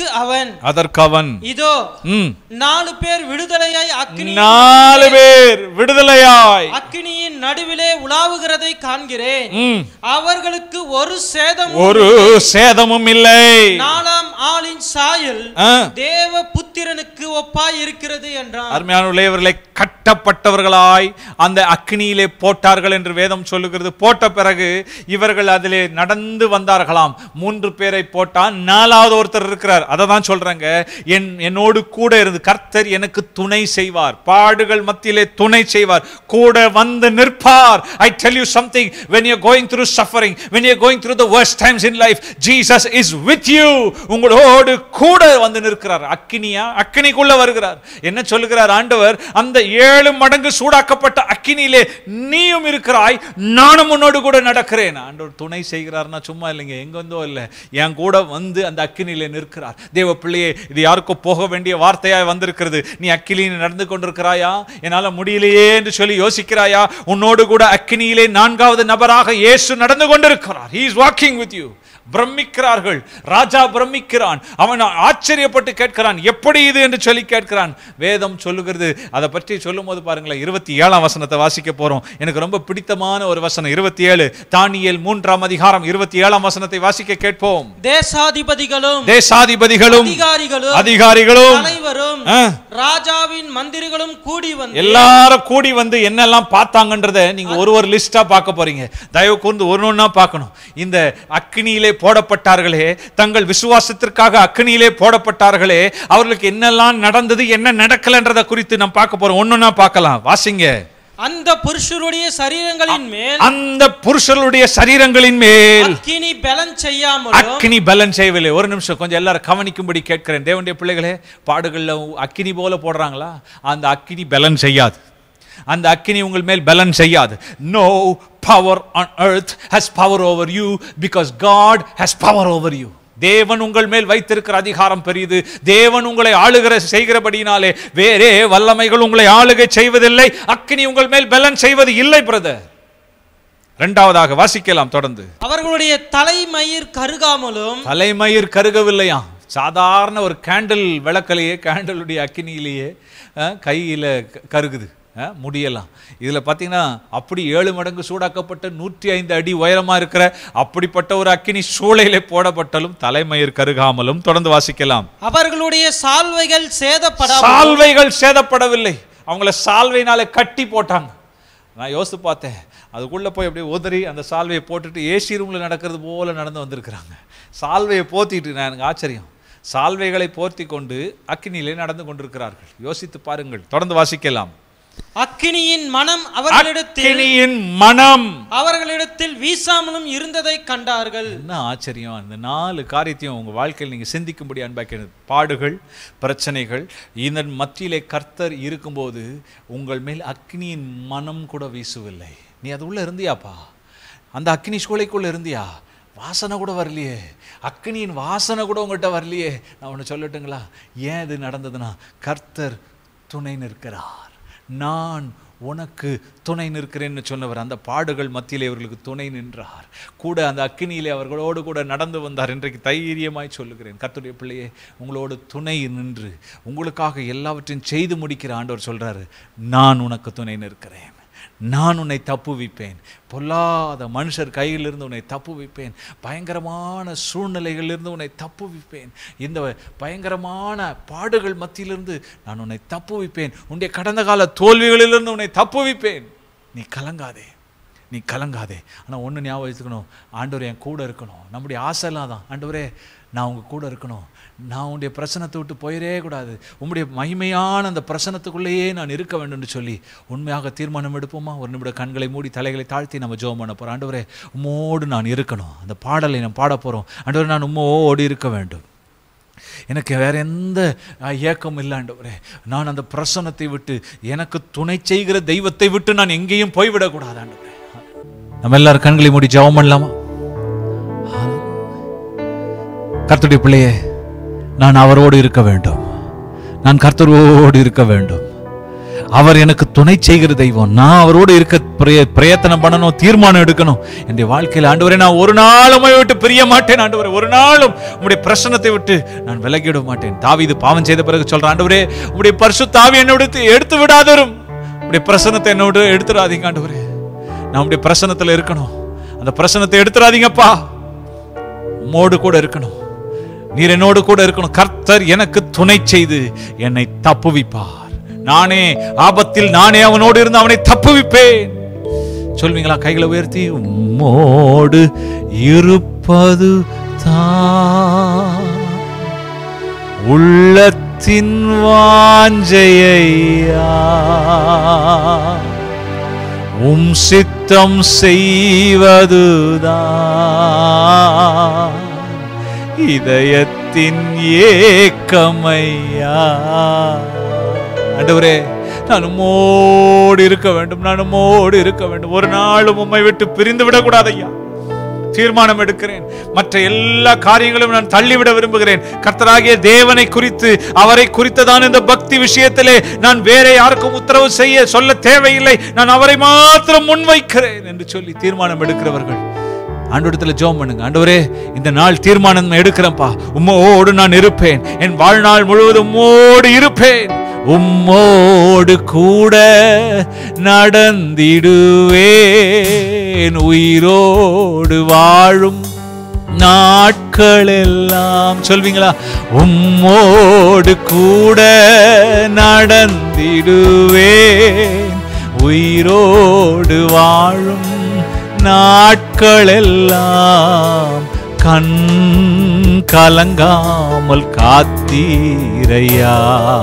Speaker 3: அவன்
Speaker 1: அதற்கு அவன்
Speaker 3: இதோ
Speaker 1: ம்,
Speaker 3: நாலு பேர் விடுதலையாய் அக்கினி
Speaker 1: நாலு பேர் விடுதலையாய்
Speaker 3: அக்கினியின் நடுவிலே உலாவுகிறதை காண்கிறேன்
Speaker 1: ம்,
Speaker 3: அவர்களுக்கு ஒரு சேதம்
Speaker 1: ஒரு சேதமும் இல்லை
Speaker 3: நாலாம் ஆளின் சாயல்
Speaker 1: ஆ,
Speaker 3: தேவ புத்திரனுக்கு ஒப்பாய் இருக்கிறது என்றான்
Speaker 1: அருமையான இவர்களை கட்டப்பட்டவர்களாய் அந்த அக்னியிலே போட்டார்கள் என்று வேதம் சொல்லுகிறது போட்ட பிறகு இவர்கள் அதிலே நடந்து வந்தார்களாம் மூன்று பேரை போட்டான் நாலாவது ஒருத்தர் இருக்கிறார் அதை தான் சொல்றாங்க என் என்னோடு கூட இருந்து கர்த்தர் எனக்கு துணை செய்வார் பாடுகள் மத்தியிலே துணை செய்வார் கூட வந்து நிற்பார் I tell you something when you're going through suffering when you're going through the worst times in life jesus is with you உங்களோடு கூட வந்து நிற்கிறார் அக்கினியா அக்கினிக்குள்ள வருகிறார் என்ன சொல்லுகிறார் ஆண்டவர் அந்த ஏழு மடங்கு சூடாக்கப்பட்ட அக்கினியிலே நீயும் இருக்கிறாய் நானும் உன்னோடு கூட நடக்கிறேன் ஆண்டவர் துணை செய்கிறார்னா சும்மா இல்லைங்க எங்க வந்தோ இல்லை என் கூட வந்து அந்த அக்கினியிலே நிற்கிறார் தேவ பிள்ளையே இது யாருக்கோ போக வேண்டிய வார்த்தையாய் வந்திருக்கிறது நீ அக்கினியில் நடந்து கொண்டிருக்கிறாயா என்னால முடியலையே என்று சொல்லி யோசிக்கிறாயா உன்னோடு கூட அக்கினியிலே நான்காவது நபராக இயேசு நடந்து கொண்டிருக்கிறார் he is walking with you பிரமிக்கிறார்கள் ராஜா பிரமிக்கிறான் அவன் ஆச்சரியப்பட்டு கேட்கிறான் எப்படி இது என்று சொல்லி கேட்கிறான் வேதம் சொல்லுகிறது அதை பற்றி சொல்லும் போது பாருங்களேன் இருபத்தி ஏழாம் வசனத்தை வாசிக்க போறோம் எனக்கு ரொம்ப பிடித்தமான ஒரு வசனம் இருபத்தி ஏழு தானியேல் மூன்றாம் அதிகாரம் இருபத்தி ஏழாம் வசனத்தை வாசிக்க கேட்போம்
Speaker 3: தேசாதிபதிகளும்
Speaker 1: தேசாதிபதிகளும்
Speaker 3: அதிகாரிகளும்
Speaker 1: அதிகாரிகளும்
Speaker 3: தலைவரும்
Speaker 1: ஆ,
Speaker 3: ராஜாவின் மந்திரிகளும் கூடி வந்து
Speaker 1: எல்லாரும் கூடி வந்து என்னெல்லாம் பார்த்தாங்கன்றத நீங்க ஒரு ஒரு லிஸ்டா பார்க்க போறீங்க தயவு கூர்ந்து ஒரு ஒண்ணா பார்க்கணும் இந்த அக்னியிலே போடப்பட்டார்களே தங்கள் விசுவாசத்திற்காக அக்னியிலே போடப்பட்டார்களே அவர்களுக்கு என்னெல்லாம் நடந்தது என்ன நடக்கலன்றத குறித்து நாம் பார்க்க போறோம் ஒன்னொன்னா பார்க்கலாம் வாசிங்க
Speaker 3: அந்த புருஷருடைய சரீரங்களின் மேல்
Speaker 1: அந்த புருஷர்களுடைய சரீரங்களின் மேல்
Speaker 3: அக்கினி பலன் செய்யாமலும்
Speaker 1: அக்கினி பலன் செய்யவில்லை ஒரு நிமிஷம் கொஞ்சம் எல்லாரும் கவனிக்கும்படி கேட்கிறேன் தேவனுடைய பிள்ளைகளே பாடுகள்ல அக்கினி போல போடுறாங்களா அந்த அக்கினி பலன் செய்யாது அந்த அக்கினி உங்கள் மேல் பலன் செய்யாது no power on earth has power over you because God has power over you தேவன் உங்கள் மேல் வைத்திருக்கிற அதிகாரம் பெரியது தேவன் உங்களை ஆளுகிற செய்கிறபடினாலே வேறே வல்லமைகள் உங்களை ஆளுகை செய்வதில்லை அக்கினி உங்கள் மேல் பலன் செய்வது இல்லை பிரதர் இரண்டாவதாக வாசிக்கலாம் தொடர்ந்து
Speaker 3: அவர்களுடைய தலைமயிர் கருகாமலும்
Speaker 1: தலைமயிர் கருகவில்லையாம் சாதாரண ஒரு கேண்டில் விளக்கலையே கேண்டலுடைய அக்கினியிலேயே அஹ், கையில க- கருகுது அஹ், முடியலாம் இதுல பார்த்தீங்கன்னா அப்படி ஏழு மடங்கு சூடாக்கப்பட்ட நூற்றி ஐந்து அடி உயரமா இருக்கிற அப்படிப்பட்ட ஒரு அக்கினி சூளையிலே போடப்பட்டாலும் தலைமயிர் கருகாமலும் தொடர்ந்து வாசிக்கலாம்
Speaker 3: அவர்களுடைய சால்வைகள் சேதப்படாமல்
Speaker 1: சால்வைகள் சேதப்படவில்லை அவங்கள சால்வையினால கட்டி போட்டாங்க நான் யோசித்து பார்த்தேன் அதுக்குள்ள போய் அப்படியே உதறி அந்த சால்வையை போட்டுட்டு ஏசி ரூம்ல நடக்கிறது போல நடந்து வந்திருக்கிறாங்க சால்வையை போத்திட்டு நான் எனக்கு ஆச்சரியம் சால்வைகளை போர்த்தி கொண்டு அக்கினியிலே நடந்து கொண்டிருக்கிறார்கள் யோசித்து பாருங்கள் தொடர்ந்து வாசிக்கலாம்
Speaker 3: அக்கினியின் மனம் அவர்களிடத்தில்
Speaker 1: அக்கினியின் மனம்
Speaker 3: அவர்களிடத்தில் வீசாமலும் இருந்ததை கண்டார்கள்
Speaker 1: என்ன ஆச்சரியம் அந்த நாலு காரியத்தையும் உங்க வாழ்க்கையில் நீங்க சிந்திக்கும்படி அன்பாக்கிறது பாடுகள் பிரச்சனைகள் இதன் மத்தியிலே கர்த்தர் இருக்கும்போது உங்கள் மேல் அக்னியின் மனம் கூட வீசவில்லை நீ அது உள்ள இருந்தியாப்பா அந்த அக்னி சூளைக்குள்ள இருந்தியா வாசனை கூட வரலையே அக்னியின் வாசனை கூட உங்கள்கிட்ட வரலையே நான் ஒன்று சொல்லட்டுங்களா ஏன் இது நடந்ததுன்னா கர்த்தர் துணை நிற்கிறார் நான் உனக்கு துணை நிற்கிறேன்னு சொன்னவர் அந்த பாடுகள் மத்தியிலே அவர்களுக்கு துணை நின்றார் கூட அந்த அக்கினியிலே அவர்களோடு கூட நடந்து வந்தார் இன்றைக்கு தைரியமாய் சொல்லுகிறேன் கர்த்தருடைய பிள்ளையே உங்களோடு துணை நின்று உங்களுக்காக எல்லாவற்றையும் செய்து முடிக்கிற ஆண்டவர் சொல்றாரு நான் உனக்கு துணை நிற்கிறேன் நான் உன்னை தப்புவிப்பேன் பொல்லாத மனுஷர் கையிலிருந்து உன்னை தப்புவிப்பேன் பயங்கரமான சூழ்நிலைகளிலிருந்து உன்னை தப்புவிப்பேன் இந்த பயங்கரமான பாடுகள் மத்தியிலிருந்து நான் உன்னை தப்புவிப்பேன் உன்னுடைய கடந்த கால தோல்விகளிலிருந்து உன்னை தப்புவிப்பேன் நீ கலங்காதே நீ கலங்காதே ஆனால் ஒன்று ஞாபகம் வச்சுக்கணும் ஆண்டவர் என் கூட இருக்கணும் நம்முடைய ஆசைலாம் தான் ஆண்டவரே நான் உங்க கூட இருக்கணும் நான் உன்னுடைய பிரசனத்தை விட்டு போயிடவே கூடாது உம்முடைய மகிமையான அந்த பிரசனத்துக்குள்ளேயே நான் இருக்க வேண்டும்னு சொல்லி உண்மையாக தீர்மானம் எடுப்போமா ஒரு நிமிட கண்களை மூடி தலைகளை தாழ்த்தி நம்ம ஜெபம் பண்ண போகிறோம் ஆண்டவரே உம்மோடு நான் இருக்கணும் அந்த பாடலை நான் பாட போகிறோம் ஆண்டவரே நான் உம்மோடு இருக்க வேண்டும் எனக்கு வேற எந்த அஹ், ஏக்கமும் இல்லை ஆண்டவரே நான் அந்த பிரசனத்தை விட்டு எனக்கு துணை செய்கிற தெய்வத்தை விட்டு நான் எங்கேயும் போய்விடக்கூடாது ஆண்டவரே நம்ம எல்லாரும் கண்களை மூடி ஜெபம் பண்ணலாமா கர்த்தருடைய பிள்ளையே நான் அவரோடு இருக்க வேண்டும் நான் கர்த்தரோடு இருக்க வேண்டும் அவர் எனக்கு துணை செய்கிற தெய்வம் நான் அவரோடு இருக்க பிரய- பிரயத்தனம் பண்ணணும் தீர்மானம் எடுக்கணும் என்னுடைய வாழ்க்கையில் ஆண்டவரே நான் ஒரு நாளும் உம்மை விட்டு பிரிய மாட்டேன் ஆண்டவரே ஒரு நாளும் உம்முடைய பிரசன்னத்தை விட்டு நான் விலகிட மாட்டேன் தாவீது பாவம் செய்த பிறகு சொல்றான் ஆண்டவரே உம்முடைய பரிசு தாவி என்னோடு எடுத்து விடாதரும் உம்முடைய பிரசன்னத்தை என்னோடு எடுத்துடாதீங்க ஆண்டவரே நான் உம்முடைய பிரசன்னத்துல இருக்கணும் அந்த பிரசன்னத்தை எடுத்துடாதீங்கப்பா உம்மோடு கூட இருக்கணும் நீர் என்னோடு கூட இருக்கணும் கர்த்தர் எனக்கு துணை செய்து என்னை தப்புவிப்பார் நானே ஆபத்தில் நானே அவனோடு இருந்து அவனை தப்புவிப்பேன் சொல்வீங்களா கைகளை உயர்த்தி உம்மோடு இருப்பது தான் உள்ளத்தின் வாஞ்சையா உம் சித்தம் செய்வதுதான் இதயத்தின் ஏக்கமையா ஆண்டவரே நான் உம்மோடு இருக்க வேண்டும் நான் உம்மோடு இருக்க வேண்டும் ஒரு நாளும் உம்மை விட்டு பிரிந்து விடக்கூடாது ஐயா தீர்மானம் எடுக்கிறேன் மற்ற எல்லா காரியங்களும் நான் தள்ளிவிட விரும்புகிறேன் கர்த்தராகிய தேவனை குறித்து அவரை குறித்ததான இந்த பக்தி விஷயத்திலே நான் வேற யாருக்கும் உத்தரவு செய்ய சொல்ல தேவையில்லை நான் அவரை மாத்திரம் முன்வைக்கிறேன் என்று சொல்லி தீர்மானம் எடுக்கிறவர்கள் ஆண்டவரத்துல ஜெபம் பண்ணுங்க ஆண்டவரே இந்த நாள் தீர்மானம் எடுக்கிறேன்ப்பா உம்மோடு நான் இருப்பேன் என் வாழ்நாள் முழுவதும் உம்மோடு இருப்பேன் உம்மோடு கூட நடந்திடுவேன் உயிரோடு வாழும் நாட்களெல்லாம் சொல்வீங்களா உம்மோடு கூட நடந்திடுவேன் உயிரோடு வாழும் நாட்களெல்லாம் கண் கலங்காமல் காத்தீரையா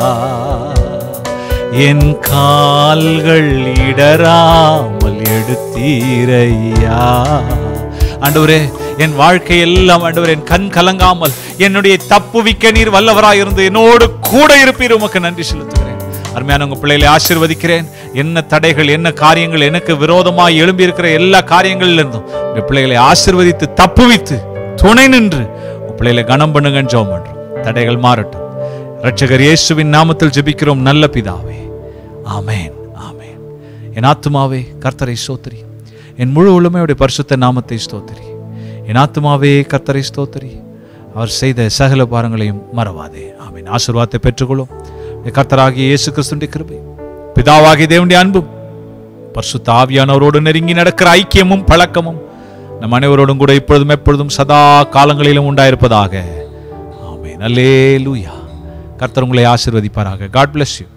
Speaker 1: என் கால்கள் இடராமல் எடுத்தீரையா ஆண்டவரே என் வாழ்க்கை எல்லாம் ஆண்டவரே என் கண் கலங்காமல் என்னுடைய தப்புவிக்க நீர் வல்லவராய் இருந்து என்னோடு கூட இருப்பீர் உமக்கு நன்றி செலுத்துகிறேன் அருமையான உங்க பிள்ளைகளை ஆசீர்வதிக்கிறேன் என்ன தடைகள் என்ன காரியங்கள் எனக்கு விரோதமாய் எழும்பி இருக்கிற எல்லா காரியங்கள்ல இருந்தும் உங்க பிள்ளைகளை ஆசீர்வதித்து தப்புவித்து துணை நின்று உங்க பிள்ளைகளை கனம் பண்ணுங்கன்னு ஜெபம் பண்றோம் தடைகள் மாறட்டும் ரட்சகர் இயேசுவின் நாமத்தில் ஜெபிக்கிறோம் நல்ல பிதாவே ஆமென் ஆமென் என் ஆத்துமாவே கர்த்தரை ஸ்தோத்திரி என் முழு உள்ளமையுடைய பரிசுத்த நாமத்தை ஸ்தோத்திரி என் ஆத்துமாவே கர்த்தரை ஸ்தோத்திரி அவர் செய்த சகல பாரங்களையும் மறவாதே ஆமென் ஆசீர்வாதத்தை பெற்றுக்கொள்ளும் கர்த்தராகிய இயேசு கிறிஸ்துடைய கிருபை பிதாவாகிய தேவனுடைய அன்பும் பரிசுத்த ஆவியானவரோடு நெருங்கி நடக்கிற ஐக்கியமும் பழக்கமும் நம் அனைவரோடும் கூட இப்பொழுதும் எப்பொழுதும் சதா காலங்களிலும் உண்டாயிருப்பதாக ஆமென் அல்லேலூயா கர்த்தர் உங்களை ஆசீர்வதிப்பாராக காட் bless you